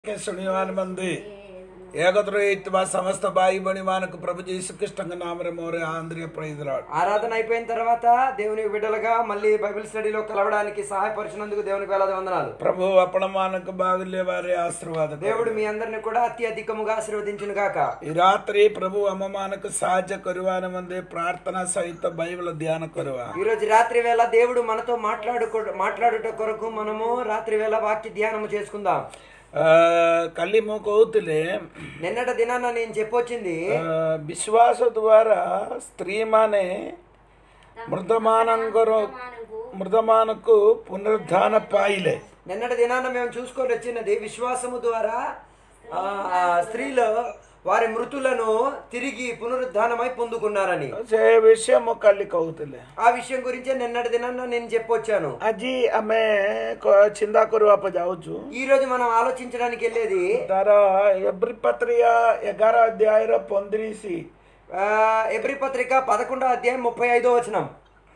के सुनिवान मंदी ఏకత్ర ఇత్వా సమస్త బాయి బణి మానకు ప్రభు యేసుకృష్ణ నామరే మోరే ఆంధ్రియ ప్రైజ్లాడ్ ఆరాధన అయిపోయిన తర్వాత దేవుని బిడ్డలుగా మళ్ళీ బైబిల్ స్టడీలో కలవడానికి సహాయపరిచినందుకు దేవునికి వేలాది వందనాలు ప్రభు అప్పణ మానకు బాగులే వారి ఆశీర్వాద దేవుడు మీ అందరిని కూడా అత్యధికముగా ఆశీర్వదించును గాక ఈ రాత్రి ప్రభు అమ్మమానకు సహాయ కరువాన మంది ప్రార్థన సహిత బైబిల్ ధ్యాన కరువా ఈ రోజు రాత్రి వేళ దేవుడు మనతో మాట్లాడుకో మాట్లాడుట కొరకు మనము రాత్రి వేళ వాక్య ధ్యానము చేసుకుందాం కళ్ళి కౌతులే నిన్నటి దినాన నేను చెప్పొచ్చింది విశ్వాస ద్వారా స్త్రీ మానే మృతమానంగరు మృతమానకు పునరుద్ధాన పాయిలే నిన్నటి దినాన మేము చూసుకొని వచ్చినది విశ్వాసము ద్వారా ఆ, ఆ స్త్రీలు వారి మృతులను తిరిగి పునరుద్ధానమై పొందుకున్నారని ସେ ବିଷୟ କଲି କହୁଥିଲେ ఆ విషయం గురించే నిన్నటి దినాన నేను చెప్పొచ్చాను ଆଜି ଆମେ କ- ଚିନ୍ତା କରିବାକୁ ଯାଉଛୁ ఈ రోజు మనం ఆలోచించడానికి వెళ్ళేది ତାର ଏବ୍ରି ପତ୍ରିକା ଏଗାର ଅଧ୍ୟାୟର ପନ୍ଦରିଶ ఆ, ఎబ్రి పత్రిక పదకొండో అధ్యాయం ముప్పై ఐదో వచనం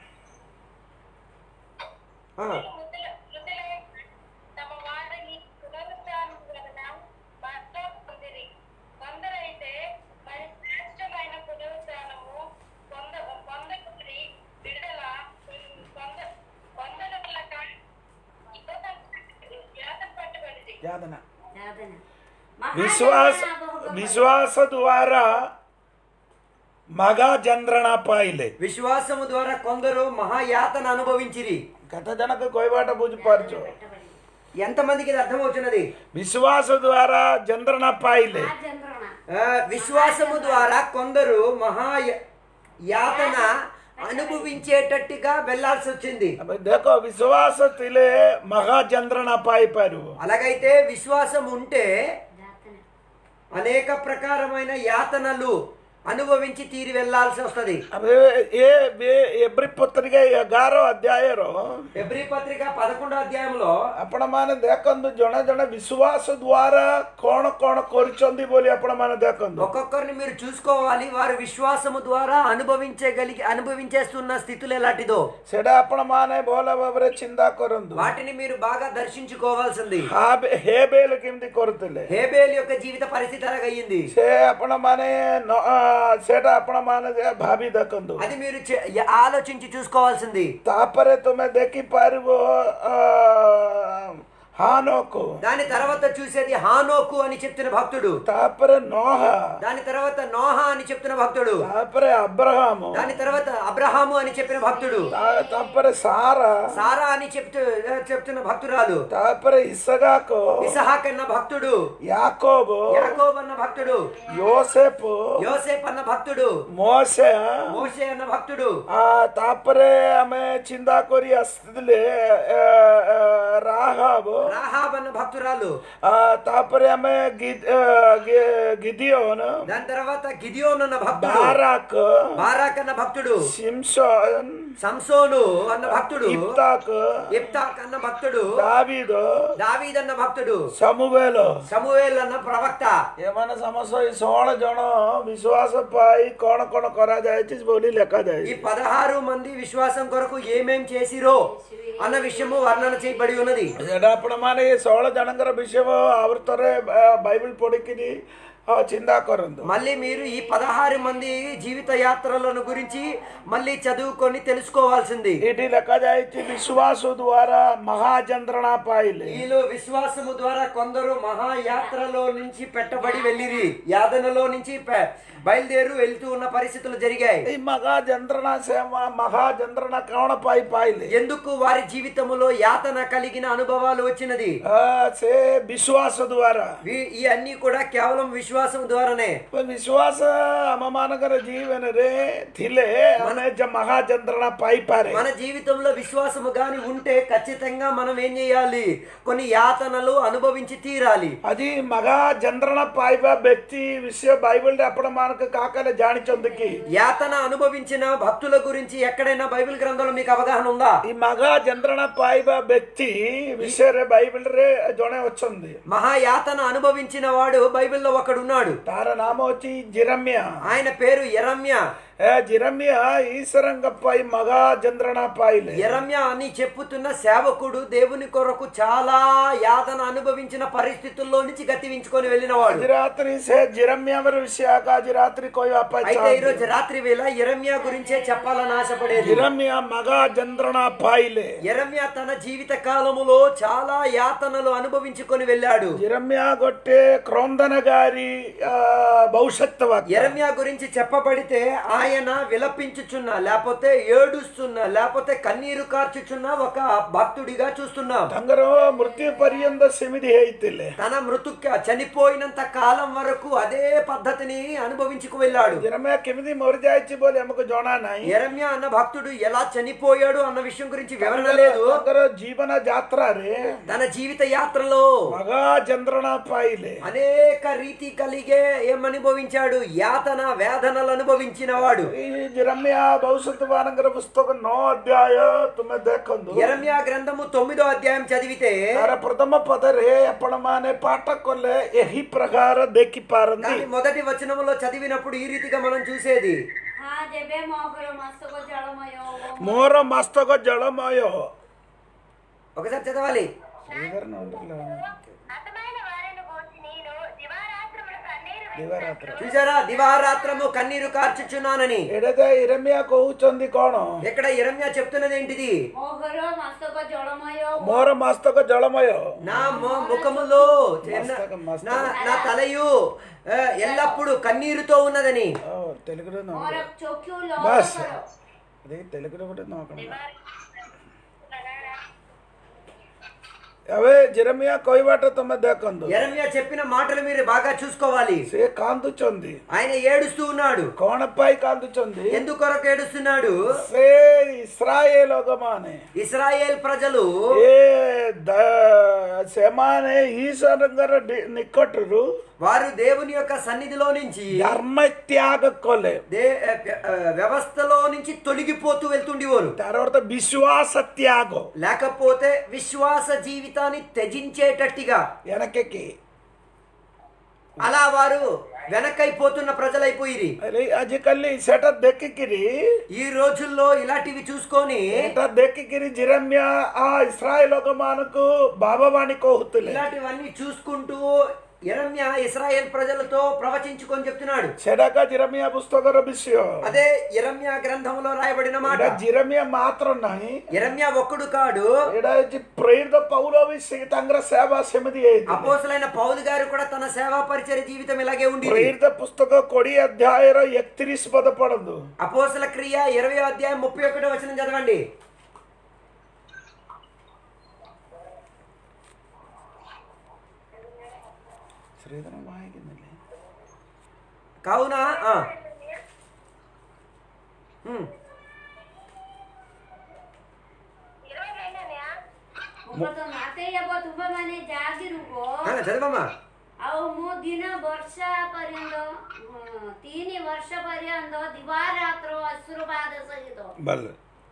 ఆ, మృతుల మృతులై తమ వారిని పునరుద్ధానం వలన భర్త పొందిరి కొందరైతే మరి శ్రేష్టమైన పునరుద్ధానము పొంద పొందకుని విడుదల పొంద పొందగలక యాత పట్టబడింది యాదన యాదన. విశ్వాస మహాజనన విశ్వాస ద్వారా మగ చంద్రణ పాయిలే విశ్వాసము ద్వారా కొందరు మహాయాతన అనుభవించిరి కథ జనక కొయ్యబాట బుజ్జిపారచు ఎంతమందికి ఇది అర్థమవుతున్నది విశ్వాస ద్వారా చంద్రణ పాయిలే మహాజనన. ఆ, విశ్వాసము ద్వారా కొందరు మహా యాతన అనుభవించేటట్టుగా వెళ్లాల్సి వచ్చింది అబ్బే, దేఖో విశ్వాస తిలే మహా చంద్రణ పాయిపారు అలాగైతే విశ్వాసం ఉంటే యాతన. అనేక ప్రకారమైన యాతనలు అనుభవించి తీరి వెళ్లాల్సి వస్తది అబే ఏ ఏ- ఎబ్రి పత్రిక ఎగారో అధ్యాయର ఎబ్రి పత్రిక పదకొండో అధ్యాయంలో ଆପଣମାନେ ଦେଖନ୍ତୁ ଜଣେ ଜଣେ ବିଶ୍ୱାସ ଦ୍ୱାରା କ'ଣ କ'ଣ କରିଛନ୍ତି ବୋଲି ଆପଣମାନେ ଦେଖନ୍ତୁ ఒక్కొక్కరిని మీరు చూసుకోవాలి వారు విశ్వాసము ద్వారా అనుభవించగలిగి అనుభవించేస్తున్న స్థితులు ఎలాంటిదో ସେଟା ଆପଣମାନେ ଭଲ ଭାବରେ ଚିନ୍ତା କରନ୍ତୁ వాటిని మీరు బాగా దర్శించుకోవాల్సింది ହାବେ- ହେବେଲ କେମିତି କରୁଥିଲେ హేబేల్ యొక్క జీవిత పరిస్థితి అలాగయ్యింది ସେ ଆପଣମାନେ ନ- ଆ, ସେଟା ଆପଣମାନେ ଯେ ଭାବି ଦେଖନ୍ତୁ అది మీరు చే- య- ఆలోచించి చూసుకోవాల్సింది ତାପରେ ତୁମେ ଦେଖିପାରିବ ଆ, ହାନକୁ దాని తర్వాత చూసేది హానోకు అని చెప్తున్న భక్తుడు ତାପରେ ନହ దాని తర్వాత నోహా అని చెప్తున్న భక్తుడు ତାପରେ అబ్రహాము దాని తర్వాత అబ్రహాము అని చెప్పిన భక్తుడు ତା- ତାପରେ ସାରା సారా అని చెప్తూ చెప్తున్న భక్తురాలు ତାପରେ ఇసగాకు ఇసహాక్ అన్న భక్తుడు యాకోబు యాకోబ్ అన్న భక్తుడు యోసేపు యోసేప్ అన్న భక్తుడు మోసే మోషే అన్న భక్తుడు ఆ ତାପରେ ଆମେ ଚିନ୍ତା କରି ଆସିଥିଲେ ଏ, ଏ, ରାହାବ రాహాబ్ అన్న భక్తురాలు ఆ, ତାପରେ ଆମେ ଗି- ଏ, ଗି- గిଦିయోన్ దాని తర్వాత గిదియోన్ అన్న భక్తుడు బారాక్ బారాక్ అన్న భక్తుడు సిమ్సోన్ సంసోను అన్న భక్తుడు ఇప్తాక్ ఇప్తాక్ అన్న భక్తుడు దావీదు దావీద్ అన్న భక్తుడు ସମୁବେଲ సమూయేల్ అన్న ప్రవక్త ଏମାନେ ସମସ୍ତ ଏଇ ଷୋହଳ ଜଣ ବିଶ୍ୱାସ ପାଇ କ'ଣ କ'ଣ କରାଯାଇଛି ବୋଲି ఈ ଲେଖାଯାଇଛି పదహారు మంది విశ్వాసం కొరకు ఏమేం చేసిరో అన్న విషయము వర్ణన చేయబడి ఉన్నది ସେଟା ଆପଣମାନେ ଏ ଷୋହଳ ଜଣଙ୍କର ବିଷୟ ଆଉ ଥରେ ବାଇବଲ ପଢିକିରି ఆ, ଚିନ୍ତା କରନ୍ତୁ మళ్ళీ మీరు ఈ పదహారు మంది జీవిత యాత్రలను గురించి మళ్ళీ చదువుకొని తెలుసుకోవాల్సింది ଏଠି ଲେଖାଯାଇଛି ବିଶ୍ୱାସ ଦ୍ୱାରା ମହାଯନ୍ତ୍ରଣା ପାଇଲେ వీళ్ళు విశ్వాసము ద్వారా కొందరు మహాయాత్రలో నుంచి పెట్టబడి వెళ్ళిరి యాదనలో నుంచి పె- బయలుదేరు వెళ్తూ ఉన్న పరిస్థితులు జరిగాయి ଏଇ ମହାଯନ୍ତ୍ରଣା ସେ ମହାଯନ୍ତ୍ରଣା କ'ଣ ପାଇଁ ପାଇଲେ ఎందుకు వారి జీవితములో యాతన కలిగిన అనుభవాలు వచ్చినది ఆ, ସେ ବିଶ୍ୱାସ ଦ୍ୱାରା వీ- ఈ అన్ని కూడా కేవలం విశ్వాసం ద్వారానే ବିଶ୍ୱାସ ଆମମାନଙ୍କର ଜୀବନରେ ଥିଲେ ଆମେ ଯେ ମହାଯନ୍ତ୍ରଣା ପାଇପାରେ మన జీవితంలో విశ్వాసము గాని ఉంటే ఖచ్చితంగా మనం ఏం చేయాలి కొన్ని యాతనలు అనుభవించి తీరాలి ଆଜି ମହାଯନ୍ତ୍ରଣା ପାଇବା ବ୍ୟକ୍ତି ବିଷୟ ବାଇବଲରେ ଆପଣମାନଙ୍କ କାକରେ ଜାଣିଛନ୍ତି କି యాతన అనుభవించిన భక్తుల గురించి ఎక్కడైనా బైబిల్ గ్రంథంలో మీకు అవగాహన ఉందా ఈ మగా ଯନ୍ତ୍ରଣା ପାଇବା ବ୍ୟକ୍ତି ବିଷୟରେ ବାଇବଲରେ ଜଣେ ଅଛନ୍ତି మహాయాతన అనుభవించిన వాడు బైబిల్లో ఒకడు ఉన్నాడు ତାର ନାମ ଅଛି ଜିରମ୍ୟା ఆయన పేరు ఎరమ్య ఏ జిరమ్య ఈశ్వరంగపై మగా జంద్రణ పాయిలే ఎరమ్య అని చెప్పుతున్న సేవకుడు దేవుని కొరకు చాలా యాతన అనుభవించిన పరిస్థితుల్లో నుంచి గతివించుకొని వెళ్ళినవాడు आज रात्रि से जिरम्या वर विषय का आज रात्रि कोई वापस అయితే ఈ రోజు రాత్రి వేళ ఎరమ్య గురించే చెప్పాలని ఆశపడేది जिरम्या मगा जंद्रణ పాయిలే ఎరమ్య తన జీవిత కాలములో చాలా యాతనలు అనుభవించుకొని వెళ్ళాడు జిరమ్య గొట్టే క్రోందనగారి ఆ, భవిష్యత్తు వాక్యం. ఎరమ్య గురించి చెప్పబడితే ఆయన విలపించుచున్నా లేకపోతే ఏడుస్తున్నా లేకపోతే కన్నీరు కార్చుచున్నా ఒక భక్తుడిగా చూస్తున్నాం ತಂಗರು ಮೃತ್ಯು ಪರ್ಯಂತ ಸಮಿತಿ ಹೇಳ್ತಿಲ್ಲ తన మృతుక్క చనిపోయినంత కాలం వరకు అదే పద్ధతిని అనుభవించుకు వెళ్ళాడు జిరమ్య కిమిది మొరిజాయిచి బోలి ఎమకు జోనా నాయి ఎరమ్య అన్న భక్తుడు ఎలా చనిపోయాడు అన్న విషయం గురించి వివరణ లేదు ತಂಗರು ಜೀವನ ಜಾತ್ರಾ ರೀ తన జీవిత యాత్రలో మగా చంద్రణ పాయిలే అనేక రీతి కలిగే ఏమనుభవించాడు యాతన వేదనలు అనుభవించిన వాడు ಈ ಜಿರಮ್ಯ ಭವಿಷ್ಯತ್ ವಾರಂಗರ ಪುಸ್ತಕ ನೋ ಅಧ್ಯಾಯ ತುಮ ದೇಖಂದು ఎరమ్య గ్రంథము తొమ్మిదో అధ్యాయం చదివితే ತಾರ ಪ್ರಥಮ ಪದರೇ ಅಪ್ಪಣ ಮಾನೆ ಪಾಠ ಕೊಲ್ಲೆ ಎಹಿ ಪ್ರಕಾರ ದೇಖಿ ಪಾರಂದಿ కానీ మొదటి వచనములో చదివినప్పుడు ఈ రీతిగా మనం చూసేది ହଁ ଯେବେ ମହକର ମସ୍ତକ ଜଳମୟ ଓ ಮೋರ ಮಸ್ತಕ ಜಳಮಯ ఒకసారి చదవాలి హతమైన వారిని గూర్చి నేను దివారాత్రములు కన్నీరు ದಿವಾರಾತ್ರ చూసారా దివారాత్రము కన్నీరు కార్చుచున్నానని ಎಡದ ಇರಮ್ಯ ಕହୁಚಂದಿ ಕೋಣ ఇక్కడ ఎరమ్య చెప్తున్నది ఏంటిది ମହକର ମସ୍ତକ ଜଳମୟ ଓ మోర మస్తక జళమయ నా మొ- ముఖములో చిన్న- మస్తక, మస్తక. నా నా తలయు ఆ, ఎల్లప్పుడూ కన్నీరుతో ఉన్నదని ఓ, తెలుగులో నో- ମୋର ଚକ୍ଷୁ బస్ ଲୋକ କର అదే తెలుగులో కూడా నోకండి అవే జిరమియా కొయ్యబాట తమ దేకందు ఎరమ్య చెప్పిన మాటలు మీరు బాగా చూసుకోవాలి సే కాంతుచొంది ఆయన ఏడుస్తూ ఉన్నాడు కోణపై కాంతుచొంది ఎందుకొరకు ఏడుస్తున్నాడు సే ఇస్రాయేలోగమానే ఇస్రాయేల్ ప్రజలు ఏ ద- సెమానే ఈశ్వరంగర నిక్కటరు వారు దేవుని యొక్క సన్నిధిలో నుంచి ధర్మత్యాగ కొలే దే ఆ, వ్యవస్థలో నుంచి తొలగిపోతూ వెళ్తుండేవారు తర్వాత విశ్వాస త్యాగం లేకపోతే విశ్వాస జీవితాన్ని త్యజించేటట్టుగా వెనకకి అలా వారు వెనకైపోతున్న ప్రజలైపోయిరి అరే అజికల్లి సెట దెక్కికిరి ఈ రోజుల్లో ఇలాంటివి చూసుకొని ఎట దెక్కికిరి జిరమ్య ఆ ఇస్రాయేలోగమానకు బాబావాణి కోహుతులే ఇలాంటివన్నీ చూసుకుంటూ ఎరమ్య ఇస్రాయేల్ ప్రజలతో ప్రవచించుకొని చెప్తున్నాడు సెడక జిరమియా పుస్తకర విషయం అదే ఎరమ్య గ్రంథంలో రాయబడిన మాట ఇక్కడ జిరమియా మాత్రం నాయి ఎరమ్య ఒక్కడు కాడు ఇక్కడ ప్రేరిత పౌరవి సీతంగ్ర సేవా సమితి అయింది అపోసలైన పౌలు గారు కూడా తన సేవా పరిచయ జీవితం ఇలాగే ఉంది ಪ್ರೇರಿತ ಪುಸ್ತಕ ಕೊಡಿ ಅಧ್ಯಾಯರ ಎಕ್ತಿರಿಸ್ ಪದ ಪಡದು అపోసల క్రియ ఇరవై అధ్యాయం ముప్పై ఒకటో వచనం చదవండి శ్రీధరం వాయికిందండి కావున ఆ. ఉమ్. ఇరవై రెండనయా ମୁଁ ତ ନାତେ ହେବ ତୁମେମାନେ ଜାଗି ରୁହ ఆ, చదవమ్మా ଆଉ ମୁଁ ଦିନ ବର୍ଷ ପର୍ଯ୍ୟନ୍ତ ଉଁ, ତିନି ବର୍ଷ ପର୍ଯ୍ୟନ୍ତ ଦିବାରାତ୍ର ଆଶୀର୍ବାଦ ସହିତ ಬಲ್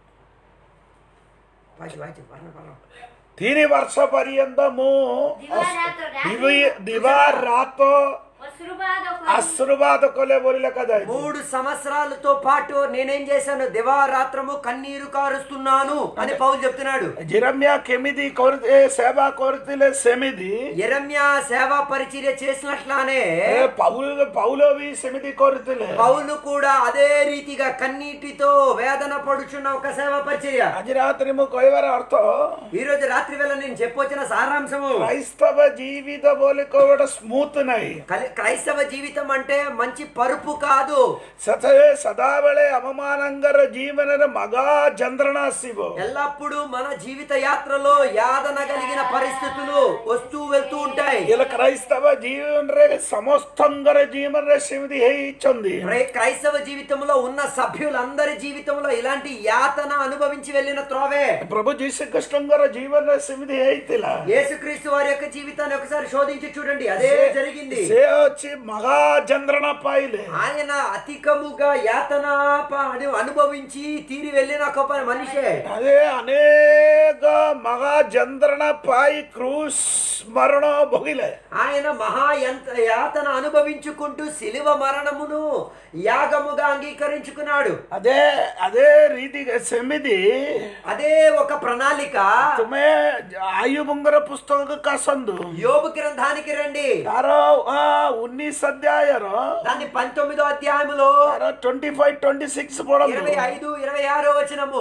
వాయిచి వాయిచి పర్ణ పర్ణ ತೀನಿ ವರ್ಷ ಪರ್ಯಂತ ಮೂ ଦିବାରାତ୍ର ದಿವಿ- ದಿವಾ ರಾತ ଆଶୀର୍ବାଦ କରି ಆಶೀರ್ವಾದ ಕೊಲೆ ಬೋಲಿಲ ಕದ మూడు సంవత్సరాలతో పాటు నేనేం చేశాను దివారాత్రము కన్నీరు కారుస్తున్నాను అని పౌలు చెప్తున్నాడు ಜಿರಮ್ಯ ಕೆಮಿದಿ ಕೊರತೆ ಸೇವಾ ಕೊರತಿಲೆ ಸೆಮಿದಿ ఎరమ్య సేవా పరిచర్య చేసినట్లానే ಏ ಪೌಲ್ ಪೌಲವಿ ಸೆಮಿದಿ ಕೊರತಿಲೆ పౌలు కూడా అదే రీతిగా కన్నీటితో వేదన పడుచున్న ఒక సేవా పరిచర్య ಅಜಿ ರಾತ್ರಿ ಮು ಕೊಯ್ವರ ಅರ್ಥ ఈ రోజు రాత్రి వేళ నేను చెప్పొచ్చిన సారాంశము ಕ್ರೈಸ್ತವ ಜೀವಿತ ಬೋಲಿಕೋವಡ ಸ್ಮೂತ್ ನೈ కలి- క్రైస్తవ జీవితం అంటే మంచి పరుపు కాదు ಸತವೇ ಸದಾವಳೆ ಅವಮಾನಂಗರ ಜೀವನದ ಮಗಾ ಚಂದ್ರನ ಸಿಗೋ ఎల్లప్పుడూ మన జీవిత యాత్రలో యాదన కలిగిన పరిస్థితులు వస్తూ వెళ్తూ ఉంటాయి ఇలా క్రైస్తవ జీవనరే సమస్తంగర జీవనరే సిమిది హేయిచుంది క్రై- క్రైస్తవ జీవితంలో ఉన్న సభ్యులందరి జీవితంలో ఇలాంటి యాతన అనుభవించి వెళ్ళిన త్రోవే ప్రభు జీసుకృష్ణంగర జీవన సిమిది హేయితిల యేసుక్రీస్తు వారి యొక్క జీవితాన్ని ఒకసారి శోధించి చూడండి అదే జరిగింది సే వచ్చి మహాచంద్రణ పాయిలే ఆయన అధికముగా యాతన ప- అని అనుభవించి తీరి వెళ్ళిన ఒక మనిషే అదే అనేక మహాచంద్రణ పాయి క్రూస్ మరణ భోగిలే ఆయన మహా యంత యాతన అనుభవించుకుంటూ శిలువ మరణమును యాగముగా అంగీకరించుకున్నాడు అదే అదే రీతిగా సెమిది అదే ఒక ప్రణాళిక ತುಮೆ ಆಯುಬುಂಗರ ಪುಸ್ತಕ ಕಸಂದು యోబు గ్రంథానికి రండి ಯಾರೋ ಆ ಉನ್ನೀಸ್ ಅಧ್ಯಾಯರು దాన్ని పంతొమ్మిదో అధ్యాయములో ಯಾರೋ ಟ್ವೆಂಟಿ ಫೈವ್ ಟ್ವೆಂಟಿ ಸಿಕ್ಸ್ ಕೊಡೋದು ఇరవై ఐదు ఇరవై ఆరో వచనము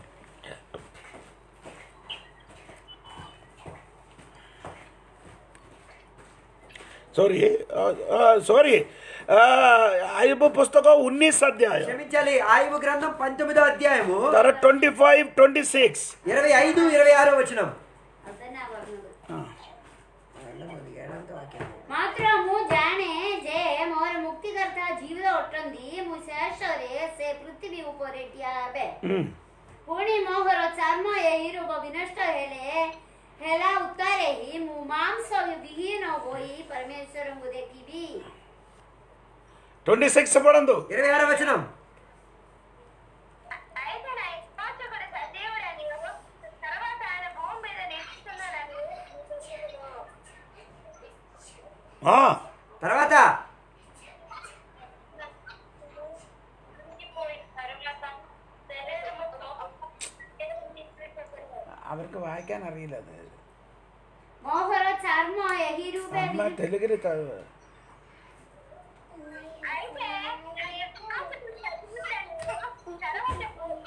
ಸಾರಿ ಸಾರಿ ಆಯುಬ ಪುಸ್ತಕ ಉನ್ನೀಸ್ ಅಧ್ಯಾಯ క్షమించాలి ఆయువు గ్రంథం పంతొమ్మిదో అధ్యాయము ತರ ಟ್ವೆಂಟಿ ಫೈವ್ ಟ್ವೆಂಟಿ ಸಿಕ್ಸ್ ఇరవై ఐదు ఇరవై ఆరో వచనం ಅದನ್ನ ವರ್ಣಗಳು ಮಾತ್ರ ମୁଁ ଜାଣେ ଯେ ମୋର ମୁକ୍ତିକର୍ତ୍ତା ଜୀବିତ ଅଟନ୍ତି ମୁଁ ଶେଷରେ ସେ ପୃଥିବୀ ଉପରେ ଠିଆ ହେବେ ಹ್ಮ್ ପୁଣି ମୋହର ଚର୍ମ ଏହି ରୋଗ ବିନଷ୍ଟ ହେଲେ ହେଲା ଉତ୍ତାରେ ହିଁ ମୁଁ ମାଂସ ବିହୀନ ହୋଇ ପରମେଶ୍ୱରଙ୍କୁ ଦେଖିବି ಟ್ವೆಂಟಿ ಸಿಕ್ಸ್ ಪಡಂದು ఇరవై ఆరో వచనం అయితే నా విశ్వాసకుడు సజీవుడని తర్వాత ఆయన భూమి మీద నిలుస్తున్నాడని నీకు తెలుసు. ಹಾ తర్వాత ఉండిపోయిన తరువాత శరీరముతో അവർക്ക് വായിക്കാൻ അറിയില്ല അത് ମୋହର ଚର୍ମ ଏହି ରୂପେ അമ്മ തെലുങ്കില് ത- అయితే నా విశ్వాసకుడు సజీవుడని తర్వాత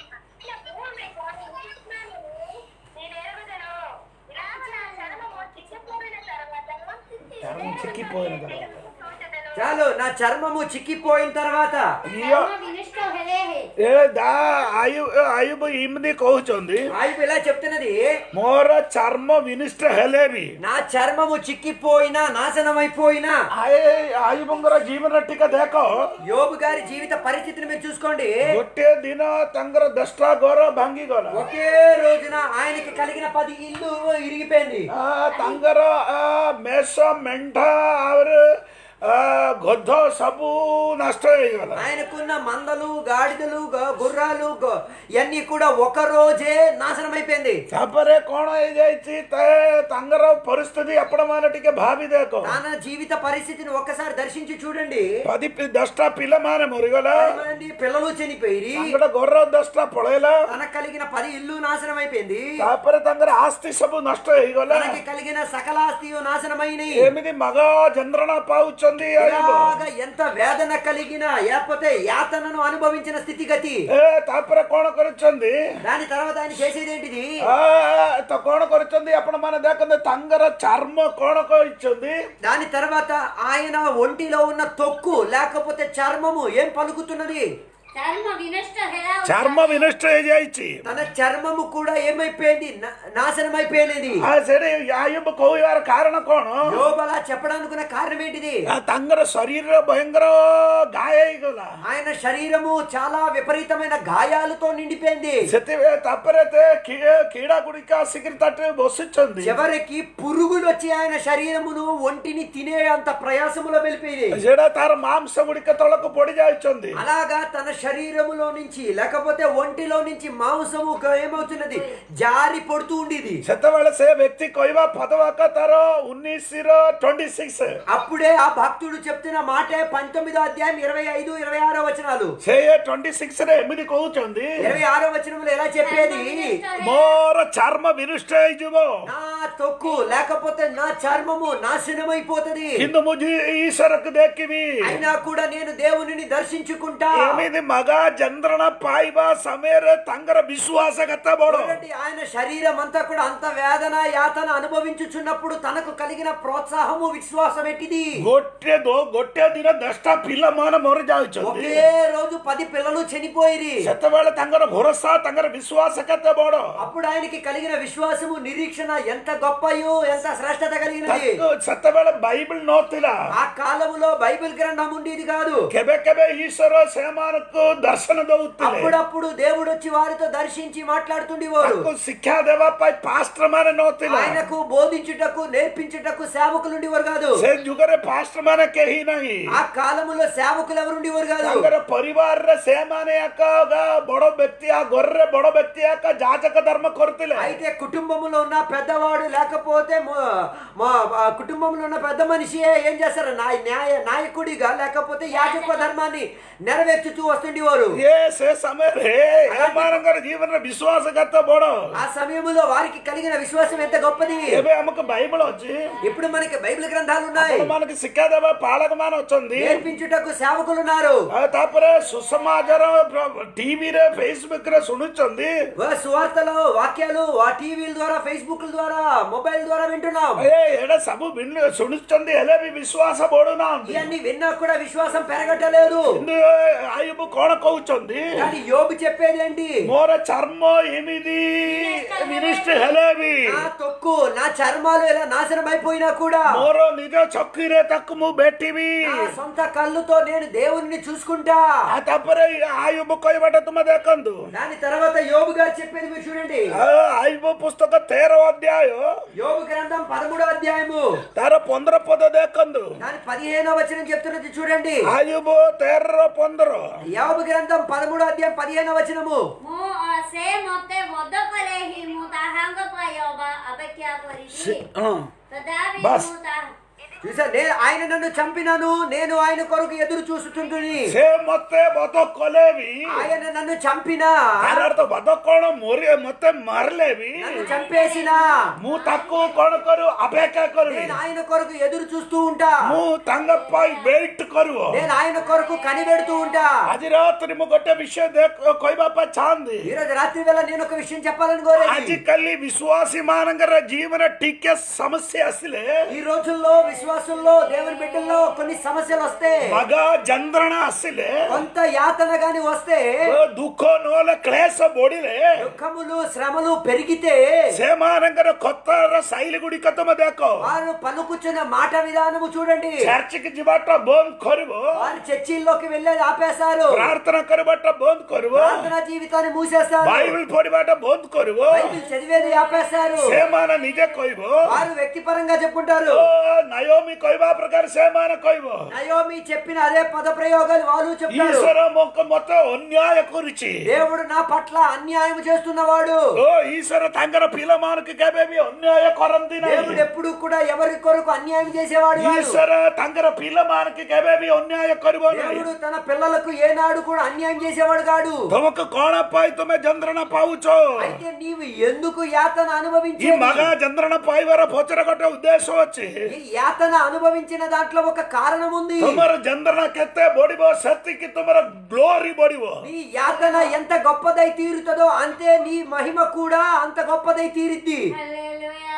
ఆయన భూమి మీద నిలుస్తున్నాడని నేను ఎరుగుదను ఇలాగ నా చర్మము చిక్కిపోయిన తర్వాత చర్మం చిక్కిపోయిన తర్వాత. సూచనలు చాలు నా చర్మము చిక్కిపోయిన తర్వాత అయ్యో ଚର୍ମ ବିନଷ୍ଟ ହେଲେ ହେ ఏ దా ఆయు ଆୟୁବ ଏମିତି କହୁଛନ୍ତି ఆయువు ఇలా చెప్తున్నది ମୋର ଚର୍ମ ବିନିଷ୍ଟ ହେଲେ ବି నా చర్మము చిక్కిపోయినా నాశనమైపోయినా ଆୟୁବଙ୍କର ଜୀବନ ଟିକେ ଦେଖ యోబు గారి జీవిత పరిస్థితిని మీరు చూసుకోండి ଗୋଟିଏ ଦିନ ତାଙ୍କର ଦଶଟା ଘର ଭାଙ୍ଗିଗଲା ఒకే రోజున ఆయనకి కలిగిన పది ఇల్లు ఇరిగిపోయింది ఆ, ତାଙ୍କର ଆ, ମେଷ ମେଣ୍ଢା ଆହୁରି ଆ, ଗଧ ସବୁ ନଷ୍ଟ ହେଇଗଲା ఆయనకున్న మందలు గాడిదలు గ- గుర్రాలు గ- ఇవన్నీ కూడా ఒక రోజే నాశనం అయిపోయింది ତାପରେ କଣ ହେଇଯାଇଛି ତା- ତାଙ୍କର ପରିସ୍ଥିତି ଆପଣ ମାନେ ଟିକେ ଭାବି ଦେଖ తన జీవిత పరిస్థితిని ఒక్కసారి దర్శించి చూడండి ପଦି ପି- ଦଶଟା ପିଲାମାନେ ମରିଗଲା పది మంది పిల్లలు చనిపోయి ତାଙ୍କର ଘର ଦଶଟା ପଳେଇଲା తనకు కలిగిన పది ఇల్లు నాశనం అయిపోయింది ତାପରେ ତାଙ୍କର ଆସ୍ତି ସବୁ ନଷ୍ଟ ହେଇଗଲା తనకి కలిగిన సకల ఆస్తి నాశనమైనవి ଏମିତି మగ ଯନ୍ତ୍ରଣା ପାଉଛନ୍ତି ଆୟୁବ ఇలాగ ఎంత వేదన కలిగిన లేకపోతే యాతనను అనుభవించిన స్థితిగతి ଏ ତାପରେ କଣ କରିଛନ୍ତି దాని తర్వాత ఆయన చేసేది ఏంటిది ଆ, ତ କଣ କରିଛନ୍ତି ଆପଣ ମାନେ ଦେଖନ୍ତୁ ତାଙ୍କର ଚର୍ମ କଣ କହିଛନ୍ତି దాని తర్వాత ఆయన ఒంటిలో ఉన్న తొక్కు లేకపోతే చర్మము ఏం పలుకుతున్నది ଚର୍ମ ବିନଷ୍ଟ ହେଲା ଚର୍ମ ବିନଷ୍ଟ ହେଇଯାଇଛି తన చర్మము కూడా ఏమైపోయింది నా- నాశనం అయిపోయినది ଆ ସେଠି ଆୟୁବ କହିବାର କାରଣ କଣ యోబలా చెప్పడానుకున్న కారణం ఏంటిది ଆ, ତାଙ୍କର ଶରୀର ଭୟଙ୍କର ଗାୟ ହେଇଗଲା ఆయన శరీరము చాలా విపరీతమైన గాయాలతో నిండిపోయింది ସେଥିପାଇଁ ତାପରେ ସେ କି- କୀଡ଼ା ଗୁଡ଼ିକ ଆସିକିରି ତାଠୁ ବସିଛନ୍ତି చివరికి పురుగులు వచ్చి ఆయన శరీరమును ఒంటిని తినే అంత ప్రయాసములో వెళ్ళిపోయింది ସେଟା ତାର ମାଂସ ଗୁଡ଼ିକ ତଳକୁ ପଡି ଯାଉଛନ୍ତି అలాగా తన శరీరములో నుంచి లేకపోతే ఒంటిలో నుంచి మాంసము క- ఏమవుతున్నది జారి పడుతూ ఉండేది ସେତେବେଳେ ସେ ବ୍ୟକ୍ତି କହିବା ପଦବାକ ତାର ଉଣେଇଶର ଟ୍ୱେଣ୍ଟି ସିକ୍ସ అప్పుడే ఆ భక్తుడు చెప్తున్న మాటే పంతొమ్మిదో అధ్యాయం ఇరవై ఐదు ఇరవై ఆరో వచనాలు ସେ ଟ୍ୱେଣ୍ଟି ସିକ୍ସରେ ଏମିତି କହୁଛନ୍ତି ఇరవై ఆరో వచనములు ఎలా చెప్పేది ମୋର ଚର୍ମ ବିନଷ୍ଟ ହେଇଯିବ నా తొక్కు లేకపోతే నా చర్మము నాశనమైపోతది କିନ୍ତୁ ମୁଁ ଯି- ଈଶ୍ୱରକୁ ଦେଖିବି అయినా కూడా నేను దేవునిని దర్శించుకుంటా ଏମିତି ମଗା ଯନ୍ତ୍ରଣା ପାଇବା ସମୟରେ ତାଙ୍କର ବିଶ୍ୱାସ କେତେ ବଡ చూడండి, ఆయన శరీరం అంతా కూడా అంత వేదన యాతన అనుభవించుచున్నప్పుడు తనకు కలిగిన ప్రోత్సాహము విశ్వాసం ఎట్టిది ଗୋଟେ ଦୋ- ଗୋଟେ ଦିନ ଦଶଟା ପିଲାମାନେ ମରି ଯାଉଛନ୍ତି ఒకే రోజు పది పిల్లలు చనిపోయిరి ସେତେବେଳେ ତାଙ୍କର ଭରସା ତାଙ୍କର ବିଶ୍ୱାସ କେତେ ବଡ అప్పుడు ఆయనకి కలిగిన విశ్వాసము నిరీక్షణ ఎంత గొప్పయో ఎంత శ్రేష్టత కలిగినది ତାକୁ ସେତେବେଳେ ବାଇବଲ ନଥିଲା ఆ కాలములో బైబిల్ గ్రంథం ఉండేది కాదు କେବେ କେବେ ଈଶ୍ୱର ସେମାନଙ୍କୁ ସେମାନଙ୍କୁ ଦର୍ଶନ ଦଉଥିଲେ అప్పుడప్పుడు దేవుడు వచ్చి వారితో దర్శించి మాట్లాడుతుండేవారు ତାଙ୍କୁ ଶିକ୍ଷା ଦେବା ପାଇଁ ପାଷ୍ଟର ମାନେ ନଥିଲା ఆయనకు బోధించుటకు నేర్పించుటకు సేవకులు ఉండేవారు కాదు ସେ ଯୁଗରେ ପାଷ୍ଟର ମାନେ କେହି ନାହିଁ ఆ కాలములో సేవకులు ఎవరు ఉండేవారు కాదు ତାଙ୍କର ପରିବାରରେ ସେମାନେ ଏକ ଗ- ବଡ ବ୍ୟକ୍ତି ఆ గొర్రె ବଡ ବ୍ୟକ୍ତି ଏକ ଯାଜକ ଧର୍ମ କରୁଥିଲେ అయితే కుటుంబంలో ఉన్న పెద్దవాడు లేకపోతే మొ- మా- ఆ కుటుంబంలో ఉన్న పెద్ద మనిషి ఏం చేస్తారు నాయ న్యాయ నాయకుడిగా లేకపోతే యాజక ధర్మాన్ని నెరవేర్చుతూ వస్తుండేవారు ଏ ସେ ସମୟରେ ଏମାନଙ୍କର ଜୀବନରେ ବିଶ୍ୱାସ କେତେ ବଡ ఆ సమయంలో వారికి కలిగిన విశ్వాసం ఎంత గొప్పది ଏବେ ଆମକୁ ବାଇବଲ ଅଛି ఇప్పుడు మనకి బైబిల్ గ్రంథాలు ఉన్నాయి మనకి ଶିକ୍ଷା ଦେବା ପାଳକ ମାନେ ଅଛନ୍ତି నేర్పించుటకు సేవకులు ఉన్నారు ଆଉ ତାପରେ ସୁସମାଜର ଟିଭିରେ ଫେସବୁକରେ ଶୁଣୁଛନ୍ତି ఓ సువార్తలు వాక్యాలు ఆ టీవీల ద్వారా ఫేస్బుక్ ద్వారా మొబైల్ ద్వారా వింటున్నాం ଏ ଏଇଟା ସବୁ ବିନ- ଶୁଣୁଛନ୍ତି ହେଲେ ବି ବିଶ୍ୱାସ ବଢୁନାହାନ୍ତି ఇవన్నీ విన్నా కూడా విశ్వాసం పెరగటలేదు କିନ୍ତୁ ଆୟୁବ କଣ କହୁଛନ୍ତି కానీ యోబు చెప్పేది ఏంటి ମୋର ଚର୍ମ ଏମିତି ମିନିଷ୍ଟ୍ରି ହେଲେ ବି నా తొక్కు నా చర్మాలు ఇలా నాశనం అయిపోయినా కూడా ମୋର ନିଜ ଚକିରେ ତାକୁ ମୁଁ ଭେଟିବି నా సొంత కళ్ళుతో నేను దేవుని చూసుకుంటా ଆଉ ତାପରେ ଆୟୁବ କହିବାଟା ତୁମେ ଦେଖନ୍ତୁ దాని తర్వాత యోబు గారు చెప్పేది మీరు చూడండి ଆଉ ଆୟୁବ ପୁସ୍ତକ ତେର ଅଧ୍ୟାୟ యోబు గ్రంథం పదమూడో అధ్యాయము ତାର ପନ୍ଦର పଦ ଦେଖନ୍ତୁ దాని పదిహేనో వచనం చెప్తున్నది చూడండి ଆୟୁବ ତେରର ପନ୍ଦର యోబు గ్రంథం పదమూడో అధ్యాయం పదిహేనో వచనము ମୁଁ ଅ, ସେ ମତେ ବଧ କଲେ ହିଁ ମୁଁ ତାହାଙ୍କ ପାଇଁ ଅବା ଅପେକ୍ଷା କରିବି ହଁ ତଥାପି ବାସ୍। ମୁଁ ତାହା చూసా నేను ఆయన నన్ను చంపినాను నేను ఆయన కొరకు ఎదురు చూస్తుంటుంది ସେ ମତେ ବଧ କଲେ ବି ఆయన నన్ను చంపినా ତାର ଅର୍ଥ ବଧ କଣ ମୋରି ମତେ ମାରିଲେ ବି నన్ను చంపేసినా ମୁଁ ତାକୁ କଣ କରୁ ଅପେକ୍ଷା କରିବି నేను ఆయన కొరకు ఎదురు చూస్తూ ఉంటా ମୁଁ ତାଙ୍କ ପାଇଁ ୱେଟ୍ କରିବ నేను ఆయన కొరకు కనిపెడుతూ ఉంటా ଆଜି ରାତିରେ ମୁଁ ଗୋଟେ ବିଷୟ ଦେଖ- କହିବା ପାଇଁ ଚାହାନ୍ତି ఈ రోజు రాత్రి వేళ నేను ఒక విషయం చెప్పాలని కోరేది ଆଜିକାଲି ବିଶ୍ୱାସୀ ମାନଙ୍କର ଜୀବନ ଟିକେ ସମସ୍ୟା ଆସିଲେ ఈ రోజుల్లో విశ్వాసంలో దేవుని బిడ్డల్లో కొన్ని సమస్యలు వస్తే మగ ଯନ୍ତ୍ରଣା ଆସିଲେ కొంత యాతన గాని వస్తే ଓ ଦୁଃଖ ନହେଲେ କ୍ଲେଶ ବଢିଲେ దుఃఖములు శ్రమలు పెరిగితే ସେମାନଙ୍କର କଥାର ଶୈଳୀ ଗୁଡିକ ତମେ ଦେଖ వారు పలుకుచున్న మాట విధానము చూడండి ଚର୍ଚ୍ଚకి ଯିବାଟା ବନ୍ଦ କରିବ వారు చర్చిల్లోకి వెళ్ళేది ఆపేస్తారు ପ୍ରାର୍ଥନା କରିବାଟା ବନ୍ଦ କରିବ ప్రార్థన జీవితాన్ని మూసేస్తారు ବାଇବଲ ପଢିବାଟା ବନ୍ଦ କରିବ బైబిల్ చదివేది ఆపేస్తారు ସେମାନେ ନିଜେ କହିବ వారు వ్యక్తిపరంగా చెప్పుకుంటారు ଓ ନାୟୋମି କହିବା ପ୍ରକାର ସେମାନେ କହିବ నయోమి చెప్పిన అదే పద ప్రయోగాలు వాళ్ళు చెప్తారు ଈଶ୍ୱର ମୋ- ମତେ ଅନ୍ୟାୟ କରୁଛି దేవుడు నా పట్ల అన్యాయం చేస్తున్నవాడు ଓ ଈଶ୍ୱର ତାଙ୍କର ପିଲାମାନଙ୍କୁ କେବେ ବି ଅନ୍ୟାୟ କରନ୍ତି దేవుడు ନାହିଁ ఎప్పుడు కూడా ఎవరి కొరకు అన్యాయం చేసేవాడు కాదు. ଈଶ୍ୱର ତାଙ୍କର ପିଲାମାନଙ୍କୁ କେବେ ବି ଅନ୍ୟାୟ କରିବ ନାହିଁ దేవుడు తన పిల్లలకు ఏనాడు కూడా అన్యాయం చేసేవాడు కాడు ତମକୁ କଣ ପାଇଁ ତମେ ଯନ୍ତ୍ରଣା ପାଉଛ అయితే నీవు ఎందుకు యాతన ఈ అనుభవించి మగ ଯନ୍ତ୍ରଣା ପାଇବାର ପଛରେ ଗୋଟେ ଉଦ୍ଦେଶ୍ୟ ଅଛି ఈ యాతన అనుభవించిన దాంట్లో ఒక కారణం ఉంది ତମର ଯନ୍ତ୍ରଣା କେତେ ବଢିବ ସେତିକି ତମର ଗ୍ଲୋରି ବଢିବ నీ యాతన ఎంత గొప్పదై తీరుతుందో అంతే నీ మహిమ కూడా అంత గొప్పదై తీరిద్ది ହାଲେଲୁୟା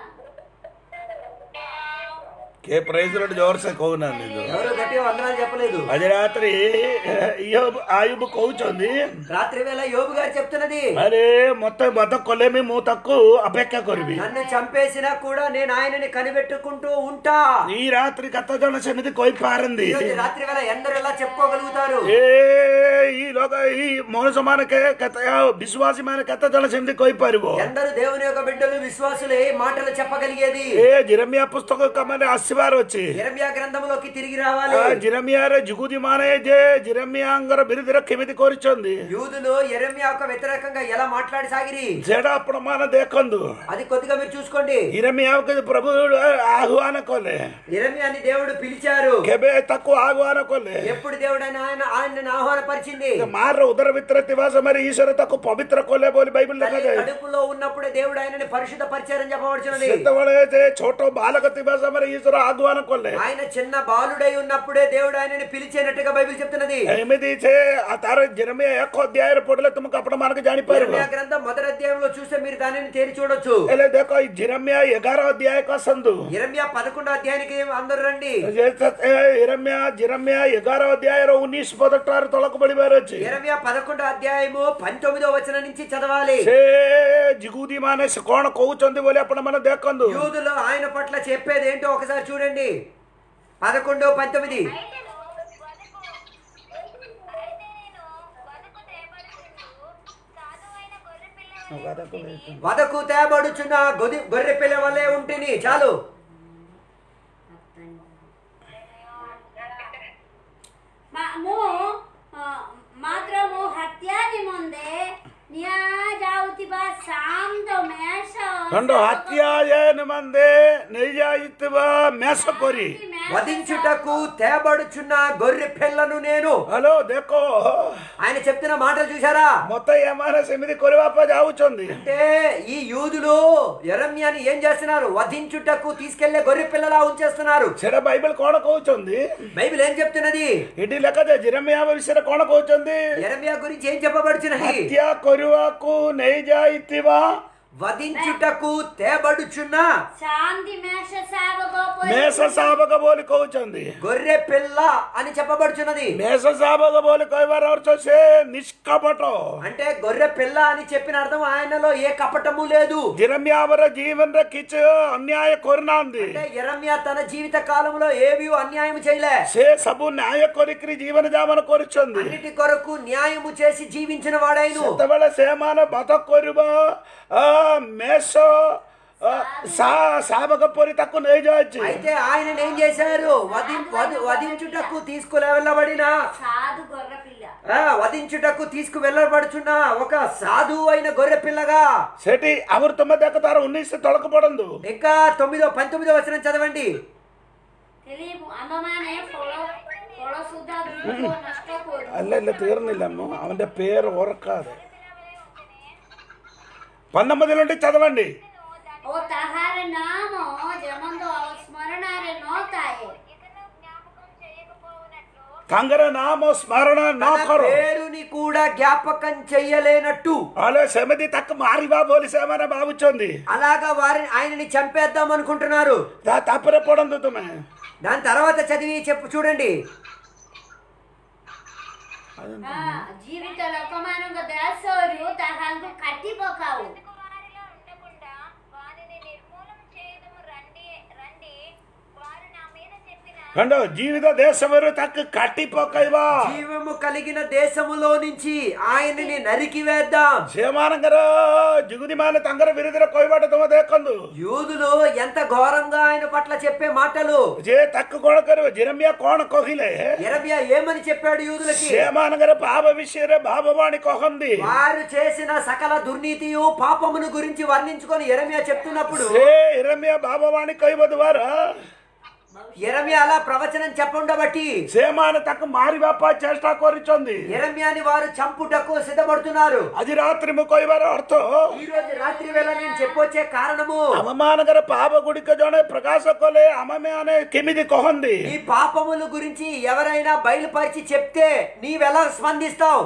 କେ ପ୍రైజ్ ଲୋଟ ଜୋରସେ କହୁନାହାନ୍ତି ତ ఎవరు గట్టిగా వందనాలు చెప్పలేదు ଆଜି ରାତିରେ ଇୟୋବ ଆୟୁବ କହୁଛନ୍ତି రాత్రి వేళ యోబు గారు చెప్తున్నది ଆରେ ମତେ ବଧ କଲେ ବି ମୁଁ ତାକୁ ଅପେକ୍ଷା କରିବି నన్ను చంపేసినా కూడా నేను ఆయనని కనిపెట్టుకుంటూ ఉంటా ఈ రాత్రి కథ జన ସେମିତି କହିପାରନ୍ତି ఈరోజు రాత్రి వేళ ఎందరు ఎలా చెప్పుకోగలుగుతారు ଏ ఈ లోక ఈ మనుଷ ମାନେ କେ- କେତେ ଆଉ ବିଶ୍ୱାସୀ ମାନେ କେତେ ଜଣ ସେମିତି କହିପାରିବ ఎందరు దేవుని యొక్క బిడ్డలు విశ్వాసులు ఏ మాటలు చెప్పగలిగేది ଏ ଜିରମିଆ ପୁସ୍ତକ ମାନେ ଆସିବାର ଅଛି ఇరమియా గ్రంథంలోకి తిరిగి రావాలి ଆ ଜିରମିଆରେ ଯୁଗୁଦି ମାନେ ଯେ ଜିରମିଆଙ୍କର ବିରୁଦ୍ଧରେ କେମିତି କରିଛନ୍ତି యూదులు ఎరమ్యాకు వ్యతిరేకంగా ఎలా మాట్లాడి సాగిరి ସେଇଟା ଆପଣ ମାନେ ଦେଖନ୍ତୁ అది కొద్దిగా మీరు చూసుకోండి ଇରମିଆକୁ ପ୍ରଭୁ ଆହ୍ୱାନ କଲେ ఇరమ్యాని దేవుడు పిలిచారు କେବେ ତାକୁ ଆହ୍ୱାନ କଲେ ఎప్పుడు దేవుడు ఆయన ఆయన ఆయనను ఆహ్వానపరిచింది ମାର ଉଦର ଭିତରେ ଥିବା ସମୟରେ ଈଶ୍ୱର ତାକୁ ପବିତ୍ର କଲେ ବୋଲି బైబిల్ తల్లి ଲେଖାଯାଏ కడుపులో ఉన్నప్పుడే దేవుడు ఆయనని పరిశుద్ధ పరిచారని చెప్పబడుచున్నది ସେତେବେଳେ ଯେ ଛୋଟ ବାଲକ ଥିବା ସମୟରେ ଈଶ୍ୱର ଆହ୍ୱାନ କଲେ ఆయన చిన్న బాలుడై ఉన్నప్పుడే దేవుడు ఆయనని పిలిచేనట్టుగా బైబిల్ చెప్తున్నది ଏମିତି ସେ ତାର ଜେରମିଆ ଏକ ଅଧ୍ୟାୟରେ ପଢିଲେ ତୁମକୁ ଆପଣ ମାନଙ୍କୁ ଜାଣିପାରିବ ఇరమ్యా గ్రంథం మొదటి అధ్యాయంలో చూస్తే మీరు దానిని తేరి చూడొచ్చు ହେଲେ ଦେଖ ଏଇ ଜିରମିଆ ଏଗାର ଅଧ୍ୟାୟକୁ ଆସନ୍ତୁ ఇరమ్యా పదకొండో అధ్యాయానికి అందరూ రండి ଇରମିଆ ଜିରମିଆ ଏଗାର ଅଧ୍ୟାୟର ଉଣେଇଶ ପଦ ଠାରୁ ତଳକୁ ବଢିବାର ଅଛି ఇరమ్యా పదకొండో అధ్యాయము పంతొమ్మిదో వచనం నుంచి చదవాలి ସେ ଜିଗୁଦି ମାନେ ସେ କଣ କହୁଛନ୍ତି ବୋଲି ଆପଣ ମାନେ ଦେଖନ୍ତୁ యూదులు ఆయన పట్ల చెప్పేది ఏంటో ఒకసారి చూడండి పదకొండు పంతొమ్మిది అయితే నువ్వు వదకు. అయితే నేను వదకు వేయటం. వదకు తేబడుచున్న గొది గొర్రె పిల్ల వలె ఉంటిని చాలు మా- ମୁଁ ଅ, ମାତ୍ର ମୁଁ ହତ୍ୟା ନିମନ୍ତେ ନିଆଯାଉଥିବା ଶାନ୍ତ ମେଷ ఖండు హత్యాయ నిమందే నిజాయితీవ మేస కొరి వధించుటకు తేబడుచున్న గొర్రె పిల్లను నేను హలో దేకో ఆయన చెప్తున్న మాటలు చూసారా మొత్తం ఏమైనా సెమిది కొరివాప జావుచుంది అంటే ఈ యూదులు ఎరమ్యాని ఏం చేస్తున్నారు వధించుటకు తీసుకెళ్లే గొర్రె పిల్లలా ఉంచేస్తున్నారు ସେଟା ବାଇବେଲ କଣ କହୁଛନ୍ତି బైబిల్ ఏం చెప్తున్నది ଏଠି ଲେଖାଯାଏ ଜିରମିଆ ବିଷୟରେ କଣ କହୁଛନ୍ତି ఎరమ్యా గురించి ఏం చెప్పబడుచున్నది ହତ୍ୟା କରିବାକୁ ନେଇଯାଇଥିବା వధించుటకు తేబడుచున్న ଶାନ୍ତି ମେଷ ଶାବକ ପରି ମେଷ ଶାବକ ବୋଲି କହୁଛନ୍ତି గొర్రె పిల్ల అని చెప్పబడుచున్నది ମେଷ ଶାବକ ବୋଲି କହିବାର ଅର୍ଥ ସେ ନିଷ୍କପଟ అంటే గొర్రె పిల్ల అని చెప్పిన అర్థం ఆయనలో ఏ కపటము లేదు ଜିରମିଆ ଆମର ଜୀବନରେ କିଛି ଅନ୍ୟାୟ କରୁନାହାନ୍ତି అంటే ఎరమ్యా తన జీవిత కాలంలో ఏవి అన్యాయం చేయలే ସେ ସବୁ ନ୍ୟାୟ କରିକିରି ଜୀବନ ଯାପନ କରୁଛନ୍ତି అన్నిటి కొరకు న్యాయము చేసి జీవించిన వాడైను ସେତେବେଳେ ସେମାନେ ବଧ କରିବା ଆ, ମେଷ ଆ, ଶା- ଶାବକ ପରି ତାକୁ ନେଇଯାଉଛି అయితే ఆయన ఏం చేశారు వధి వధి- వధించుటకు తీసుకుని వెళ్ళబడిన ସାଧୁ ଗର୍ର ପିଲା ఆ, వధించుటకు తీసుకు వెళ్ళబడుచున్న ఒక సాధువు అయిన గొర్రె పిల్లగా ସେଠି ଆହୁରି ତୁମେ ଦେଖ ତାର ଉଣେଇଶ ତଳକୁ ପଡନ୍ତୁ ఇంకా తొమ్మిదో పంతొమ్మిదో వచనం చదవండి ହେଲେ ଆମ୍ଭମାନେ ଫଳ ଫଳ ସୁଦ୍ଧା ବୃକ୍ଷ ନଷ୍ଟ କରୁ അല്ല ഇല്ല തീർന്നില്ല അമ്മ അവന്റെ പേര് ഓർക്കാതെ పంతొమ్మిదిలోంటి చదవండి ଓ ତାହାର ନାମ ଯେମନ୍ତ ସ୍ମରଣରେ ନଥାଏ ఇతను జ్ఞాపకం చేయకపోవునట్లు కంగర నామ స్మరణ తన నాకరు పేరుని కూడా జ్ఞాపకం చెయ్యలేనట్టు అలా సెమది తక్క మారివా బోలి సేమన బాబుచోంది అలాగా వారిని ఆయనని చంపేద్దాం అనుకుంటున్నారు తా తప్పరే పడందు తుమే దాని తర్వాత చదివి చెప్పు చూడండి ହଁ, ଜୀବିତ ଲୋକମାନଙ୍କ ଦେଶରୁ ତାହାଙ୍କୁ କାଟି ପକାଉ ఎందుకు వారిలో ఉండకుండా వారిని నిర్మూలం చేయదము రండి రండి వారు నా మీద చెప్పిన కండు జీవిత దేశమరు తక్క కట్టి పక్కైవా జీవము కలిగిన దేశములో నుంచి ఆయనని నరికి వేద్దాం సేమానంగర జిగుదిమాన తంగర విరుదర కొయ్యబాట తుమ దేకందు యూదులు ఎంత ఘోరంగా ఆయన పట్ల చెప్పే మాటలు జే తక్క కొడకరు జిరమ్య కోణ కొహిలే ఎరబియా ఏమని చెప్పాడు యూదులకి సేమానంగర పాప విషయరే బాబవాణి కొహంది వారు చేసిన సకల దుర్నీతియు పాపమును గురించి వర్ణించుకొని ఎరమియా చెప్తున్నప్పుడు సే ఇరమ్య బాబవాణి కొయ్యబదు వారా ఎరమియా అలా ప్రవచనం చెప్పుండబట్టి సేమాన తక్క మారి బాప చేష్టా కోరిచొంది ఎరమ్యాని వారు చంపుటకు సిద్ధపడుతున్నారు అది రాత్రి ముకొయ్యవారు అర్థం ఈ రోజు రాత్రి వేళ నేను చెప్పొచ్చే కారణము అవమానకర పాప గుడిక జోనే ప్రకాశ కొలే అమమే అనే కిమిది కొహంది ఈ పాపముల గురించి ఎవరైనా బయలుపరిచి చెప్తే నీవెలా స్పందిస్తావు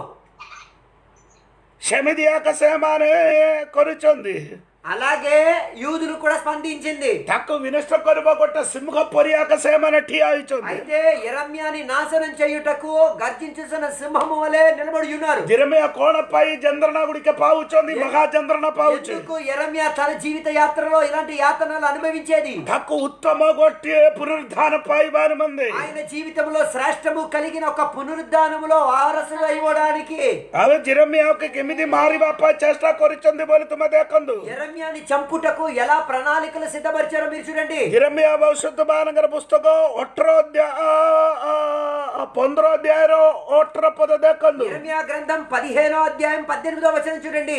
శమిది ఆక సేమానే కొరిచొంది అలాగే యూదులు కూడా స్పందించింది తక్కు వినష్ట కొరువ కొట్ట సింహ పొరియాక సేమన ఠియా ఇచ్చుంది అయితే ఎరమ్యాని నాశనం చేయుటకు గర్జించుతున్న సింహము వలె నిలబడి ఉన్నారు జిరమయ కోణపై చంద్రన గుడిక పావుచొంది మహా చంద్రన పావుచు ఎందుకు ఎరమ్యా తన జీవిత యాత్రలో ఇలాంటి యాతనలు అనుభవించేది తక్కు ఉత్తమ గొట్టి పునరుద్ధాన పై వారి మంది ఆయన జీవితంలో శ్రేష్టము కలిగిన ఒక పునరుద్ధానములో వారసులు ఇవ్వడానికి అవి జిరమ్యాకి కిమిది మారి బాప చేష్టా కొరిచొంది బోలి తుమ దేకందు ఎరమ్యాని చంపుటకు ఎలా ప్రణాళికలు సిద్ధపరిచారో మీరు చూడండి ಜಿರಮಿಯ ಭವಿಷ್ಯತ್ತು ಬಾನಗರ ಪುಸ್ತಕ ಒಟ್ಟರೋಧ್ಯಾಯ ಪೊಂದರೋಧ್ಯಾಯರೋ ಒಟ್ಟರ ಪದ ದೇಕಂದು ఇర్మియా గ్రంథం పదిహేనో అధ్యాయం పద్దెనిమిదో వచనం చూడండి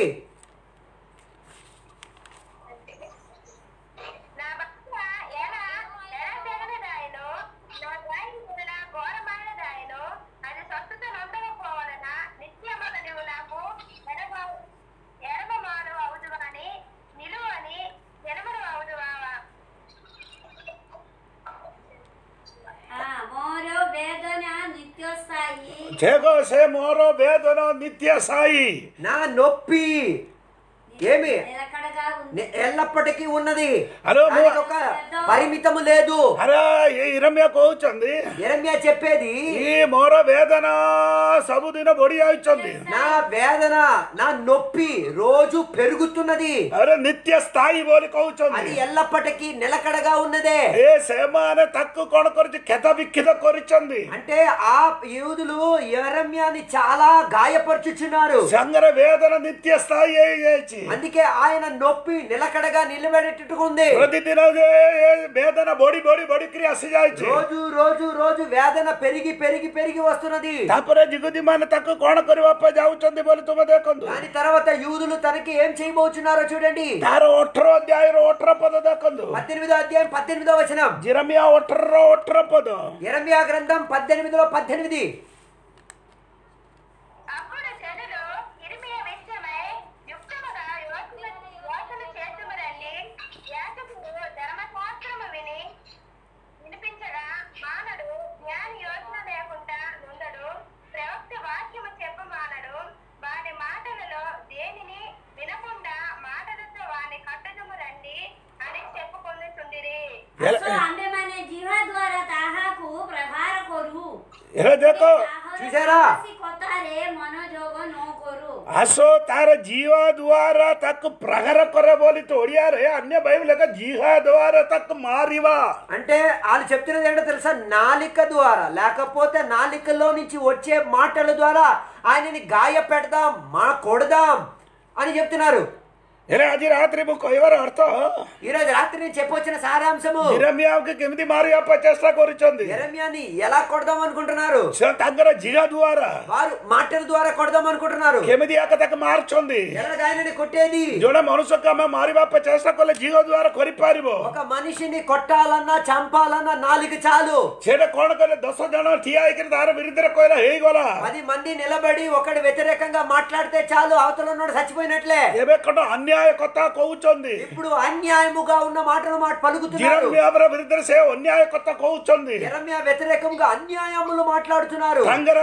నా భక్త ఎలా ఎలా తెగనదాయను నా దాయి వలన ఘోరమైనదాయను అది స్వస్థత నొందకపోవలన నిత్యముగా నువ్వు నాకు ఎడమ ఎడమ మానవ అవుదువని నిలువని ఎడమరు అవుదువావా ହଁ, ମୋର ବେଦନା ନିତ୍ୟ ସ୍ଥାୟୀ చేగో సే మోరో వేదన నిత్య సాయి నా నొప్పి ఏమి నిలకడ నిలకడగా ఉంది ని- ఎల్లప్పటికీ ఉన్నది హలో, దానికి ఒక పరిమితము లేదు అరే ఈ ఇరమ్య కହୁଛନ୍ତି ఎరమ్యా చెప్పేది ఈ మోర వేదన ସବୁଦିନ ବଢି ଯାଉଛନ୍ତି నా వేదన నా నొప్పి రోజు పెరుగుతున్నది అరే నిత్య స్థాయి ବୋଲି అది କହୁଛନ୍ତି ఎల్లప్పటికీ నిలకడగా ఉన్నదే ଏ ସେମାନେ ତାକୁ କଣ କରିଛି କ୍ଷତ ବିକ୍ଷତ କରିଛନ୍ତି అంటే ఆ యూదులు ఎరమ్యాని చాలా గాయపరుచుచున్నారు సంగర వేదన నిత్య స్థాయి ହେଇଯାଇଛି అందుకే ఆయన నొప్పి నిలకడగా నిలబెట్టేట్టుగా ఉంది ପ୍ରତିଦିନ ଯେ ଏ వేదన ବଢି ବଢି ବଢିକିରି ଆସିଯାଇଛି రోజు రోజు రోజు వేదన పెరిగి పెరిగి పెరిగి వస్తున్నది ତାପରେ ଜିଗୁଦି ମାନେ ତାକୁ କଣ କରିବା ପାଇଁ ଯାଉଛନ୍ତି ବୋଲି ତୁମେ ଦେଖନ୍ତୁ దాని తర్వాత యూదులు తనకి ఏం చేయబోచున్నారో చూడండి ତାର ଅଠର ଅଧ୍ୟାୟର ଅଠର ପଦ ଦେଖନ୍ତୁ పద్దెనిమిదో అధ్యాయం పద్దెనిమిదో వచనం ଜିରମିଆ ଅଠରର ଅଠର పଦ ఎరమ్యా గ్రంథం పద్దెనిమిదిలో పద్దెనిమిది అప్పుడు జనులు ఇర్మియా విషయమై యుక్తముగా యోచన యోచన చేతుమరండి యాజకుడు ధర్మశాస్త్రము విని వినిపించగా మానడు జ్ఞాని యోచన లేకుండా ఉండడు ప్రవక్త వాక్యము చెప్పమానడు వాని మాటలలో దేనిని వినకుండా మాటలతో వాని కట్టుదుము రండి అని చెప్పుకొందుచుండిరి ଆସ ଆମ୍ଭେମାନେ ଜିହ୍ୱା ଦ୍ୱାରା ତାହାକୁ ପ୍ରହାର କରୁ ଏ ଦେଖ ତାହାର చూసారా? କୌଣସି କଥାରେ ମନୋଯୋଗ ନ କରୁ ଆସ ତାର ଜିଆ ଦ୍ୱାରା ତାକୁ ପ୍ରହାର କରେ ବୋଲି ତ ଓଡ଼ିଆରେ ଅନ୍ୟ ବୈବଲ ଲେଖା ଜିହା ଦ୍ୱାରା ତାକୁ ମାରିବା అంటే వాళ్ళు చెప్తున్నది ఏంటో తెలుసా నాలిక ద్వారా లేకపోతే నాలికలో నుంచి వచ్చే మాటల ద్వారా ఆయనని గాయపెడదాం మా కొడదాం అని చెప్తున్నారు ହେଲେ ଆଜି ରାତିରେ ମୁଁ କହିବାର ଅର୍ଥ ఈ రోజు రాత్రి నేను చెప్పొచ్చిన సారాంశము ଜିରମିଆକୁ କେମିତି ମାରିବା ପାଇଁ ଚେଷ୍ଟା କରୁଛନ୍ତି ఎరమ్యాని ఎలా కొడదాం అనుకుంటున్నారు ସେ ତାଙ୍କର ଜିହା ଦ୍ୱାରା వారు మాటల ద్వారా కొడదాం అనుకుంటున్నారు କେମିତି ଆଗ ତାକୁ ମାରୁଛନ୍ତି ఎలాగ ఆయనని కొట్టేది ଜଣେ ମନୁଷ୍ୟକୁ ଆମେ ମାରିବା ପାଇଁ ଚେଷ୍ଟା କଲେ ଜିହ ଦ୍ୱାରା କରିପାରିବ ఒక మనిషిని కొట్టాలన్నా చంపాలన్నా నాలుగు చాలు ସେଇଟା କଣ କଲେ ଦଶ ଜଣ ଠିଆ ହେଇକିରି ତାର ବିରୁଦ୍ଧରେ କହିଲା ହେଇଗଲା పది మంది నిలబడి ఒకటి వ్యతిరేకంగా మాట్లాడితే చాలు అవతల ఉన్నోడు చచ్చిపోయినట్లే ଏବେ କଣ ଅନ୍ୟାୟ କଥା କହୁଛନ୍ତି ఇప్పుడు అన్యాయముగా ఉన్న మాటలు మాట పలుకుతున్నారు ଜିରମିଆର ବିରୁଦ୍ଧରେ ସେ ଅନ୍ୟାୟ କଥା କହୁଛନ୍ତି ఎరమ్య వ్యతిరేకంగా అన్యాయములు మాట్లాడుతున్నారు ତାଙ୍କର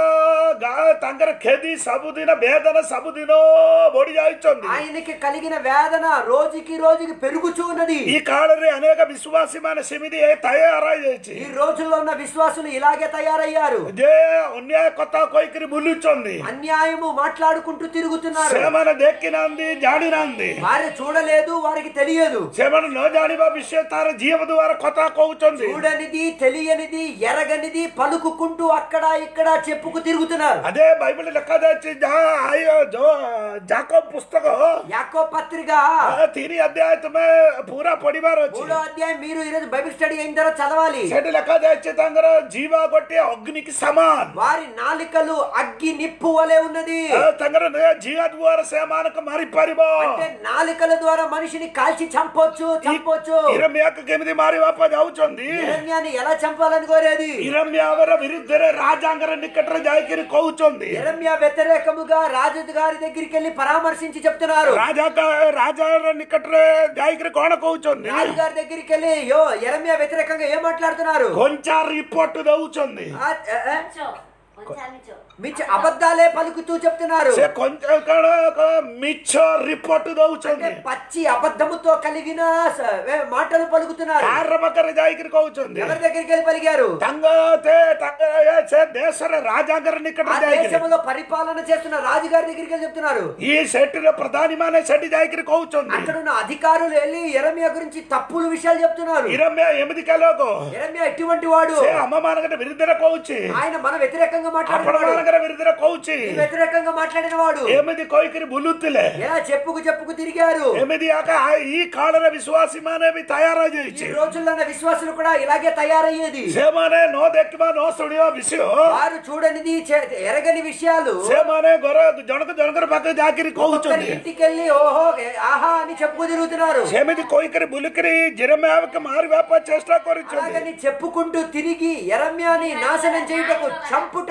ଗାଁ ତାଙ୍କର କ୍ଷତି ସବୁଦିନ ବେଦନ ସବୁଦିନ ବଢି ଯାଉଛନ୍ତି ఆయనకి కలిగిన వేదన రోజుకి రోజుకి పెరుగుచూ ఉన్నది ఈ కాଳରେ అనేక విశ్వాసୀ ମାନେ ସେମିତି ତୟାର ହେଇଯାଇଛି ఈ రోజుల్లో ఉన్న విశ్వాసులు ఇలాగే తయారయ్యారు ଯେ ଅନ୍ୟାୟ କଥା କହିକିରି ବୁଲୁଛନ୍ତି అన్యాయము మాట్లాడుకుంటూ తిరుగుతున్నారు ସେମାନେ ଦେଖିନାହାନ୍ତି ଜାଣିନାହାନ୍ତି వారు చూడలేదు వారికి తెలియదు ସେମାନେ ନ ଜାଣିବା ବିଷୟ ତାର ଜୀବ ଦ୍ୱାରା କଥା କହୁଛନ୍ତି చూడనిది తెలియనిది ఎరగనిది పలుకుకుంటూ అక్కడ ఇక్కడ చెప్పుకు తిరుగుతున్నారు అదే బైబిల్ ଲେଖାଯାଇଛି ଯାହା ଆୟ ଯୋ ଯାକ ପୁସ୍ତକ యాకో పత్రిక ఆ, ତିନି ଅଧ୍ୟାୟ ତୁମେ ପୁରା ପଢିବାର ଅଛି మూడో అధ్యాయం మీరు ఈరోజు బైబిల్ స్టడీ అయిన తర్వాత చదవాలి ସେଠି ଲେଖାଯାଇଛି ତାଙ୍କର ଜୀବ ଗୋଟିଏ ଅଗ୍ନିକି ସମାନ వారి నాలికలు అగ్గి నిప్పు వలె ఉన్నది ఆ, ତାଙ୍କର ଝିଅ ଦ୍ୱାରା ସେମାନଙ୍କୁ ମାରିପାରିବ అంటే నాలికల ద్వారా మనిషిని కాల్చి చంపొచ్చు చంపొచ్చు ଇରମିୟାକୁ କେମିତି ମାରିବା ପାଇଁ ଯାଉଛନ୍ତି ఎరమ్యాని ఎలా చంపాలని కోరేది ଇରମିୟାର ବିରୁଦ୍ଧରେ ରାଜାଙ୍କର ନିକଟରେ ଯାଇକିରି କହୁଛନ୍ତି ఎరమ్యా వ్యతిరేకముగా రాజు గారి దగ్గరికి వెళ్ళి పరామర్శించి చెప్తున్నారు ରାଜା ରାଜାର నిକଟରେ ଯାଇକିରି କଣ କହୁଛନ୍ତି రాజు గారి దగ్గరికి వెళ్ళి యో ఎరమ్యా వ్యతిరేకంగా ఏం మాట్లాడుతున్నారు కొంచె రిపోర్ట్ దଉଛନ୍ତି ఆ, ఆ, ఆ, ମିଛ କଞ୍ଚା ମିଛ మిచ్చ అబద్ధాలే పలుకుతూ చెప్తున్నారు ସେ కొంచెం କଣ କ- ମିଛ ରିପୋର୍ଟ అంటే ଦଉଛନ୍ତି పచ్చి అబద్ధముతో కలిగిన స- ఏ, మాటలు పలుకుతున్నారు କାହାର ପାଖରେ ଯାଇକିରି କହୁଛନ୍ତି ఎవరి దగ్గరికి వెళ్ళి పలిగారు ତାଙ୍କ ତେ- ତାଙ୍କ ଏ ସେ దేశରେ ରାଜାଙ୍କର ఆ ନିକଟରେ ଯାଇକିରି దేశంలో పరిపాలన చేస్తున్న రాజుగారి దగ్గరికి వెళ్ళి చెప్తున్నారు ఈ సెట్టిన ప్రధాని ମାନେ ସେଠି ଯାଇକିରି କହୁଛନ୍ତି అక్కడ ఉన్న అధికారులు వెళ్ళి ఎరమియా గురించి తప్పులు విషయాలు చెప్తున్నారు ଇରମ୍ୟା ଏମିତିକା ଲୋକ ఎరమియా ఎటువంటి వాడు ସେ ଆମ ମାନଙ୍କ ବିରୁଦ୍ଧରେ କହୁଛି ఆయన మన వ్యతిరేకంగా మాట్లాడిన ଆପଣ వాడు ମାନଙ୍କର ବିରୁଦ୍ଧରେ କହୁଛି ఈ వ్యతిరేకంగా మాట్లాడిన వాడు ଏମିତି କହିକିରି ବୁଲୁଥିଲେ ఎలా చెప్పుకు చెప్పుకు తిరిగారు ଏମିତି ଆକା ఈ కాଳରେ ବିଶ୍ୱାସୀ ମାନେ ବି ତୟାର ఈ ହେଇଯାଇଛି రోజుల్లో ఉన్న విశ్వాసులు కూడా ఇలాగే తయారయ్యేది ସେମାନେ ନ ଦେଖିବା ନ ଶୁଣିବା ବିଷୟ వారు చూడనిది చే- ఎరగని విషయాలు ସେମାନେ ଘର ଜଣକ ଜଣଙ୍କର ପାଖରେ ଯାଇକିରି ఒక్కొక్కరి କହୁଛନ୍ତି ఇంటికి వెళ్ళి ఓహో ఏ- ఆహా అని చెప్పుకు తిరుగుతున్నారు ସେମିତି କହିକିରି ବୁଲିକିରି ଜିରମ୍ୟାକୁ ମାରିବା ପାଇଁ ଚେଷ୍ଟା କରୁଛନ୍ତି అలాగని చెప్పుకుంటూ తిరిగి ఎరమ్యాని నాశనం చేయుటకు చంపుటకు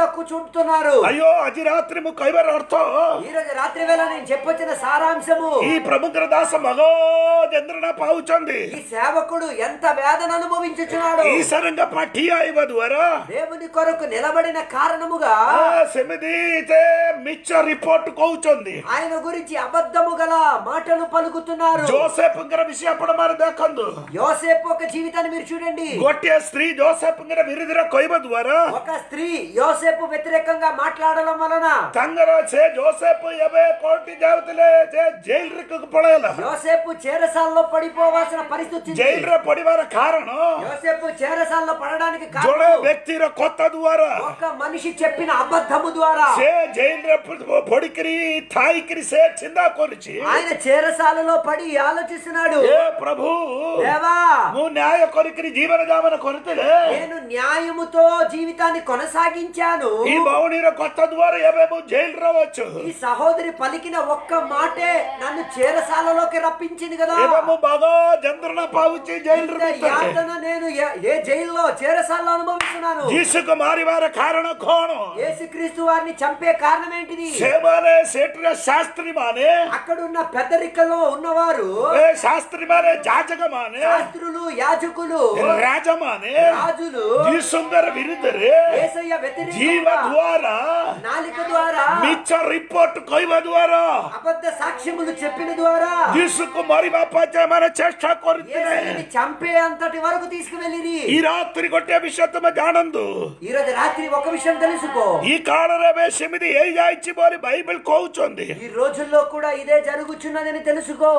ఇతరులకు చూపుతున్నారు అయ్యో అజి రాత్రి ము కైవర అర్థం ఈ రోజు రాత్రి వేళ నేను చెప్పొచ్చిన సారాంశము ఈ ప్రముఖ దాస మగో చంద్రన పావుచంది ఈ సేవకుడు ఎంత వేదన అనుభవించుచున్నాడు ఈ సరంగా పఠియా ఇవ్వదువరా దేవుని కొరకు నిలబడిన కారణముగా సెమిది అయితే మిచ్చ రిపోర్ట్ కହୁచంది ఆయన గురించి అబద్ధము గల మాటలు పలుకుతున్నారు జోసెఫ్ଙ୍କର విషయ ଆପଣ ମାନେ ଦେଖନ୍ତୁ యోసేపు ఒక జీవితాన్ని మీరు చూడండి ଗୋଟିଏ ସ୍ତ୍ରୀ ଜୋସେଫଙ୍କର ବିରୁଦ୍ଧରେ କହିବା ଦ୍ୱାରା ఒక స్త్రీ యోసేపు వ్యతిరేకంగా మాట్లాడడం వలన ତାଙ୍କର ସେ ଜୋସେଫ ଏବେ କୋର୍ଟ ଯାଉଥିଲେ ଯେ ଜେଲରେ ପଳେଇଲା యోసేపు చేరసాల్లో పడిపోవాల్సిన పరిస్థితి వచ్చింది. ଜେଲରେ ପଡିବାର କାରଣ యోసేపు చేరసాల్లో పడడానికి ଜଣେ కారణం ବ୍ୟକ୍ତିର କଥା ଦ୍ୱାରା ఒక మనిషి చెప్పిన అబద్ధము ద్వారా ସେ ଜେଲରେ ପଡିକିରି ଥାଇକିରି ସେ ଚିନ୍ତା କରୁଛି ఆయన చేరసాలలో పడి ఆలోచిస్తున్నాడు ଏ ପ୍ରଭୁ దేవా ମୁଁ ନ୍ୟାୟ କରିକିରି ଜୀବନ ଯାପନ କରୁଥିଲେ నేను న్యాయముతో జీవితాన్ని కొనసాగించాను ఈ ଭଉଣୀର କଥା ଦ୍ୱାରା ଏବେ ମୁଁ ଜେଲରେ ଅଛୁ ఈ సహోదరి పలికిన ఒక్క మాటే నన్ను చేరసాలలోకి రప్పించింది కదా ଏବେ ମୁଁ ବାଗ ଯନ୍ତ୍ରଣା ପାଉଛି ଜେଲରେ ఇంత ଭିତରେ యాతన నేను ఏ- ఏ జైల్లో చేరసాలలో అనుభవిస్తున్నాను ଯୀଶୁକୁ ମାରିବାର କାରଣ କଣ యేసుక్రీస్తు వారిని చంపే కారణం ఏంటిది ସେମାନେ ସେଠିର ଶାସ୍ତ୍ରୀ ମାନେ అక్కడున్న పెద్దరికలో ఉన్నవారు ଏ ଶାସ୍ତ୍ରୀ ମାନେ ଯାଜକ ମାନେ శాస్త్రులు యాజకులు ରାଜା ମାନେ రాజులు ଯୀଶୁଙ୍କର ବିରୁଦ୍ଧରେ యేసయ్య ଯିବା వ్యతిరేకంగా ଦ୍ୱାରା నాలిక ద్వారా ମିଛ ରିପୋର୍ଟ କହିବା ଦ୍ୱାରା అబద్ధ సాక్ష్యములు చెప్పిన ద్వారా ଯୀଶୁକୁ ମାରିବା ପାଇଁ ସେମାନେ ଚେଷ୍ଟା କରିଥିଲେ యేసయ్యని చంపే అంతటి వరకు తీసుకువెళ్ళిరి ఈ రాత్రి ଗୋଟିଏ ବିଷୟ ତୁମେ ଜାଣନ୍ତୁ ఈ రోజు రాత్రి ఒక విషయం తెలుసుకో ఈ కాଳରେ ଏବେ ସେମିତି ହେଇଯାଇଛି ବୋଲି ବାଇబଲ କହୁଛନ୍ତି ఈ రోజుల్లో కూడా ఇదే జరుగుచున్నదని తెలుసుకో